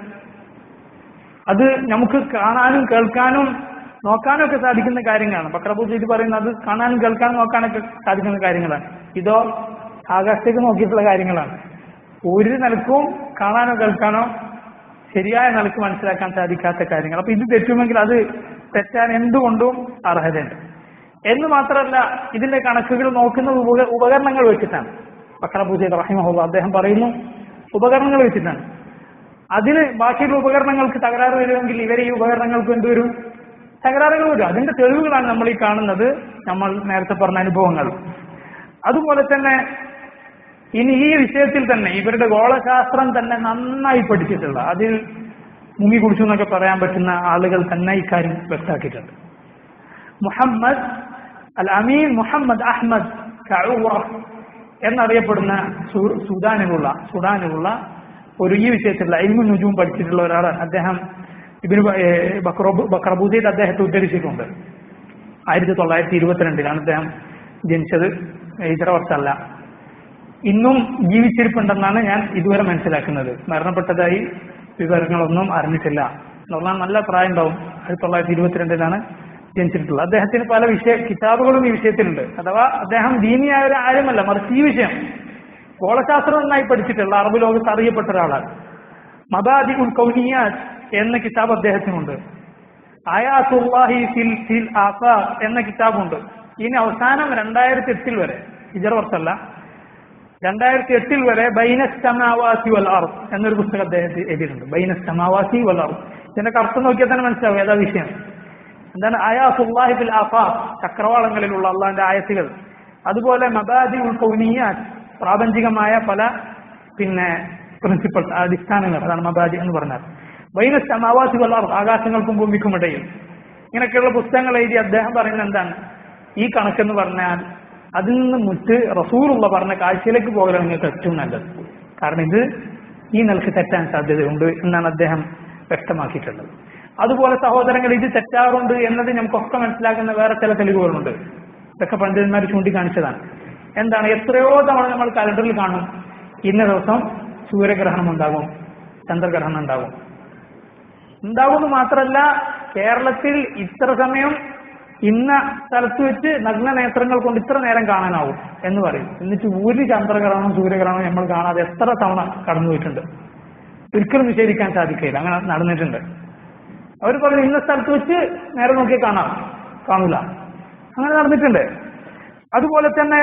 അത് നമുക്ക് കാണാനും കേൾക്കാനും നോക്കാനും ഒക്കെ സാധിക്കുന്ന കാര്യങ്ങളാണ് ബക്രബൂജ് ഇത് പറയുന്നത് അത് കാണാനും കേൾക്കാനും നോക്കാനൊക്കെ സാധിക്കുന്ന കാര്യങ്ങളാണ് ഇതോ ആകാശത്തേക്ക് നോക്കിയിട്ടുള്ള കാര്യങ്ങളാണ് ഒരു നിലക്കും കാണാനോ കേൾക്കാനോ ശരിയായ നിലക്ക് മനസ്സിലാക്കാൻ സാധിക്കാത്ത കാര്യങ്ങൾ അപ്പൊ ഇത് തെറ്റുമെങ്കിൽ അത് തെറ്റാൻ എന്തുകൊണ്ടും അർഹതയുണ്ട് എന്ന് മാത്രമല്ല ഇതിന്റെ കണക്കുകൾ നോക്കുന്നത് ഉപക- ഉപകരണങ്ങൾ വെച്ചിട്ടാണ് ബക്രബൂജ റഹിമഹുല്ല അദ്ദേഹം പറയുന്നു ഉപകരണങ്ങൾ വെച്ചിട്ടാണ് അതിന് ബാക്കിയുള്ള ഉപകരണങ്ങൾക്ക് തകരാറ് വരുമെങ്കിൽ ഇവരെ ഈ ഉപകരണങ്ങൾക്ക് എന്തുവരും തകരാറുകൾ വരും അതിന്റെ തെളിവുകളാണ് നമ്മൾ ഈ കാണുന്നത് നമ്മൾ നേരത്തെ പറഞ്ഞ അനുഭവങ്ങൾ അതുപോലെ തന്നെ ഇനി ഈ വിഷയത്തിൽ തന്നെ ഇവരുടെ ഗോളശാസ്ത്രം തന്നെ നന്നായി പഠിച്ചിട്ടുള്ള അതിൽ മുങ്ങി കുടിച്ചു എന്നൊക്കെ പറയാൻ പറ്റുന്ന ആളുകൾ തന്നെ ഇക്കാര്യം വ്യക്തമാക്കിയിട്ടുണ്ട് Muhammad al Amin Muhammad Ahmad കഊറ എന്നറിയപ്പെടുന്ന സു- സുഡാനിലുള്ള സുഡാനിലുള്ള ഒരു ഈ വിഷയത്തിലുള്ള ഇൽമു നുജൂം പഠിച്ചിട്ടുള്ള ഒരാളാണ് അദ്ദേഹം ഇബിന് ബക്രബൂസൈദ് അദ്ദേഹത്തെ ഉദ്ധരിച്ചിട്ടുണ്ട് ആയിരത്തി തൊള്ളായിരത്തി ഇരുപത്തിരണ്ടിലാണ് അദ്ദേഹം ജനിച്ചത് ഇതര വർഷമല്ല ഇന്നും ജീവിച്ചിരിപ്പുണ്ടെന്നാണ് ഞാൻ ഇതുവരെ മനസ്സിലാക്കുന്നത് മരണപ്പെട്ടതായി വിവരങ്ങളൊന്നും അറിഞ്ഞിട്ടില്ല എന്നാൽ നല്ല പ്രായം ഉണ്ടാവും ആയിരത്തി തൊള്ളായിരത്തി ഇരുപത്തിരണ്ടിലാണ് ജനിച്ചിട്ടുള്ളത് അദ്ദേഹത്തിന് പല വിഷയ കിതാബുകളും ഈ വിഷയത്തിലുണ്ട് അഥവാ അദ്ദേഹം ദീനിയായ ഒരു ആരുമല്ല മറിച്ച് ഈ വിഷയം ഗോളശാസ്ത്രം നന്നായി പഠിച്ചിട്ടുള്ള അറബ് ലോകത്ത് അറിയപ്പെട്ട ഒരാളാണ് മബാദി ഉൽ കൗനിയാത്ത് എന്ന കിതാബ് അദ്ദേഹത്തിനുണ്ട് ആയാത്തുല്ലാഹി ഫിൽ ഫിൽ ആഫാ എന്ന കിതാബുണ്ട് ഇനി അവസാനം രണ്ടായിരത്തി എട്ടിൽ വരെ ഹിജർ വർഷമല്ല രണ്ടായിരത്തി എട്ടിൽ വരെ ബൈനസ്തമാവാസി വൽ അർത്ത് എന്നൊരു പുസ്തകം അദ്ദേഹത്തിന് എഴുതിയിട്ടുണ്ട് ബൈനസ്തമാവാസി വൽ അർത്ത് ഇതിന്റെ അർത്ഥം നോക്കിയാൽ തന്നെ മനസ്സിലാവും ഏതാ വിഷയം എന്താണ് ആയാസുല്ലാഹി ഫിൽ ആഫാ ചക്രവാളങ്ങളിലുള്ള അള്ളാഹിന്റെ ആയത്തുകൾ അതുപോലെ മബാദി ഉൽ കൗനിയാത്ത് പ്രാപഞ്ചികമായ പല പിന്നെ പ്രിൻസിപ്പൾ അടിസ്ഥാനങ്ങൾ അതാണ് മബാദി എന്ന് പറഞ്ഞാൽ ബൈനസ് അമാവാസി വല്ലാർ ആകാശങ്ങൾക്കും ഭൂമിക്കും ഇടയിൽ ഇങ്ങനെയൊക്കെയുള്ള പുസ്തകങ്ങൾ എഴുതി അദ്ദേഹം പറയുന്നത് എന്താണ് ഈ കണക്കെന്ന് പറഞ്ഞാൽ അതിൽ നിന്ന് മുറ്റ് റസൂലുള്ള പറഞ്ഞ കാഴ്ചയിലേക്ക് പോകലാണ് നിങ്ങൾക്ക് ഏറ്റവും നല്ലത് കാരണം ഇത് ഈ നിലക്ക് തെറ്റാൻ സാധ്യതയുണ്ട് എന്നാണ് അദ്ദേഹം വ്യക്തമാക്കിയിട്ടുള്ളത് അതുപോലെ സഹോദരങ്ങൾ ഇത് തെറ്റാറുണ്ട് എന്നത് നമുക്കൊക്കെ മനസ്സിലാക്കുന്ന വേറെ ചില തെളിവുകളുണ്ട് ഇതൊക്കെ പണ്ഡിതന്മാർ ചൂണ്ടിക്കാണിച്ചതാണ് എന്താണ് എത്രയോ തവണ നമ്മൾ കലണ്ടറിൽ കാണും ഇന്ന ദിവസം സൂര്യഗ്രഹണം ഉണ്ടാകും ചന്ദ്രഗ്രഹണം ഉണ്ടാകും ഉണ്ടാകുമെന്ന് മാത്രമല്ല കേരളത്തിൽ ഇത്ര സമയം ഇന്ന സ്ഥലത്ത് വെച്ച് നഗ്ന നേത്രങ്ങൾ കൊണ്ട് ഇത്ര നേരം കാണാനാവും എന്ന് പറയും എന്നിട്ട് ഒരു ചന്ദ്രഗ്രഹണം സൂര്യഗ്രഹണം നമ്മൾ കാണാതെ എത്ര തവണ കടന്നു പോയിട്ടുണ്ട് ഒരിക്കലും നിഷേധിക്കാൻ സാധിക്കില്ല അങ്ങനെ നടന്നിട്ടുണ്ട് അവർ പറഞ്ഞു ഇന്ന സ്ഥലത്ത് വെച്ച് നേരെ നോക്കി കാണാം കാണൂല അങ്ങനെ നടന്നിട്ടുണ്ട് അതുപോലെ തന്നെ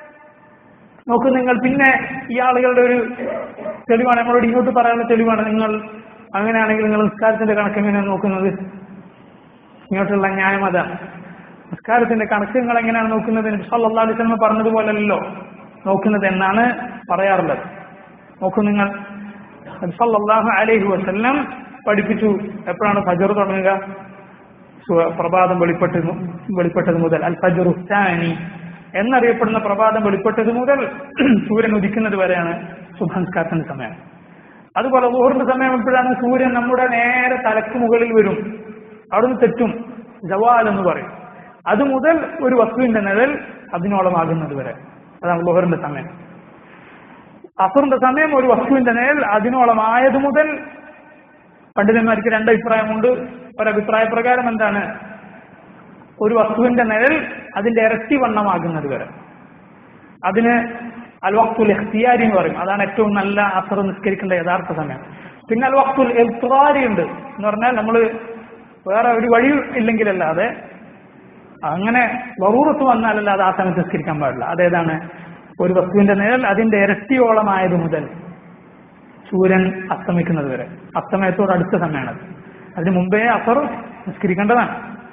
നോക്കൂ നിങ്ങൾ പിന്നെ ഈ ആളുകളുടെ ഒരു തെളിവാണ് നമ്മളോട് ഇങ്ങോട്ട് പറയാനുള്ള തെളിവാണ് നിങ്ങൾ അങ്ങനെയാണെങ്കിൽ നിങ്ങൾ നിസ്കാരത്തിന്റെ കണക്ക് എങ്ങനെയാണ് നോക്കുന്നത് ഇങ്ങോട്ടുള്ള ന്യായം അതാണ് നിസ്കാരത്തിന്റെ കണക്ക് നിങ്ങൾ എങ്ങനെയാണ് നോക്കുന്നത് നബി സല്ലല്ലാഹു അലൈഹി വസല്ലം പറഞ്ഞതുപോലല്ലോ നോക്കുന്നത് എന്നാണ് പറയാറുള്ളത് നോക്കൂ നിങ്ങൾ നബി സല്ലല്ലാഹു അലൈഹി വസല്ലം പഠിപ്പിച്ചു എപ്പോഴാണ് ഫജർ തുടങ്ങുക സു- പ്രഭാതം വെളിപ്പെട്ടത് വെളിപ്പെട്ടത് മുതൽ അൽ ഫജറു സാനി എന്നറിയപ്പെടുന്ന പ്രഭാതം വെളിപ്പെട്ടത് മുതൽ സൂര്യൻ ഉദിക്കുന്നത് വരെയാണ് സുഭംസ്കാരത്തിന്റെ സമയം അതുപോലെ ഊറിന്റെ സമയം എപ്പോഴാണ് സൂര്യൻ നമ്മുടെ നേരെ തലക്ക് മുകളിൽ വരും അവിടുന്ന് തെറ്റും ജവാൽ എന്ന് പറയും അത് മുതൽ ഒരു വസ്തുവിന്റെ നിഴൽ അതിനോളമാകുന്നത് വരെ അതാണ് ലുഹറിന്റെ സമയം അസുറിന്റെ സമയം ഒരു വസ്തുവിന്റെ നിഴൽ അതിനോളമായത് മുതൽ പണ്ഡിതന്മാർക്ക് രണ്ട് അഭിപ്രായമുണ്ട് ഒരഭിപ്രായ പ്രകാരം എന്താണ് ഒരു വസ്തുവിന്റെ നിഴൽ അതിന്റെ ഇരട്ടി വണ്ണമാകുന്നത് വരെ അതിന് അൽ വക്തുൽ എഖ്തിയാരി എന്ന് പറയും അതാണ് ഏറ്റവും നല്ല അസർ നിസ്കരിക്കേണ്ട യഥാർത്ഥ സമയം പിന്നെ അൽ വക്തുൽ എൽത്തുറാരി ഉണ്ട് എന്ന് പറഞ്ഞാൽ നമ്മൾ വേറെ ഒരു വഴി ഇല്ലെങ്കിലല്ലാതെ അങ്ങനെ വറൂറത്ത് വന്നാലല്ലാതെ ആ സമയത്ത് നിസ്കരിക്കാൻ പാടില്ല അതേതാണ് ഒരു വസ്തുവിന്റെ നിഴൽ അതിന്റെ ഇരട്ടിയോളമായത് മുതൽ സൂര്യൻ അസ്തമിക്കുന്നത് വരെ അസ്തമയത്തോട് അടുത്ത സമയമാണത് അതിന് മുമ്പേ അസർ നിസ്കരിക്കേണ്ടതാണ്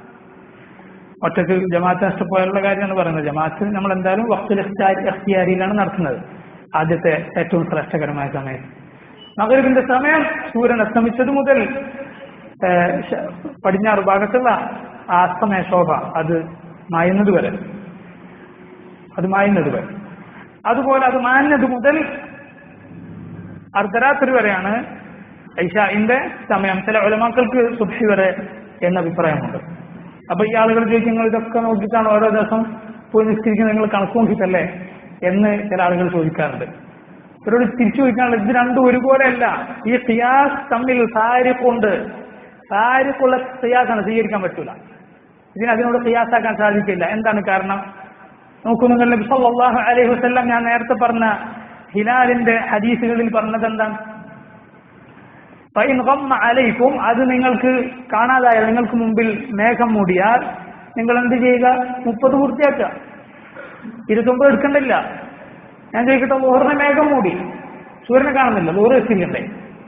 ഒറ്റക്ക് ജമാഅത്ത് നഷ്ടപ്പോയുള്ള കാര്യമാണ് പറയുന്നത് ജമാഅത്ത് നമ്മൾ എന്തായാലും വക്തുൽ എഖ്തിയാരിയിലാണ് നടത്തുന്നത് ആദ്യത്തെ ഏറ്റവും ശ്രേഷ്ഠകരമായ സമയം മകരവിന്റെ സമയം സൂര്യൻ അസ്തമിച്ചത് മുതൽ ഏഹ്, ശ- പടിഞ്ഞാറ് ഭാഗത്തുള്ള ആ അസ്തമയ ശോഭ അത് മായുന്നത് വരെ അത് മായുന്നത് വരെ അതുപോലെ അത് മാഞ്ഞത് മുതൽ അർദ്ധരാത്രി വരെയാണ് ഐഷാഇന്റെ സമയം ചില ഉലമാക്കൾക്ക് സുബ്ഹി വരെ എന്ന അഭിപ്രായമുണ്ട് അപ്പൊ ഈ ആളുകൾ ചോദിക്കും നിങ്ങൾ ഇതൊക്കെ നോക്കിയിട്ടാണ് ഓരോ ദിവസം പോയി നിസ്കരിക്കുന്നത് നിങ്ങൾ കണക്ക് നോക്കിയിട്ടല്ലേ എന്ന് ചില ആളുകൾ ചോദിക്കാറുണ്ട് ഇവരോട് തിരിച്ചു ചോദിക്കാനുള്ളത് ഇത് രണ്ടും ഒരുപോലെയല്ല ഈ ഖിയാസ് തമ്മിൽ സാരിപ്പുണ്ട് സാരിപ്പുള്ള ഖിയാസാണ് സ്വീകരിക്കാൻ പറ്റൂല ഇതിന് അതിനോട് ഖിയാസാക്കാൻ സാധിക്കില്ല എന്താണ് കാരണം നോക്കൂ നിങ്ങൾ നബി സല്ലല്ലാഹു അലൈഹി വസല്ലം ഞാൻ നേരത്തെ പറഞ്ഞ ഹിലാലിന്റെ ഹദീസുകളിൽ പറഞ്ഞത് എന്താണ് ഫൈൻ ഗമ്മ അലൈക്കും അത് നിങ്ങൾക്ക് കാണാതായാൽ നിങ്ങൾക്ക് മുമ്പിൽ മേഘം മൂടിയാൽ നിങ്ങൾ എന്ത് ചെയ്യുക മുപ്പത് പൂർത്തിയാക്കുക ഇരുപത്തൊമ്പത് എടുക്കണ്ടില്ല ഞാൻ ചോദിക്കട്ടെ ലോഹറിനെ മേഘം മൂടി സൂര്യനെ കാണുന്നില്ല ലോറ് എത്തിക്കണ്ടേ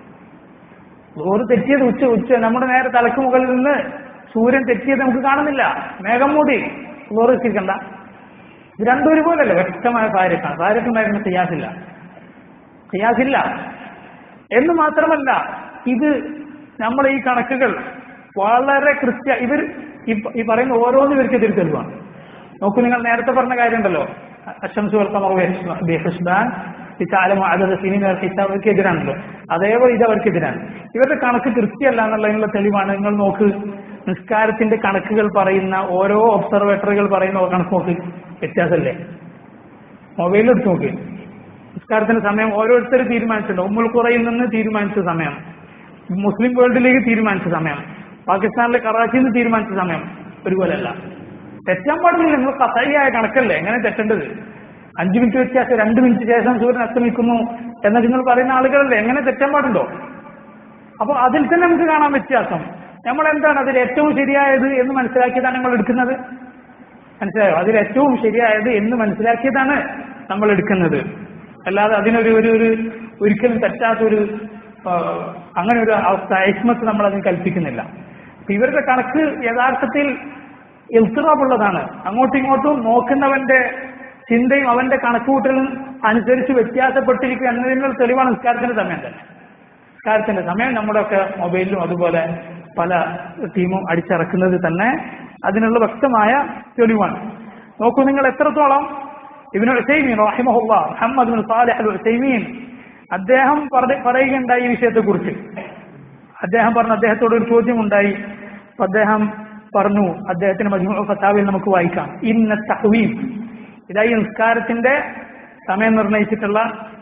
ലോറ് തെറ്റിയത് ഉച്ച ഉച്ച നമ്മുടെ നേരെ തലക്ക് മുകളിൽ നിന്ന് സൂര്യൻ തെറ്റിയത് നമുക്ക് കാണുന്നില്ല മേഘം മൂടി ലോറ് എത്തിക്കണ്ട ഇത് രണ്ടും ഒരുപോലല്ലേ വ്യക്തമായ കാര്യത്താണ് കാര്യത്തുണ്ടായിരുന്ന ചെയ്യാസില്ല ചെയ്യാസില്ല എന്ന് മാത്രമല്ല ഇത് നമ്മൾ ഈ കണക്കുകൾ വളരെ കൃത്യ ഇവർ ഈ- ഈ പറയുന്ന ഓരോന്നും ഇവർക്ക് എതിർ തെളിവാണ് നോക്കൂ നിങ്ങൾ നേരത്തെ പറഞ്ഞ കാര്യമുണ്ടല്ലോ അശംസു ഹുസ്ബാൻ ഇത്താലമോ അതത് സിനിമ അവർക്ക് എതിരാണല്ലോ അതേപോലെ ഇത് അവർക്ക് എതിരാണ് ഇവരുടെ കണക്ക് കൃത്യമല്ല എന്നുള്ളതിനുള്ള തെളിവാണ് നിങ്ങൾ നോക്ക് നിസ്കാരത്തിന്റെ കണക്കുകൾ പറയുന്ന ഓരോ ഒബ്സർവേറ്ററുകൾ പറയുന്ന കണക്ക് നോക്ക് വ്യത്യാസമല്ലേ മൊബൈലിൽ എടുത്ത് നോക്ക് നിസ്കാരത്തിന്റെ സമയം ഓരോരുത്തർ തീരുമാനിച്ചിട്ടുണ്ട് ഉമ്മുൽ ഖുറയിൽ നിന്ന് തീരുമാനിച്ച സമയം മുസ്ലിം വേൾഡ് ലീഗ് തീരുമാനിച്ച സമയം പാകിസ്ഥാനിലെ കറാച്ചിയിൽ നിന്ന് തീരുമാനിച്ച സമയം ഒരുപോലെയല്ല തെറ്റാൻ പാടില്ല നിങ്ങൾ കഥയായ കണക്കല്ലേ എങ്ങനെ തെറ്റേണ്ടത് അഞ്ചു മിനിറ്റ് വ്യത്യാസം രണ്ട് മിനിറ്റ് ശേഷം സൂര്യൻ അസ്തമിക്കുന്നു എന്ന് നിങ്ങൾ പറയുന്ന ആളുകളല്ലേ എങ്ങനെ തെറ്റാൻ പാടുണ്ടോ അപ്പൊ അതിൽ തന്നെ നമുക്ക് കാണാൻ വ്യത്യാസം നമ്മൾ എന്താണ് അതിൽ ഏറ്റവും ശരിയായത് എന്ന് മനസ്സിലാക്കിയതാണ് നമ്മൾ എടുക്കുന്നത് മനസ്സിലായോ അതിൽ ഏറ്റവും ശരിയായത് എന്ന് മനസ്സിലാക്കിയതാണ് നമ്മൾ എടുക്കുന്നത് അല്ലാതെ അതിനൊരു ഒരു ഒരു ഒരിക്കലും തെറ്റാത്തൊരു ആ, അങ്ങനെ ഒരു അവസ്ഥ ഐസ്മത്ത് നമ്മൾ അതിന് കൽപ്പിക്കുന്നില്ല അപ്പൊ ഇവരുടെ കണക്ക് യഥാർത്ഥത്തിൽ എൽത്തിറാബുള്ളതാണ് അങ്ങോട്ടും ഇങ്ങോട്ടും നോക്കുന്നവന്റെ ചിന്തയും അവന്റെ കണക്കുകൂട്ടലും അനുസരിച്ച് വ്യത്യാസപ്പെട്ടിരിക്കുക എന്നതിനുള്ള തെളിവാണ് നിസ്കാരത്തിന്റെ സമയം തന്നെ നിസ്കാരത്തിന്റെ സമയം നമ്മുടെയൊക്കെ മൊബൈലിലും അതുപോലെ പല ടീമും അടിച്ചിറക്കുന്നത് തന്നെ അതിനുള്ള വ്യക്തമായ തെളിവാണ് നോക്കൂ നിങ്ങൾ എത്രത്തോളം ഇബിന് ഉസൈമീൻ റഹിമഹുല്ല Muhammad bin Salih al Uthaymeen അദ്ദേഹം പറ- പറയുകയുണ്ടായി ഈ വിഷയത്തെക്കുറിച്ച് അദ്ദേഹം പറഞ്ഞു അദ്ദേഹത്തോട് ഒരു ചോദ്യം ഉണ്ടായി അപ്പൊ അദ്ദേഹം പറഞ്ഞു അദ്ദേഹത്തിന്റെ മജ്മു ഫത്താവിൽ നമുക്ക് വായിക്കാം ഇന്ന തഹ്വീം ഇതായി നിസ്കാരത്തിന്റെ സമയം നിർണയിച്ചിട്ടുള്ള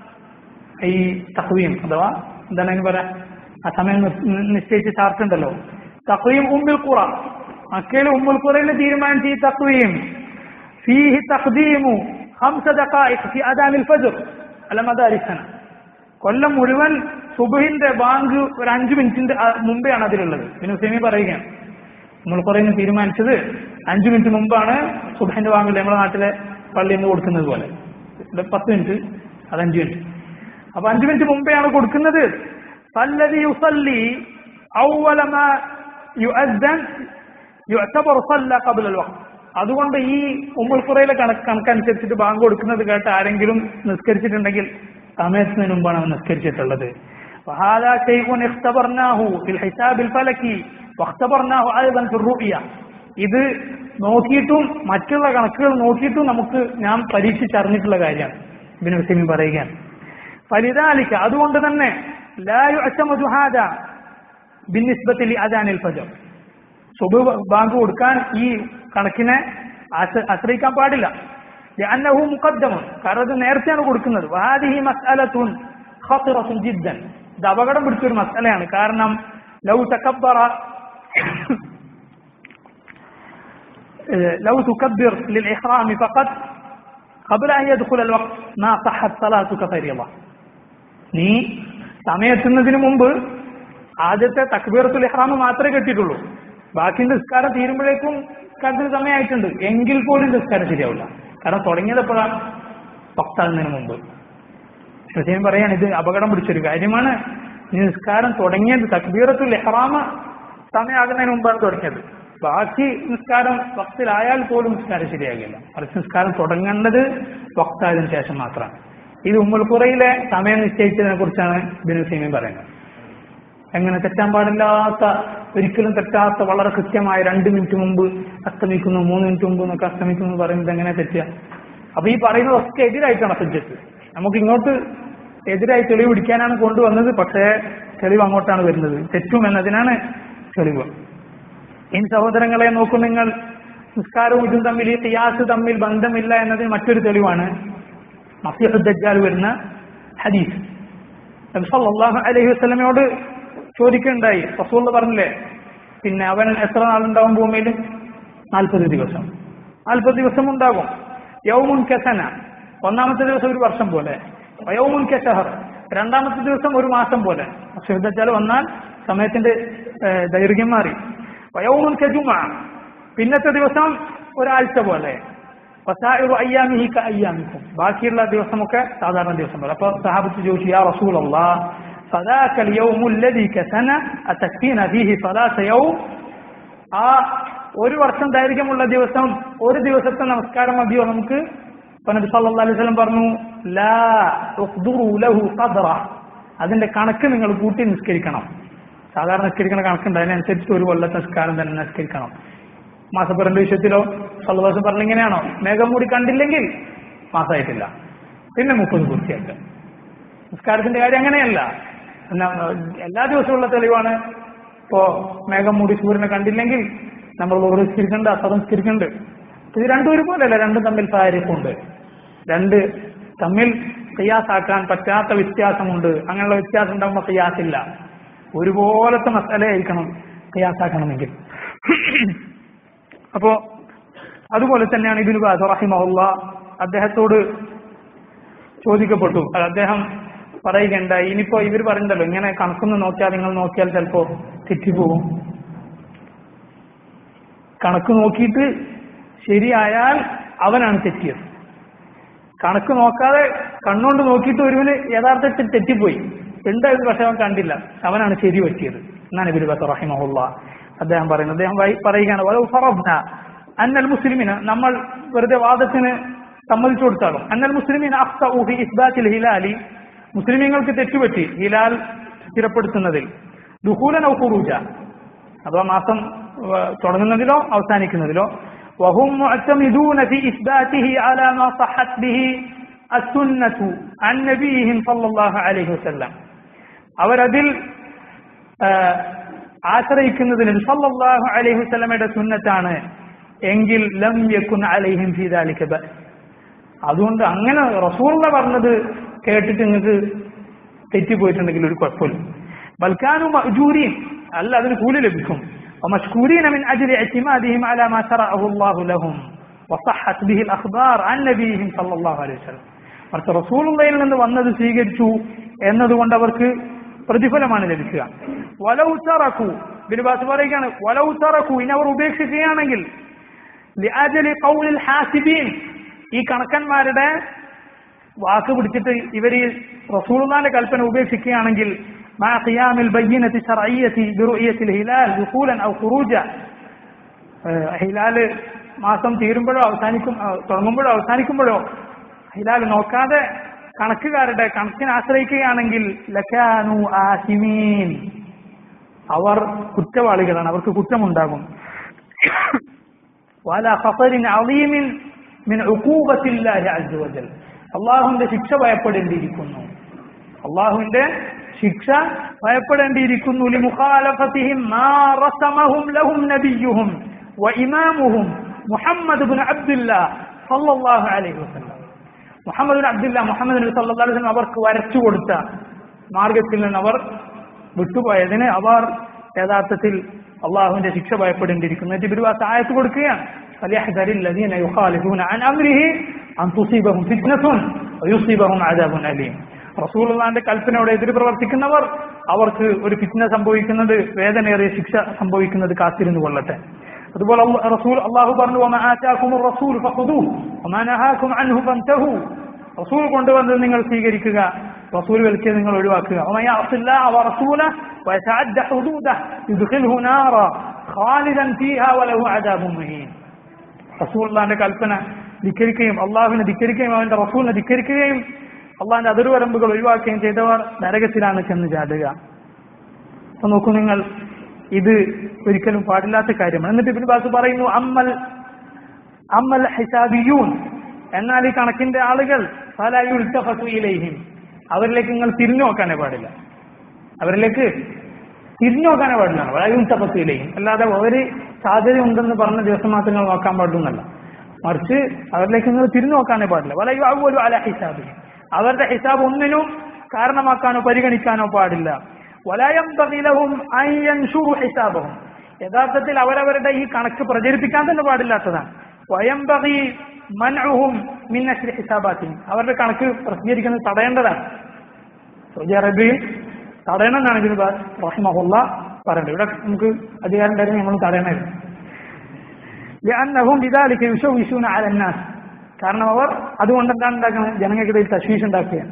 ഈ തഹ്വീം അഥവാ എന്താണ് അതിന് പറയാ ആ സമയം നി- നിശ്ചയിച്ച ചാർട്ട് ഉണ്ടല്ലോ തഹ്വീം ഉമ്മുൽ ഖുറ മക്കയിലെ ഉമ്മുൽ ഖുറയിൽ തീരുമാനിച്ച ഈ തഹ്വീം ഫീഹി തഖ്ദീമു خمس دقائق في أذان الفجر على مدار السنة കൊല്ലം മുഴുവൻ സുബഹിന്റെ ബാങ്ക് ഒരു അഞ്ചു മിനിറ്റിന്റെ ആ, മുമ്പെയാണ് അതിലുള്ളത് പിന്നെ സെമി പറയുകയാണ് നമ്മൾ പറയുന്ന തീരുമാനിച്ചത് അഞ്ചു മിനിറ്റ് മുമ്പാണ് സുബഹിന്റെ ബാങ്കിൽ നമ്മുടെ നാട്ടിലെ പള്ളിയിൽ നിന്ന് കൊടുക്കുന്നത് പോലെ ഇത് പത്ത് മിനിറ്റ് അത് അഞ്ചു മിനിറ്റ് അപ്പൊ അഞ്ചു മിനിറ്റ് മുമ്പെയാണ് കൊടുക്കുന്നത് فالذي يصلي أول ما يؤذن يعتبر صلى قبل الوقت അതുകൊണ്ട് ഈ ഉമ്മുൽഖുറയിലെ കണക്ക് കണക്കനുസരിച്ചിട്ട് ബാങ്ക് കൊടുക്കുന്നത് കേട്ട് ആരെങ്കിലും നിസ്കരിച്ചിട്ടുണ്ടെങ്കിൽ സമയത്തിന് മുമ്പാണ് അവൻ നിസ്കരിച്ചിട്ടുള്ളത് وهذا شيء اختبرناه في الحساب الفلكي واختبرناه ايضا في الرؤيا ഇത് നോക്കിയിട്ടും മറ്റുള്ള കണക്കുകൾ നോക്കിയിട്ടും നമുക്ക് ഞാൻ പരീക്ഷിച്ചറിഞ്ഞിട്ടുള്ള കാര്യമാണ് ഇബിന് ഹുസൈമി പറയുകയാണ് ഫലിദാലിക്ക അതുകൊണ്ട് തന്നെ ലാ യുഅ്തമദു ഹാദാ ബിന്നിസ്ബത്തി ലിഅദാനിൽ ഫജർ സുബ് ബാങ്ക് കൊടുക്കാൻ ഈ കണക്കിനെ ആശ്ര- ആശ്രയിക്കാൻ പാടില്ല لأنه مقدم കാരണം അത് നേരത്തെയാണ് കൊടുക്കുന്നത് وهذه مسألة خطرة جدا ഇത് അപകടം പിടിച്ചൊരു മസലയാണ് കാരണം ലൗ തക്കബറ لو تكبر للإحرام فقط قبل أن يدخل الوقت ما صحت صلاتك فريضة നീ സമയത്തുന്നതിന് മുമ്പ് ആദ്യത്തെ തക്ബീറത്തുൽ ഇഹ്റാം മാത്രമേ കെട്ടിയിട്ടുള്ളൂ ബാക്കി നിസ്കാരം തീരുമ്പോഴേക്കും നിസ്കാരത്തിന് സമയമായിട്ടുണ്ട് എങ്കിൽ പോലും നിസ്കാരം ശരിയാവില്ല കാരണം തുടങ്ങിയത് എപ്പോഴാണ് പത്താകുന്നതിന് മുമ്പ് ഹുസൈൻ പറയാണ് ഇത് അപകടം പിടിച്ചൊരു കാര്യമാണ് ഈ നിസ്കാരം തുടങ്ങിയത് തക്ബീറത്തുൽ ഇഹ്റാമ സമയമാകുന്നതിന് മുമ്പാണ് തുടങ്ങിയത് ബാക്കി നിസ്കാരം വക്തിലായാൽ പോലും നിസ്കാരം ശരിയാകില്ല മറിച്ച് നിസ്കാരം തുടങ്ങേണ്ടത് വക്തായതിനു ശേഷം മാത്രമാണ് ഇത് ഉമ്മുൽഖുറയിലെ സമയം നിശ്ചയിച്ചതിനെ കുറിച്ചാണ് ബിനു സീമി പറയുന്നത് എങ്ങനെ തെറ്റാൻ പാടില്ലാത്ത ഒരിക്കലും തെറ്റാത്ത വളരെ കൃത്യമായ രണ്ട് മിനിറ്റ് മുമ്പ് അസ്തമിക്കുന്നു മൂന്ന് മിനിറ്റ് മുമ്പ് എന്നൊക്കെ അസ്തമിക്കുന്നു എന്ന് പറയുന്നത് എങ്ങനെ തെറ്റുക അപ്പൊ ഈ പറയുന്നതൊക്കെ എതിരായിട്ടാണ് സബ്ജക്ട് നമുക്ക് ഇങ്ങോട്ട് എതിരായി തെളിവ് പിടിക്കാനാണ് കൊണ്ടുവന്നത് പക്ഷേ തെളിവ് അങ്ങോട്ടാണ് വരുന്നത് തെറ്റും എന്നതിനാണ് തെളിവ് ഇനി സഹോദരങ്ങളെ നോക്കൂ നിങ്ങൾ നിസ്കാരവും ഇതും തമ്മിൽ ഈ ഖിയാസ് തമ്മിൽ ബന്ധമില്ല എന്നതിന് മറ്റൊരു തെളിവാണ് മസീഹ് ദജ്ജാൽ വരുന്ന ഹദീസ് നബി സല്ലല്ലാഹു അലൈഹി വസല്ലമയോട് ചോദിക്കുകയുണ്ടായി റസൂൽ പറഞ്ഞില്ലേ പിന്നെ അവൻ എത്ര നാളുണ്ടാവും ഭൂമിയിൽ നാൽപ്പത് ദിവസം നാൽപ്പത് ദിവസം ഉണ്ടാകും യൗമുൻ കസന ഒന്നാമത്തെ ദിവസം ഒരു വർഷം പോലെ യൗമുൻ കസഹർ രണ്ടാമത്തെ ദിവസം ഒരു മാസം പോലെ ശ്രദ്ധിച്ചാൽ വന്നാൽ സമയത്തിന്റെ ഏഹ്, ദൈർഘ്യം മാറി വയൗമുൻ കജുമ പിന്നത്തെ ദിവസം ഒരാഴ്ച പോലെ വസായിറു അയ്യാമിഹി ക അയ്യാമിക്കും ബാക്കിയുള്ള ദിവസമൊക്കെ സാധാരണ ദിവസം പോലെ അപ്പൊ സഹാബത്ത് ചോദിച്ചു യാ റസൂൽ فذاك اليوم الذي كسنا أتكفينا فيه صلاة يوم ആ ഒരു വർഷം ദൈർഘ്യമുള്ള ദിവസം ഒരു ദിവസത്തെ നമസ്കാരം മതിയോ നമുക്ക് ഇപ്പൊ നബി സല്ലല്ലാഹു അലൈഹി വസല്ലം പറഞ്ഞു ലാ ഉഖ്ദുറു ലഹു ഖദ്റ അതിന്റെ കണക്ക് നിങ്ങൾ കൂട്ടി നിസ്കരിക്കണം സാധാരണ നിസ്കരിക്കുന്ന കണക്കുണ്ട് അതിനനുസരിച്ച് ഒരു കൊല്ലത്തെ നിസ്കാരം തന്നെ നിസ്കരിക്കണം മാസപ്പിറന്റെ വിഷയത്തിലോ സല്ലല്ലാഹു പറഞ്ഞ ഇങ്ങനെയാണോ മേഘം മൂടി കണ്ടില്ലെങ്കിൽ മാസമായിട്ടില്ല പിന്നെ മുപ്പത് പൂർത്തിയാക്കുക നിസ്കാരത്തിന്റെ കാര്യം അങ്ങനെയല്ല എന്നാ, എല്ലാ ദിവസമുള്ള തെളിവാണ് ഇപ്പോ മേഘം മൂടി സൂര്യനെ കണ്ടില്ലെങ്കിൽ നമ്മൾ നിസ്കരിക്കേണ്ട അസംസ്കരിക്കുന്നുണ്ട് ഇത് രണ്ടും ഒരുപോലെയല്ല രണ്ടും തമ്മിൽ സാഹചര്യമുണ്ട് രണ്ട് തമ്മിൽ കയ്യാസാക്കാൻ പറ്റാത്ത വ്യത്യാസമുണ്ട് അങ്ങനെയുള്ള വ്യത്യാസം ഉണ്ടാകുമ്പോൾ കയ്യാസില്ല ഒരുപോലത്തെ മസാലയായിരിക്കണം കയ്യാസാക്കണമെങ്കിൽ അപ്പോ അതുപോലെ തന്നെയാണ് ഇതിന് റഹിമഹുല്ല അദ്ദേഹത്തോട് ചോദിക്കപ്പെട്ടു അത് അദ്ദേഹം പറയുകയുണ്ടായി ഇനിയിപ്പോ ഇവർ പറയുന്നല്ലോ ഇങ്ങനെ കണക്കൊന്ന് നോക്കിയാൽ നിങ്ങൾ നോക്കിയാൽ ചിലപ്പോ തെറ്റിപ്പോകും കണക്ക് നോക്കിയിട്ട് ശരിയായാൽ അവനാണ് തെറ്റിയത് കണക്ക് നോക്കാതെ കണ്ണുകൊണ്ട് നോക്കിയിട്ട് ഒരുവന് യഥാർത്ഥത്തിൽ തെറ്റിപ്പോയി ഉണ്ടായിരുന്നു പക്ഷെ അവൻ കണ്ടില്ല അവനാണ് ശരി പറ്റിയത് എന്നാണ് ഇബിൻ ബസ് റഹിമഹുല്ല അദ്ദേഹം പറയുന്നത് അദ്ദേഹം വൈ- പറയുകയാണ് "വലൗ ഫറദ്ന അന്നൽ മുസ്ലിമിന് നമ്മൾ വെറുതെ വാദത്തിന് സമ്മതിച്ചു കൊടുത്താലും അന്നൽ മുസ്ലിമിന് അഖ്തഉ ഫി ഇസ്ബാത്തിൽ ഹിലാലി മുസ്ലിമീങ്ങൾക്ക് തെറ്റുപറ്റി ഹിലാൽ സ്ഥിരപ്പെടുത്തുന്നതിൽ ദുഹൂലൻ ഔ ഖുറൂജ അഥവാ മാസം ഏഹ്, തുടങ്ങുന്നതിലോ അവസാനിക്കുന്നതിലോ وهم معتمدون في إثباته على ما صحت به السنة عن نبيهم صلى الله عليه وسلم അവരതിൽ ഏഹ്, ആശ്രയിക്കുന്നതിന് സല്ലല്ലാഹു അലൈഹി വസല്ലമയുടെ സുന്നത്താണ് എങ്കിൽ ലം യകുൻ അലൈഹിം ഫീ ദാലിക ബഅസ് അതുകൊണ്ട് അങ്ങനെ റസൂള്ള പറഞ്ഞത് കേട്ടിട്ട് നിങ്ങൾക്ക് തെറ്റിപ്പോയിട്ടുണ്ടെങ്കിൽ ഒരു കുഴപ്പമില്ല ബൽക്കാനു മഅജൂരീൻ അല്ല അതിന് കൂലി ലഭിക്കും ومشكورين من أجل اعتمادهم على ما شرعه الله لهم وصحت به الأخبار عن نبيهم صلى الله عليه وسلم മറിച്ച് റസൂലുള്ളയിൽ നിന്ന് വന്നത് സ്വീകരിച്ചു എന്നതുകൊണ്ട് അവർക്ക് പ്രതിഫലമാണ് ലഭിക്കുക വലൗ തറക്കു ബിനുബാസ് പറയുകയാണ് വലൗ തറക്കു ഇനി അവർ ഉപേക്ഷിക്കുകയാണെങ്കിൽ ലിഅജലി ഖൗലിൽ ഹാസിബീൻ ഈ കണക്കന്മാരുടെ വാക്ക് പിടിച്ചിട്ട് ഇവർ ഈ റസൂലുള്ളാന്റെ കൽപ്പന ഉപേക്ഷിക്കുകയാണെങ്കിൽ مع قيام البينة الشرعية برؤية الهلال دخولا أو خروجا ഏഹ് ഹിലാല് മാസം തീരുമ്പോഴോ അവസാനിക്കും ആ, തുടങ്ങുമ്പോഴോ അവസാനിക്കുമ്പോഴോ ഹിലാൽ നോക്കാതെ കണക്കുകാരുടെ കണക്കിനെ ആശ്രയിക്കുകയാണെങ്കിൽ ലക്കാനു ആസിമീൻ അവർ കുറ്റവാളികളാണ് അവർക്ക് കുറ്റമുണ്ടാകും وعلى خطر عظيم من عقوبة الله عز وجل അള്ളാഹുവിന്റെ ശിക്ഷ ഭയപ്പെടേണ്ടിയിരിക്കുന്നു അള്ളാഹുവിന്റെ ശിക്ഷ ഭയപ്പെടേണ്ടിയിരിക്കുന്നു لمخالفتهم ما رسمهم لهم نبيهم وإمامهم محمد بن عبد الله صلى الله عليه وسلم മുഹമ്മദ് ബിൻ അബ്ദുല്ല മുഹമ്മദ് നബി സല്ലല്ലാഹു അലൈഹി വസല്ലം അവർക്ക് വരച്ചു കൊടുത്ത മാർഗത്തിൽ നിന്ന് അവർ വിട്ടുപോയതിന് അവർ യഥാർത്ഥത്തിൽ അള്ളാഹുവിന്റെ ശിക്ഷ ഭയപ്പെടേണ്ടിയിരിക്കുന്നു എന്നിട്ട് ഇവർ ആ ആയത്ത് കൊടുക്കുകയാണ് فليحذر الذين يخالفون عن امره ان تصيبهم فتنه ويصيبهم عذاب اليم റസൂലുള്ളാന്റെ കൽപ്പനയോട് എതിര് പ്രവർത്തിക്കുന്നവർ അവർക്ക് ഒരു ഫിറ്റ്ന സംഭവിക്കുന്നത് വേദനയേറിയ ശിക്ഷ സംഭവിക്കുന്നത് കാത്തിരുന്നു കൊള്ളട്ടെ അതുപോലെ അള്ള- റസൂൽ അള്ളാഹു പറഞ്ഞു "വമാ ആതാകുമുർ റസൂൽ ഫഖുദൂഹു വമാ നഹാകും അൻഹു ഫൻതഹു റസൂൽ കൊണ്ടുവന്നത് നിങ്ങൾ സ്വീകരിക്കുക റസൂൽ വിളിച്ചത് നിങ്ങൾ ഒഴിവാക്കുക ومن يعص الله ورسوله ويتعدى حدوده يدخله نارا خالدا فيها وله عذاب مهين റസൂള്ളാന്റെ കൽപ്പന ധിക്കരിക്കുകയും അള്ളാഹുവിനെ ധിക്കരിക്കുകയും അവന്റെ റസൂലിനെ ധിക്കരിക്കുകയും അള്ളാഹിന്റെ അതിർവരമ്പുകൾ ഒഴിവാക്കുകയും ചെയ്തവർ നരകത്തിലാണ് ചെന്ന് ചാടുക അപ്പൊ നോക്കൂ നിങ്ങൾ ഇത് ഒരിക്കലും പാടില്ലാത്ത കാര്യമാണ് എന്നിട്ട് ഇബിൻ ബാസ് പറയുന്നു അമ്മൽ അമ്മൽ ഹിസാബിയൂൻ എന്നാൽ ഈ കണക്കിന്റെ ആളുകൾ ഫലയുൽത്തഫസുയിലേഹിം അവരിലേക്ക് നിങ്ങൾ തിരിഞ്ഞു നോക്കാനേ പാടില്ല അവരിലേക്ക് തിരിഞ്ഞു നോക്കാനേ പാടില്ല വലയുൽത്തഫസുയിലേഹിം അല്ലാതെ ഒരു സാധ്യത ഉണ്ടെന്ന് പറഞ്ഞ ദിവസം മാത്രം നിങ്ങൾ നോക്കാൻ പാടുന്നല്ല മറിച്ച് അവരിലേക്ക് നിങ്ങൾ തിരിഞ്ഞു നോക്കാനേ പാടില്ല വലയു പോലും അല ഹിസാബ് അവരുടെ ഹിസാബ് ഒന്നിനും കാരണമാക്കാനോ പരിഗണിക്കാനോ പാടില്ല വലയം തകിലവും ഹിസാബവും യഥാർത്ഥത്തിൽ അവരവരുടെ ഈ കണക്ക് പ്രചരിപ്പിക്കാൻ തന്നെ പാടില്ലാത്തതാണ് വയംബകി മൻഹും മിന്നശ്രീ ഹിസാബാത്തി അവരുടെ കണക്ക് പ്രസിദ്ധീകരിക്കുന്നത് തടയേണ്ടതാണ് സൗദി അറേബ്യയിൽ തടയണം എന്നാണ് ഇതിന് റഹിമഹുല്ല പറയുന്നത് ഇവിടെ നമുക്ക് അധികാരം ഉണ്ടായിരുന്നു നമ്മൾ തടയണമായിരുന്നു لأنهم بذلك يشوشون على الناس കാരണം അവർ അതുകൊണ്ട് എന്താണ് ഉണ്ടാക്കുന്നത് ജനങ്ങൾക്കിടയിൽ തശ്വീഷ് ഉണ്ടാക്കുകയാണ്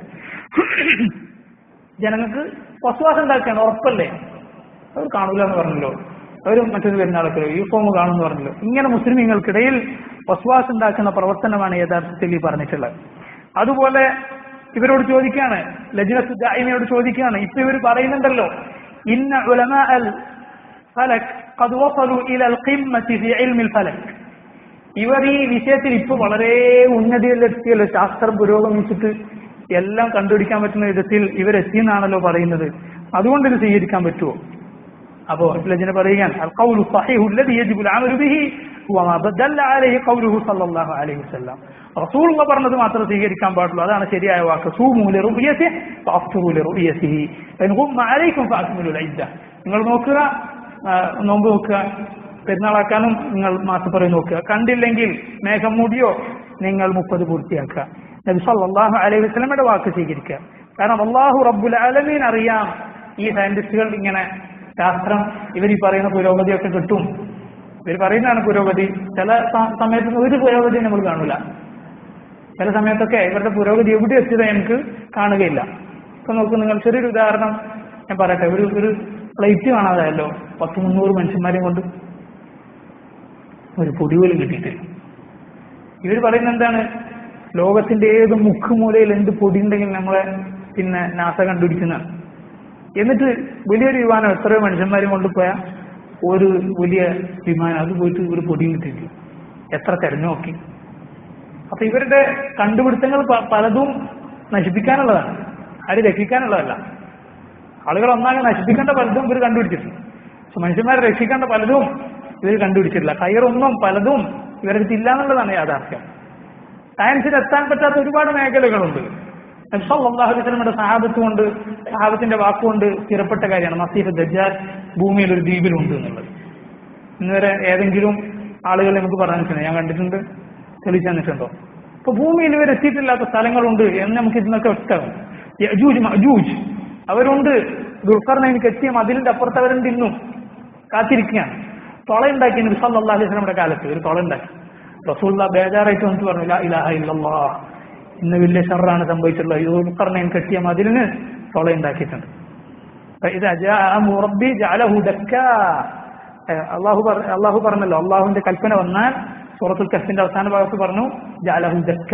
ജനങ്ങൾക്ക് വസ്വാസം ഉണ്ടാക്കുകയാണ് ഉറപ്പല്ലേ അവർ കാണൂല എന്ന് പറഞ്ഞല്ലോ അവർ മറ്റൊരു വരുന്ന ആൾക്കാർ യൂണിഫോം കാണുമെന്ന് പറഞ്ഞല്ലോ ഇങ്ങനെ മുസ്ലിമീങ്ങൾക്കിടയിൽ വസ്വാസം ഉണ്ടാക്കുന്ന പ്രവർത്തനമാണ് യഥാർത്ഥത്തിൽ ഈ പറഞ്ഞിട്ടുള്ളത് അതുപോലെ ഇവരോട് ചോദിക്കുകയാണ് ലജ്നസുദ്ദായിമയോട് ചോദിക്കുകയാണ് ഇപ്പൊ ഇവർ പറയുന്നുണ്ടല്ലോ ഇന്ന ഉലമ അൽ ഫലക് قد وصلوا الى القمه في علم الفلك ഇവർ ഈ വിഷയത്തിൽ ഇപ്പൊ വളരെ ഉന്നതിയിലെത്തിയല്ലോ ശാസ്ത്രം പുരോഗമിച്ചിട്ട് എല്ലാം കണ്ടുപിടിക്കാൻ പറ്റുന്ന വിധത്തിൽ ഇവരെത്തിയെന്നാണല്ലോ പറയുന്നത് അതുകൊണ്ട് ഇത് സ്വീകരിക്കാൻ പറ്റുമോ അപ്പോ ലജന പറയുകയാണ് അൽ ഖൗലു സഹീഹു അല്ലദി യജിബു അമലു ബിഹി ഹുവ മാ ദല്ല അലൈഹി ഖൗലുഹു സല്ലല്ലാഹു അലൈഹി വസല്ലം റസൂലുള്ള പറഞ്ഞത് മാത്രം സ്വീകരിക്കാൻ പാടുള്ളൂ അതാണ് ശരിയായ വാക്ക് സൂമു ലിറുയതിഹി ഫഅഫ്തുറു ലിറുയതിഹി ഇൻ ഗുമ്മ അലൈക്കും ഫഅക്മിലു ഇദ്ദ നിങ്ങൾ നോക്കുക ആ, നോമ്പ് നോക്കുക പെരുന്നാളാക്കാനും നിങ്ങൾ മാസപ്പറയും നോക്കുക കണ്ടില്ലെങ്കിൽ മേഘം മൂടിയോ നിങ്ങൾ മുപ്പത് പൂർത്തിയാക്കുക നബി സല്ലല്ലാഹു അലൈഹി വസല്ലമയുടെ വാക്ക് സ്വീകരിക്കുക കാരണം അള്ളാഹു റബ്ബുൽ ആലമീൻ അറിയാം ഈ സയന്റിസ്റ്റുകൾ ഇങ്ങനെ ശാസ്ത്രം ഇവർ ഈ പറയുന്ന പുരോഗതിയൊക്കെ കിട്ടും ഇവർ പറയുന്നതാണ് പുരോഗതി ചില സ- സമയത്ത് ഒരു പുരോഗതി നമ്മൾ കാണൂല ചില സമയത്തൊക്കെ ഇവരുടെ പുരോഗതി എവിടെ എത്തിയത് എനിക്ക് കാണുകയില്ല ഇപ്പൊ നോക്കൂ നിങ്ങൾ ചെറിയൊരു ഉദാഹരണം ഞാൻ പറയട്ടെ ഒരു ഒരു പ്ലേറ്റ് കാണാതായല്ലോ പത്ത് മുന്നൂറ് മനുഷ്യന്മാരെയും കൊണ്ട് ഒരു പൊടി പോലും കിട്ടിയിട്ടില്ല ഇവർ പറയുന്നത് എന്താണ് ലോകത്തിന്റെ ഏത് മുക്കുമൂലയിൽ എന്ത് പൊടി ഉണ്ടെങ്കിൽ നമ്മളെ പിന്നെ നാസ കണ്ടുപിടിക്കുന്നതാണ് എന്നിട്ട് വലിയൊരു വിമാനം എത്രയോ മനുഷ്യന്മാരും കൊണ്ടുപോയ ഒരു വലിയ വിമാനം അത് പോയിട്ട് ഒരു പൊടിയും കിട്ടിയിട്ടില്ല എത്ര തെരഞ്ഞു നോക്കി അപ്പൊ ഇവരുടെ കണ്ടുപിടുത്തങ്ങൾ പ- പലതും നശിപ്പിക്കാനുള്ളതാണ് ആര് രക്ഷിക്കാനുള്ളതല്ല ആളുകൾ ഒന്നാകെ നശിപ്പിക്കേണ്ട പലതും ഇവർ കണ്ടുപിടിച്ചിട്ടുണ്ട് പക്ഷെ മനുഷ്യന്മാരെ രക്ഷിക്കേണ്ട പലതും ഇവർ കണ്ടുപിടിച്ചിട്ടില്ല കയറൊന്നും പലതും ഇവരുടെ ഇല്ല എന്നുള്ളതാണ് യാഥാർത്ഥ്യം സയൻസിൽ എത്താൻ പറ്റാത്ത ഒരുപാട് മേഖലകളുണ്ട് അള്ളാഹുലിസ്ലമിയുടെ സഹാബത്ത് കൊണ്ട് സഹാബത്തിന്റെ വാക്കുകൊണ്ട് സ്ഥിരപ്പെട്ട കാര്യമാണ് മസീഫ് ദജ്ജാൽ ഭൂമിയിൽ ഒരു ദ്വീപിലുണ്ട് എന്നുള്ളത് ഇന്നുവരെ ഏതെങ്കിലും ആളുകൾ നമുക്ക് പറഞ്ഞിട്ടുണ്ട് ഞാൻ കണ്ടിട്ടുണ്ട് തെളിയിച്ചു തന്നിട്ടുണ്ടോ ഇപ്പൊ ഭൂമിയിൽ ഇവർ എത്തിയിട്ടില്ലാത്ത സ്ഥലങ്ങളുണ്ട് എന്ന് നമുക്ക് ഇതിനൊക്കെ വ്യക്തമാകും യജൂജ് മജൂജ് അവരുണ്ട് ദുർക്കർണയിലേക്ക് എത്തിയ മതിലിന്റെ അപ്പുറത്ത് അവരുണ്ട് ഇന്നും കാത്തിരിക്കുകയാണ് തൊളയുണ്ടാക്കി നബി സല്ലല്ലാഹു അലൈഹി വസല്ലമയുടെ കാലത്ത് ഒരു തൊളയുണ്ടാക്കി റസൂള്ള ബേജാറായിട്ട് വന്നിട്ട് പറഞ്ഞു ലാ ഇലാഹ ഇല്ലല്ലാഹ് ഇന്ന് വലിയ ഷർറാണ് സംഭവിച്ചിട്ടുള്ളത് ഈ ദുർക്കർണയൻ കെട്ടിയ മതിലിന് തൊളയുണ്ടാക്കിയിട്ടുണ്ട് فإذا جاء أمر ربي جعله دكا ഏഹ് അള്ളാഹു പറ- അള്ളാഹു പറഞ്ഞല്ലോ അള്ളാഹുവിന്റെ കൽപ്പന വന്നാൽ സൂറത്തുൽ കഫിന്റെ അവസാന ഭാഗത്ത് പറഞ്ഞു ജാലഹു ദക്ക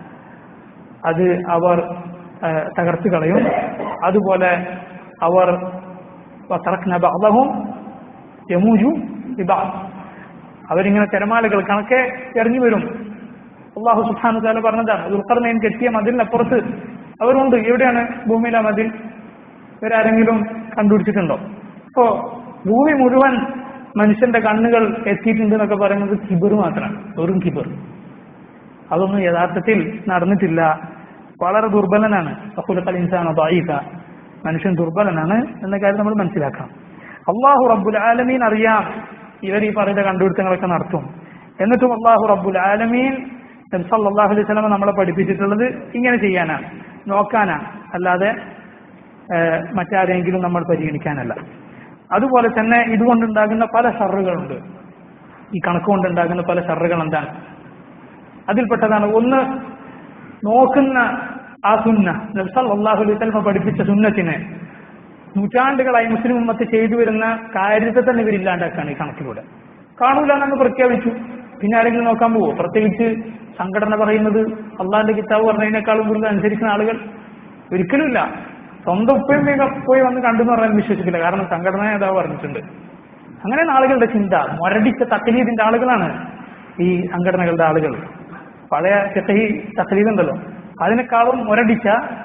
അത് അവർ ഏഹ് തകർത്ത് കളയും അതുപോലെ അവർ വതറക്ന ബഅദഹും യമൂജു ബിബഅദ് അവരിങ്ങനെ തിരമാലകൾ കണക്കെ ഇറങ്ങി വരും അള്ളാഹു സുബ്ഹാനഹു വതആല പറഞ്ഞതാണ് ദുൽഖർനൈൻ കെട്ടിയ മതിലിനപ്പുറത്ത് അവരുണ്ട് എവിടെയാണ് ഭൂമിയിലെ മതിൽ ഇവരാരെങ്കിലും കണ്ടുപിടിച്ചിട്ടുണ്ടോ ഇപ്പോ ഭൂമി മുഴുവൻ മനുഷ്യന്റെ കണ്ണുകൾ എത്തിയിട്ടുണ്ട് എന്നൊക്കെ പറയുന്നത് കിബർ മാത്രമാണ് വെറും കിബർ അതൊന്നും യഥാർത്ഥത്തിൽ നടന്നിട്ടില്ല വളരെ ദുർബലനാണ് അഖുലഖൽ ഇൻസാന ദഈഫ മനുഷ്യൻ ദുർബലനാണ് എന്ന കാര്യം നമ്മൾ മനസ്സിലാക്കണം അള്ളാഹു റബ്ബുൽ ആലമീൻ അറിയാം ഇവർ ഈ പറയുന്ന കണ്ടുപിടുത്തങ്ങളൊക്കെ നടത്തും എന്നിട്ടും അള്ളാഹു റബ്ബുൽ ആലമീൻ നബി സല്ലല്ലാഹു അലൈഹി വസല്ലം നമ്മളെ പഠിപ്പിച്ചിട്ടുള്ളത് ഇങ്ങനെ ചെയ്യാനാണ് നോക്കാനാണ് അല്ലാതെ ഏഹ് മറ്റാരെങ്കിലും നമ്മൾ പരിഗണിക്കാനല്ല അതുപോലെ തന്നെ ഇതുകൊണ്ടുണ്ടാകുന്ന പല ഷറുകളുണ്ട് ഈ കണക്ക് കൊണ്ടുണ്ടാകുന്ന പല ഷറുകൾ എന്താണ് അതിൽപ്പെട്ടതാണ് ഒന്ന് നോക്കുന്ന ആ സുന്ന നബ്സൽ അള്ളാഹു അലൈഹി സ്വലമ പഠിപ്പിച്ച സുന്നത്തിനെ നൂറ്റാണ്ടുകളായി മുസ്ലിം ഉമ്മത്ത് ചെയ്തു വരുന്ന കാര്യത്തെ തന്നെ ഇവരില്ലാണ്ടാക്കാണ് ഈ കണക്കിലൂടെ കാണൂല എന്നങ്ങ് പ്രഖ്യാപിച്ചു പിന്നെ ആരെങ്കിലും നോക്കാൻ പോവോ പ്രത്യേകിച്ച് സംഘടന പറയുന്നത് അള്ളാഹിന്റെ കിതാബ് പറഞ്ഞതിനേക്കാളും കൂടുതൽ അനുസരിക്കുന്ന ആളുകൾ ഒരിക്കലുമില്ല സ്വന്തം ഉപ്പയും ഉമ്മയും പോയി വന്ന് കണ്ടു എന്ന് പറയാൻ വിശ്വസിക്കില്ല കാരണം സംഘടന നേതാവ് പറഞ്ഞിട്ടുണ്ട് അങ്ങനെയാണ് ആളുകളുടെ ചിന്ത മുരടിച്ച തക്കലീതിന്റെ ആളുകളാണ് ഈ സംഘടനകളുടെ ആളുകൾ പഴയ ഫിഖഹി തഖലീദ് ഉണ്ടല്ലോ അതിനേക്കാളും മുരടിച്ച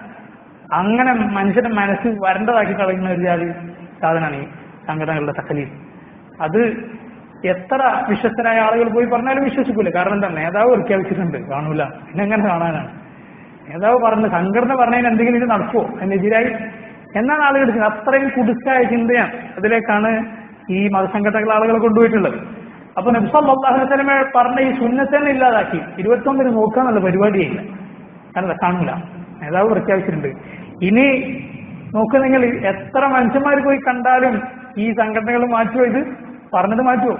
അങ്ങനെ മനുഷ്യന്റെ മനസ്സ് വരണ്ടതാക്കി കളയുന്ന ഒരു ജാതി സാധനമാണ് ഈ സംഘടനകളുടെ തഖലീദ് അത് എത്ര വിശ്വസ്തരായ ആളുകൾ പോയി പറഞ്ഞാലും വിശ്വസിക്കൂല കാരണം എന്താ നേതാവ് പ്രഖ്യാപിച്ചിട്ടുണ്ട് കാണൂല പിന്നെ എങ്ങനെ കാണാനാണ് നേതാവ് പറഞ്ഞ് സംഘടന പറഞ്ഞതിന് എന്തെങ്കിലും ഇത് നടക്കുമോ അതിനെതിരായി എന്നാണ് ആളുകൾ എടുക്കുന്നത് അത്രയും കുടുക്കായ ചിന്തയാണ് അതിലേക്കാണ് ഈ മതസംഘടനകൾ ആളുകളെ കൊണ്ടുപോയിട്ടുള്ളത് അപ്പൊ നബ്സല്ലാഹുലമ പറഞ്ഞ ഈ സുന്നത്തന്നെ ഇല്ലാതാക്കി ഇരുപത്തൊന്നിന് നോക്കാന്നുള്ള പരിപാടിയില്ല കാരണം കാണൂല നേതാവ് പ്രഖ്യാപിച്ചിട്ടുണ്ട് ഇനി നോക്കുന്നെങ്കിൽ എത്ര മനുഷ്യന്മാർ പോയി കണ്ടാലും ഈ സംഘടനകൾ മാറ്റുമോ ഇത് പറഞ്ഞത് മാറ്റുമോ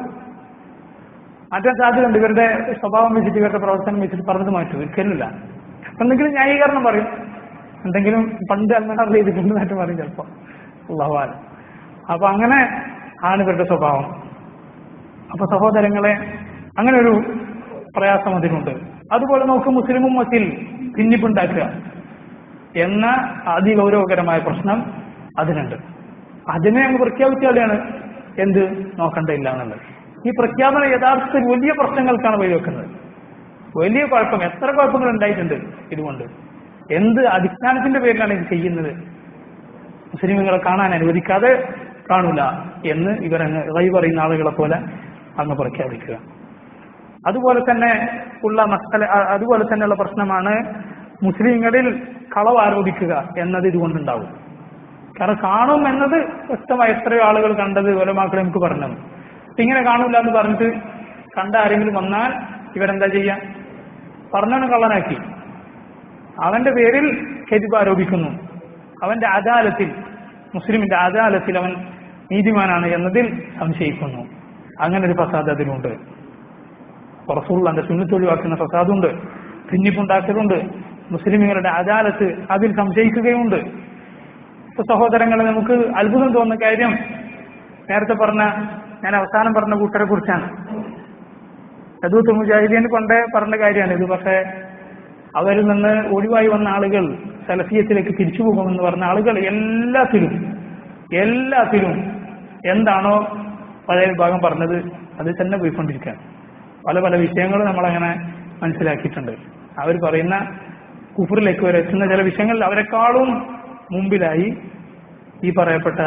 മാറ്റാൻ സാധ്യതയുണ്ട് ഇവരുടെ സ്വഭാവം വെച്ചിട്ട് ഇവരുടെ പ്രവർത്തനം വെച്ചിട്ട് പറഞ്ഞത് മാറ്റുമോ ഒരിക്കലുമില്ല എന്തെങ്കിലും ന്യായീകരണം പറയും എന്തെങ്കിലും പണ്ട് അങ്ങനെ ചെയ്തിട്ടുണ്ട് എന്നിട്ട് പറയും ചിലപ്പോ ഉള്ളവാൻ അപ്പൊ അങ്ങനെ ആണ് ഇവരുടെ സ്വഭാവം അപ്പൊ സഹോദരങ്ങളെ അങ്ങനെ ഒരു പ്രയാസം അതിനുണ്ട് അതുപോലെ നമുക്ക് മുസ്ലിമും മത്തിൽ ഭിന്നിപ്പുണ്ടാക്കുക എന്ന അതിഗൗരവകരമായ പ്രശ്നം അതിനുണ്ട് അതിനെ അങ്ങ് പ്രഖ്യാപിച്ചാലാണ് എന്ത് നോക്കണ്ടില്ല എന്നുള്ളത് ഈ പ്രഖ്യാപനം യഥാർത്ഥത്തിൽ വലിയ പ്രശ്നങ്ങൾക്കാണ് വഴിവെക്കുന്നത് വലിയ കുഴപ്പം എത്ര കുഴപ്പങ്ങൾ ഉണ്ടായിട്ടുണ്ട് ഇതുകൊണ്ട് എന്ത് അടിസ്ഥാനത്തിന്റെ പേരിലാണ് ഇത് ചെയ്യുന്നത് മുസ്ലിമുകളെ കാണാൻ അനുവദിക്കാതെ കാണൂല എന്ന് ഇവരങ്ങ് കൈ പറയുന്ന ആളുകളെ പോലെ അങ്ങ് പ്രഖ്യാപിക്കുക അതുപോലെ തന്നെ ഉള്ള മക്കള അതുപോലെ തന്നെയുള്ള പ്രശ്നമാണ് മുസ്ലിങ്ങളിൽ കളവ് ആരോപിക്കുക എന്നത് ഇതുകൊണ്ടുണ്ടാവും കാരണം കാണും എന്നത് വ്യക്തമായി എത്രയോ ആളുകൾ കണ്ടത് ഒലമാക്കൾ നമുക്ക് പറഞ്ഞത് അപ്പൊ ഇങ്ങനെ കാണൂല എന്ന് പറഞ്ഞിട്ട് കണ്ട ആരെങ്കിലും വന്നാൽ ഇവരെന്താ ചെയ്യാ പറഞ്ഞവനെ കള്ളനാക്കി അവന്റെ പേരിൽ ഖെതിബ് ആരോപിക്കുന്നു അവന്റെ അദാലത്തിൽ മുസ്ലിമിന്റെ അദാലത്തിൽ അവൻ നീതിമാനാണ് എന്നതിൽ സംശയിക്കുന്നു അങ്ങനെ ഒരു ഫസാദ് അതിലുണ്ട് റസൂള്ളന്റെ സുന്നത്തൊഴിവാക്കുന്ന ഫസാദുണ്ട് ഭിന്നിപ്പുണ്ടാക്കലുണ്ട് മുസ്ലിമുകളുടെ അദാലത്ത് അതിൽ സംശയിക്കുകയുണ്ട് ഇപ്പൊ സഹോദരങ്ങളെ നമുക്ക് അത്ഭുതം തോന്നുന്ന കാര്യം നേരത്തെ പറഞ്ഞ ഞാൻ അവസാനം പറഞ്ഞ കൂട്ടരെ കുറിച്ചാണ് യദൂത്ത് മുജാഹിദീൻ കൊണ്ടേ പറഞ്ഞ കാര്യമാണ് ഇത് പക്ഷേ അവരിൽ നിന്ന് ഒഴിവായി വന്ന ആളുകൾ സലഫിയത്തിലേക്ക് തിരിച്ചു പോകുമെന്ന് പറഞ്ഞ ആളുകൾ എല്ലാത്തിലും എല്ലാത്തിലും എന്താണോ പഴയ വിഭാഗം പറഞ്ഞത് അത് തന്നെ പോയിക്കൊണ്ടിരിക്കുകയാണ് പല പല വിഷയങ്ങൾ നമ്മളങ്ങനെ മനസ്സിലാക്കിയിട്ടുണ്ട് അവർ പറയുന്ന കുഫറിലേക്ക് വരെ എത്തുന്ന ചില വിഷയങ്ങളിൽ അവരെക്കാളും മുമ്പിലായി ഈ പറയപ്പെട്ട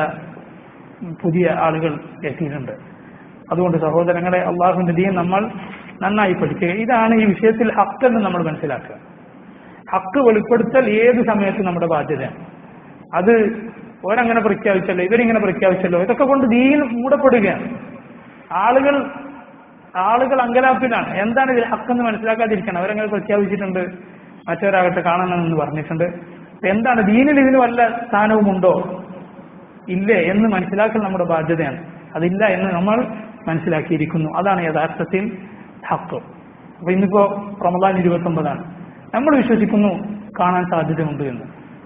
പുതിയ ആളുകൾ എത്തിയിട്ടുണ്ട് അതുകൊണ്ട് സഹോദരങ്ങളെ അള്ളാഹുവിന്റെ ദീൻ നമ്മൾ നന്നായി പഠിക്കുക ഇതാണ് ഈ വിഷയത്തിൽ ഹക്ക് എന്ന് നമ്മൾ മനസ്സിലാക്കുക ഹക്ക് വെളിപ്പെടുത്തൽ ഏത് സമയത്തും നമ്മുടെ ബാധ്യതയാണ് അത് ഓരങ്ങനെ പ്രഖ്യാപിച്ചല്ലോ ഇവരിങ്ങനെ പ്രഖ്യാപിച്ചല്ലോ ഇതൊക്കെ കൊണ്ട് ദീൻ മൂടപ്പെടുകയാണ് ആളുകൾ ആളുകൾ അങ്കലാപ്പിലാണ് എന്താണ് ഇതിൽ ഹക്കെന്ന് മനസ്സിലാക്കാതിരിക്കണം അവരങ്ങനെ പ്രഖ്യാപിച്ചിട്ടുണ്ട് മറ്റവരാകട്ടെ കാണണമെന്ന് പറഞ്ഞിട്ടുണ്ട് എന്താണ് ദീനിൽ ഇതിന് വല്ല സ്ഥാനവുമുണ്ടോ ഇല്ലേ എന്ന് മനസ്സിലാക്കൽ നമ്മുടെ ബാധ്യതയാണ് അതില്ല എന്ന് നമ്മൾ മനസ്സിലാക്കിയിരിക്കുന്നു അതാണ് യഥാർത്ഥത്തിൽ ഹക്ക് അപ്പൊ ഇന്നിപ്പോ റമദാൻ ഇരുപത്തി ഒമ്പതാണ് നമ്മൾ വിശ്വസിക്കുന്നു കാണാൻ സാധ്യതയുണ്ട് എന്ന്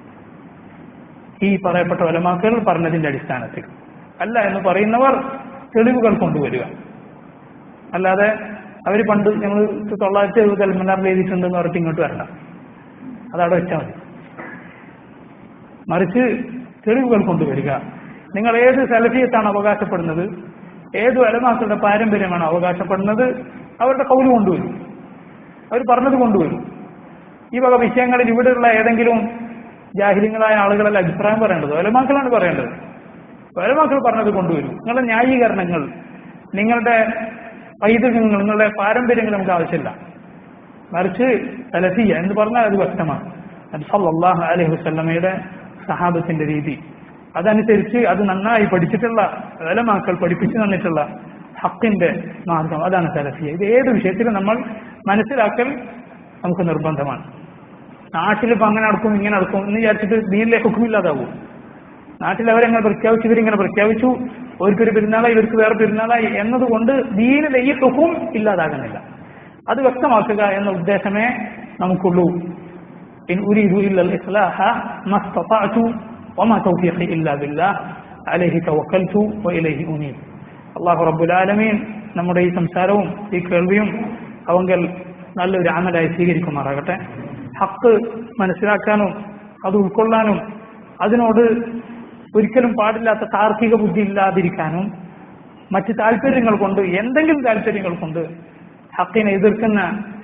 ഈ പറയപ്പെട്ട ഒലമാക്കൾ പറഞ്ഞതിന്റെ അടിസ്ഥാനത്തിൽ അല്ല എന്ന് പറയുന്നവർ തെളിവുകൾ കൊണ്ടുവരിക അല്ലാതെ അവർ പണ്ട് ഞങ്ങൾ തൊള്ളായിരത്തി എഴുപത് അൽമനാറിൽ എഴുതിയിട്ടുണ്ടെന്ന് പറഞ്ഞിട്ട് ഇങ്ങോട്ട് വരണ്ട അതവിടെ വെച്ചാൽ മതി മറിച്ച് തെളിവുകൾ കൊണ്ടുവരിക നിങ്ങൾ ഏത് സലഫിയത്താണ് അവകാശപ്പെടുന്നത് ഏത് അലമാക്കളുടെ പാരമ്പര്യമാണ് അവകാശപ്പെടുന്നത് അവരുടെ കൗല് കൊണ്ടുവരും അവർ പറഞ്ഞത് കൊണ്ടുവരും ഈ വക വിഷയങ്ങളിൽ ഇവിടെയുള്ള ഏതെങ്കിലും ജാഹിര്യങ്ങളായ ആളുകളല്ല അഭിപ്രായം പറയേണ്ടത് ഒലമാക്കളാണ് പറയേണ്ടത് ഒലമാക്കൾ പറഞ്ഞത് കൊണ്ടുവരും നിങ്ങളുടെ ന്യായീകരണങ്ങൾ നിങ്ങളുടെ പൈതൃകങ്ങൾ നിങ്ങളുടെ പാരമ്പര്യങ്ങൾ നമുക്ക് ആവശ്യമില്ല മറിച്ച് സലഫിയ എന്ന് പറഞ്ഞാൽ അത് വ്യക്തമാണ് അത് സല്ലാഹു അലൈഹി വസ്ലമയുടെ സഹാബത്തിന്റെ രീതി അതനുസരിച്ച് അത് നന്നായി പഠിച്ചിട്ടുള്ള വലമാക്കൾ പഠിപ്പിച്ചു തന്നിട്ടുള്ള ഹക്കിന്റെ മാർഗം അതാണ് സലഫിയ ഇത് ഏത് വിഷയത്തിലും നമ്മൾ മനസ്സിലാക്കൽ നമുക്ക് നിർബന്ധമാണ് നാട്ടിലിപ്പോ അങ്ങനെ നടക്കും ഇങ്ങനെ നടക്കും എന്ന് വിചാരിച്ചിട്ട് ദീനിലെ ഹുക്കുമില്ലാതാവും നാട്ടിൽ അവരെങ്ങനെ പ്രഖ്യാപിച്ചു ഇവരിങ്ങനെ പ്രഖ്യാപിച്ചു അവർക്കൊരു പെരുന്നാളായി ഇവർക്ക് വേറെ പെരുന്നാളായി എന്നതുകൊണ്ട് ദീനിലെ ഈ ഹുക്കും ഇല്ലാതാകുന്നില്ല അത് വ്യക്തമാക്കുക എന്ന ഉദ്ദേശമേ നമുക്കുള്ളൂ إن أريد إلا الإصلاح ما استطعت وما توفيقي إلا بالله عليه توكلت وإليه أنيب അള്ളാഹു റബ്ബുലാലമീൻ നമ്മുടെ ഈ സംസാരവും ഈ കേൾവിയും അവങ്കൽ നല്ലൊരു അമലായി സ്വീകരിക്കുമാറാകട്ടെ ഹക്ക് മനസ്സിലാക്കാനും അത് ഉൾക്കൊള്ളാനും അതിനോട് ഒരിക്കലും പാടില്ലാത്ത താർക്കിക ബുദ്ധി ഇല്ലാതിരിക്കാനും മറ്റ് താല്പര്യങ്ങൾ കൊണ്ട് എന്തെങ്കിലും താല്പര്യങ്ങൾ കൊണ്ട് ഹക്കിനെ എതിർക്കുന്ന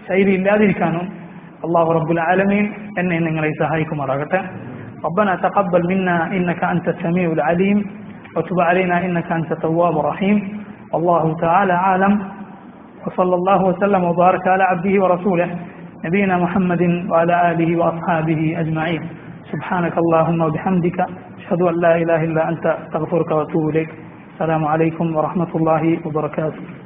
ശൈലി ഇല്ലാതിരിക്കാനും അള്ളാഹു റബ്ബുൽ ആലമീൻ എന്നെ നിങ്ങളെ സഹായിക്കുമാറാകട്ടെ ربنا تقبل منا إنك أنت السميع العليم وتب علينا إنك أنت التواب الرحيم والله تعالى عالم وصلى الله وسلم وبارك على عبده ورسوله نبينا محمد وعلى آله وأصحابه أجمعين سبحانك اللهم وبحمدك أشهد أن لا إله إلا أنت أستغفرك وأتوب إليك السلام عليكم ورحمة الله وبركاته